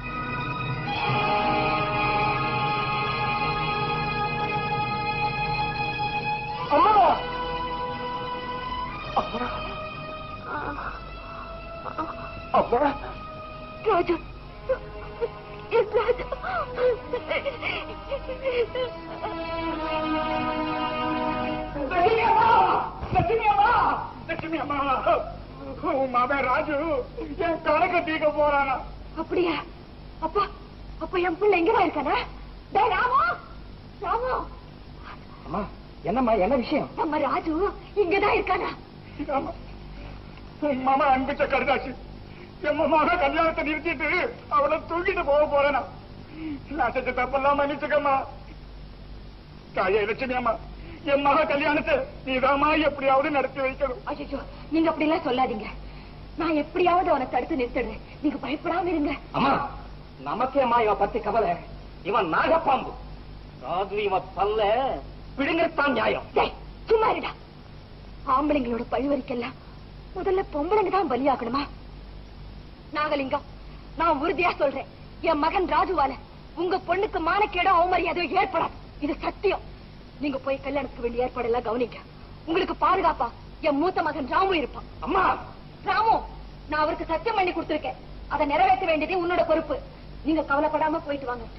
அம்மா அம்மா அம்மா ராஜு என் ராஜு லட்சுமி அம்மா லட்சுமி அம்மா லட்சுமி அம்மா உன் மகன் ராஜு என் கணக்கு தீக்க போறானா அப்படியா அப்பா அப்ப என் பிள்ளை எங்கதான் இருக்கானா டேய் ராமு ராமு அம்மா என்னம்மா என்ன விஷயம் நம்ம ராஜு இங்கதான் இருக்கானா ஆமா. உன் மாமா அன்பிச்ச கருதாச்சு என் மக கல்யாணத்தை நிறுத்திட்டு அவளை தூக்கிட்டு போக போறேனா நான் செஞ்ச தப்பெல்லாம் மன்னிச்சுக்கம்மா தாயே லட்சுமி அம்மா என் மக கல்யாணத்தை நீதாம்மா எப்படியாவது நடத்தி வைக்கணும் ஐயோ நீங்க அப்படி எல்லாம் சொல்லாதீங்க நான் எப்படியாவது அவனை தடுத்து நிறுத்திடுறேன் நீங்க பயப்படாம இருங்க அம்மா நமக்கேம்மா இவ பத்தி கவலை இவன் நாகப்பாம்பு ராஜு இவன் பல்ல பிடுங்கத்தான் நியாயம் டேய், சும்மா இருடா ஆம்பளைங்களோட பழிவரிக்கெல்லாம் முதல்ல பொம்பளைங்க தான் பலியாகணுமா நாகலிங்கம் நான் உறுதியா சொல்றேன் என் மகன் ராஜுவால உங்க பொண்ணுக்கு மானக்கேடோ அவமரியாதையோ ஏற்படாது இது சத்தியம் நீங்க போய் கல்யாணத்துக்கு வேண்டிய ஏற்பாடு எல்லாம் கவனிங்க உங்களுக்கு பாதுகாப்பா என் மூத்த மகன் ராமு இருப்பான் அம்மா ராமு நான் அவருக்கு சத்தியம் பண்ணி கொடுத்திருக்கேன் அதை நிறைவேற்ற வேண்டியது உன்னோட பொறுப்பு நீங்க கவலைப்படாம போயிட்டு வாங்க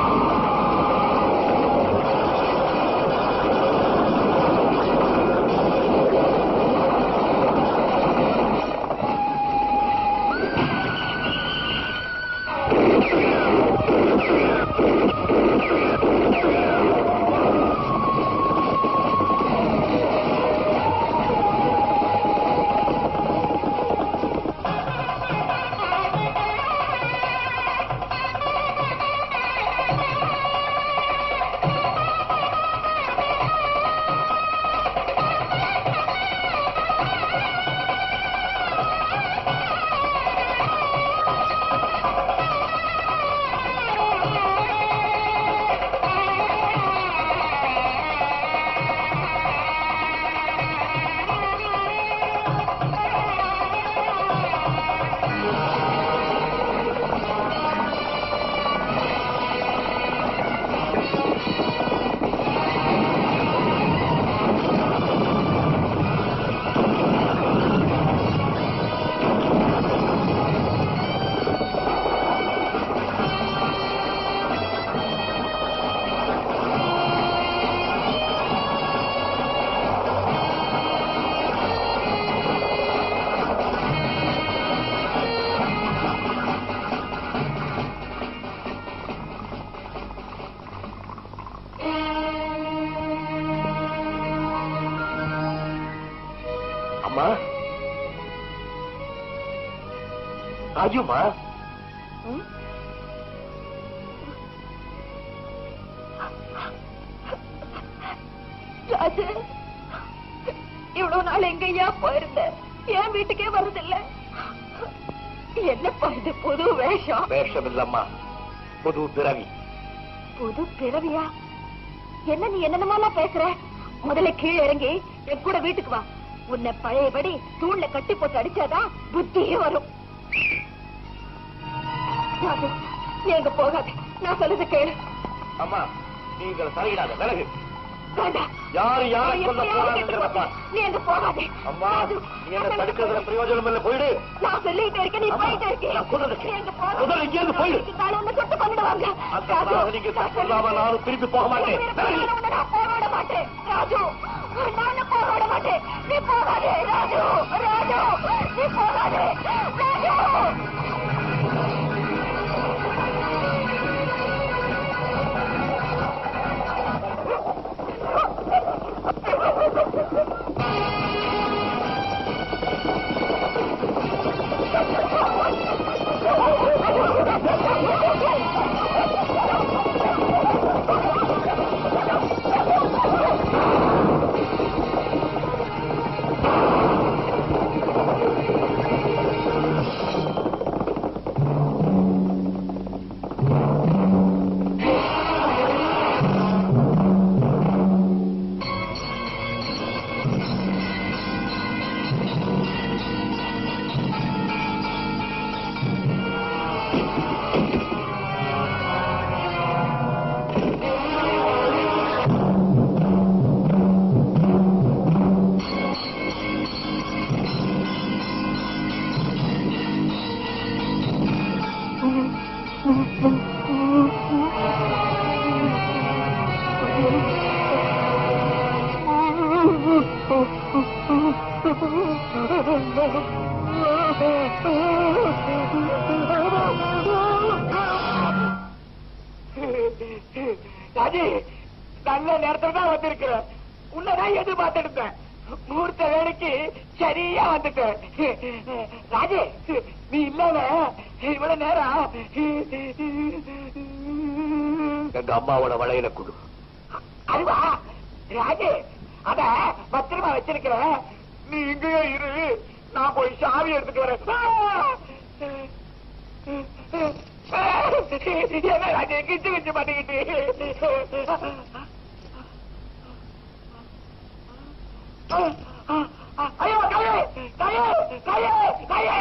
அம்மா அம்மா ராஜுமா ராஜு இவ்வளவு நாள் எங்கய்யா போயிருந்த என் வீட்டுக்கே வருதில்ல என்னப்பா இது புது வேஷம் வேஷம் இல்லம்மா புது பிறவி புது பிறவியா என்ன நீ என்னென்னமாலாம் பேசுற முதல்ல கீழே இறங்கி என் கூட வீட்டுக்கு வா உன்னை பழையபடி தூண்ல கட்டி போட்டு அடிச்சாதான் புத்தியே வரும் ராஜு, நீ எங்க போகாத நான் சொல்லுது கேளு அம்மா நீங்கள் சரியிடாத விலகு வேண்டாம் யாரு யாரை அவன் கொல்ல எப்படியாவது போறான்னு கெட்டு தெரியாதப்பா. போட்டு, நீ எங்க போகாதே அம்மா ராஜு, நீ என்ன நான் தடுக்கிறதுல சொல்லுது பிரயோஜனம் இல்லை போயிடு நான் சொல்லிட்டே இருக்கேன் நீ அம்மா, போயிட்டே இருக்கே நான் சொல்றது நீ கேளு. எங்க போகாத. முதல்ல இங்கேருந்து போயிடு. நாளை உன்னை சுட்டு கொன்னுடுவாங்க. அந்த ராஜு, நாகரிக தப்புலாம நானும் திருப்பி போக மாட்டேன் உயிரை கொல்ல உன்னை நான் போராட மாட்டேன். ராஜு, நான் போராட மாட்டேன். நீ போகாதே, ராஜு, ராஜு, நீ போகாதே, ராஜு. ராஜி நல்ல நேரத்துல தான் வந்திருக்கிற உன்னதான் எதிர்பார்த்து இருந்தேன் முகூர்த்த வேலைக்கு சரியா வந்துட்டேன் ராஜி நீ இல்லாம இவ்வளவு நேரம் எங்க அம்மாவோட வளையல குடு அதுவா ராஜே அத பத்திரமா வச்சிருக்கிறேன் நீ இங்கேயே இரு நான் போய் சாவி எடுத்துட்டு வரேன் என்ன ராஜே கிச்சு கிச்சு பண்ணிக்கிட்டு ஐயோ கையே கையே கையே கையே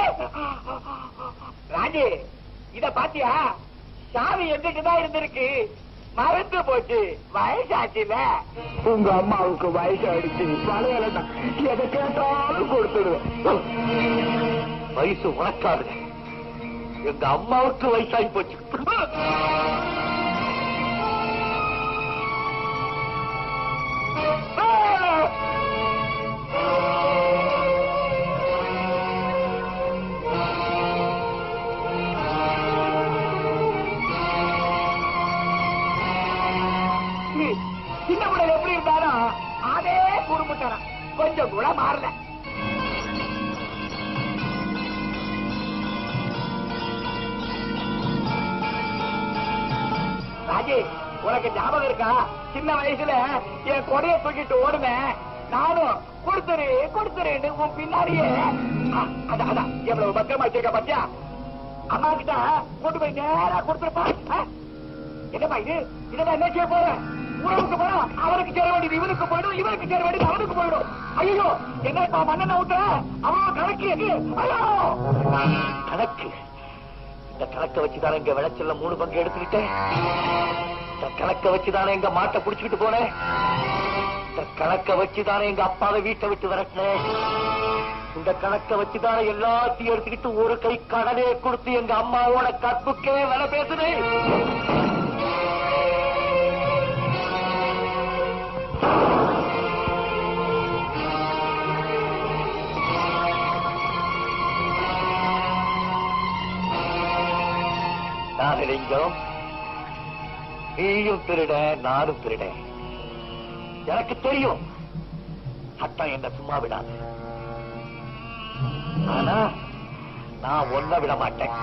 ராஜே இத பாத்தியா சாவி எங்கிட்டு தான் இருந்திருக்கு மறந்து போச்சு வயசாச்சுல உங்க அம்மாவுக்கு வயசாயிடுச்சு பழைய எதை கேட்டாலும் கொடுத்துடுவேன் வயசு உனக்காது எங்க அம்மாவுக்கு வயசாகி போச்சு சின்ன குடல் எப்படி இருந்தாலும் அதே குறும்புத்தனம் கொஞ்சம் கூட மாறல ராஜி உனக்கு ஞாபகம் இருக்கா சின்ன வயசுல என் கொடைய தூக்கிட்டு ஓடுனேன் நானும் கொடுத்துரு கொடுத்துருன்னு உன் பின்னாடியே அ, அதான் அதான் எவ்வளவு பத்திரமா வச்சிருக்க பாத்தியா அம்மா கிட்ட கொண்டு போய் நேரா கொடுத்துருப்பா ஆ? என்னப்பா இது இதெல்லாம் என்ன செய்ய போற உறவுக்கு போறோம் அவனுக்கு சேர வேண்டியது இவனுக்கு போயிடும் இவனுக்கு சேர வேண்டியது அவனுக்கு போயிடும் ஐயோ என்னப்பா மண்ணெண்ண ஊத்துற அவன் கணக்கு எது ஐயோ கணக்கு இந்த கணக்கை வச்சுதானே எங்க விளைச்சல்ல மூணு பங்கு எடுத்துக்கிட்டேன் இந்த கணக்கை வச்சுதானே எங்க மாட்டை புடிச்சுக்கிட்டு போனேன் இந்த கணக்கை வச்சுதானே எங்க அப்பாவை வீட்டை விட்டு விரட்டினேன் இந்த கணக்கை வச்சுதானே எல்லாத்தையும் எடுத்துக்கிட்டு ஒரு கை கடனே கொடுத்து எங்க அம்மாவோட கற்புக்கே விலை பேசுனேன் நாகலிங்கம் நீயும் திருட நானும் திருட எனக்கு தெரியும் சட்டம் என்ன சும்மா விடாது ஆனா நான் ஒன்ன விட மாட்டேன்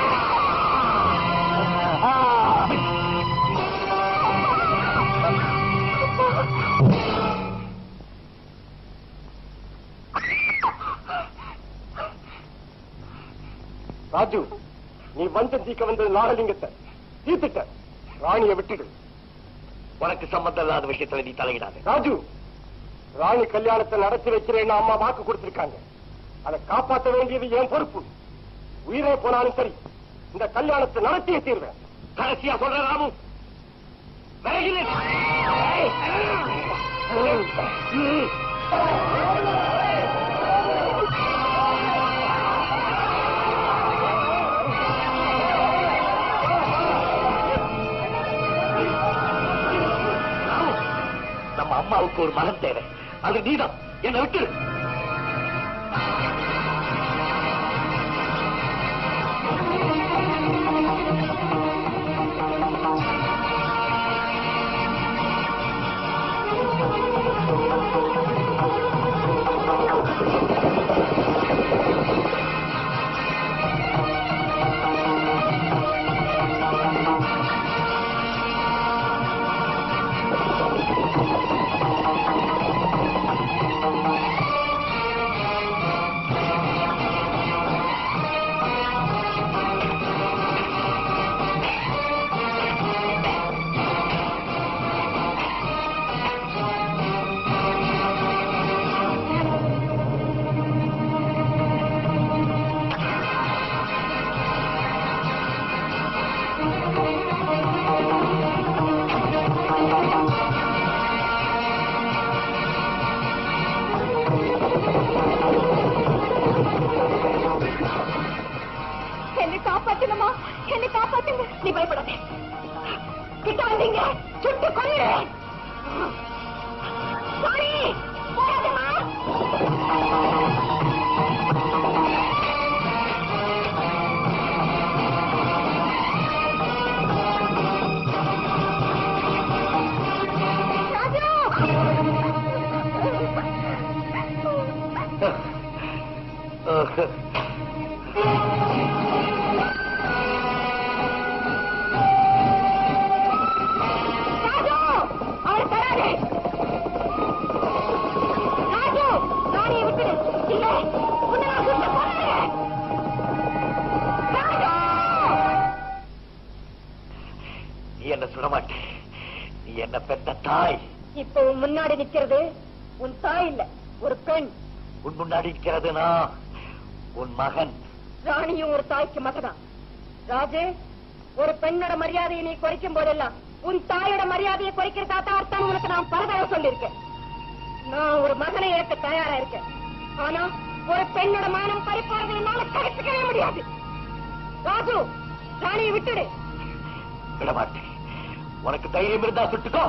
ராஜு நீ வஞ்சம் தீக்க வந்தது நாகலிங்கத்தை தீர்த்துட்ட ராணியை விட்டுடு உனக்கு சம்பந்தம் இல்லாத விஷயத்துல நீ தலையிடாத ராஜு ராணி கல்யாணத்தை நடத்தி வைக்கிறேன்னு அம்மா வாக்கு கொடுத்திருக்காங்க அதை காப்பாற்ற வேண்டியது என் பொறுப்பு உயிரே போனாலும் சரி இந்த கல்யாணத்தை நடத்தியே தீர்வேன் கடைசியா சொல்ற ராமு விலகினு. ராமு, நம்ம அம்மாவுக்கு ஒரு மகன் தேவை அது நீதான் என்னை விட்டு என்னை காப்பாத்துங்கம்மா என்னை காப்பாத்துங்க நீ பயப்படாதே கிட்ட வந்தீங்க சுட்டு கொள்ளுறேன் சாரி போகாதம்மா ராஜு அவள் தராதே ராஜு ராணியை விட்டுடு இல்ல உன்னை நான் சுட்டு கொல்லுறேன். ராஜு நீ என்ன சுடமாட்டே நீ என்ன பெத்த தாய் இப்போ உன் முன்னாடி நிக்கிறது உன் தாய் இல்ல ஒரு பெண் உன் முன்னாடி இருக்கிறது நான் உன் மகன் ராணியும் ஒரு தாய்க்கு மகதான் ராஜு ஒரு பெண்ணோட மரியாதையை நீ குறைக்கும் போதெல்லாம் உன் தாயோட மரியாதையை குறைக்கிறதா தான் அர்த்தம் உனக்கு நான் பல தடவை சொல்லியிருக்கேன் நான் ஒரு மகனை ஏற்க தயாரா இருக்கேன் ஆனா ஒரு பெண்ணோட மானம் பறிப்பார்கள் என்னால கழிச்சுக்கவே முடியாது ராஜு ராணியை விட்டுடு விட மாட்டேன் உனக்கு தைரியம் இருந்தா சுட்டுக்கோ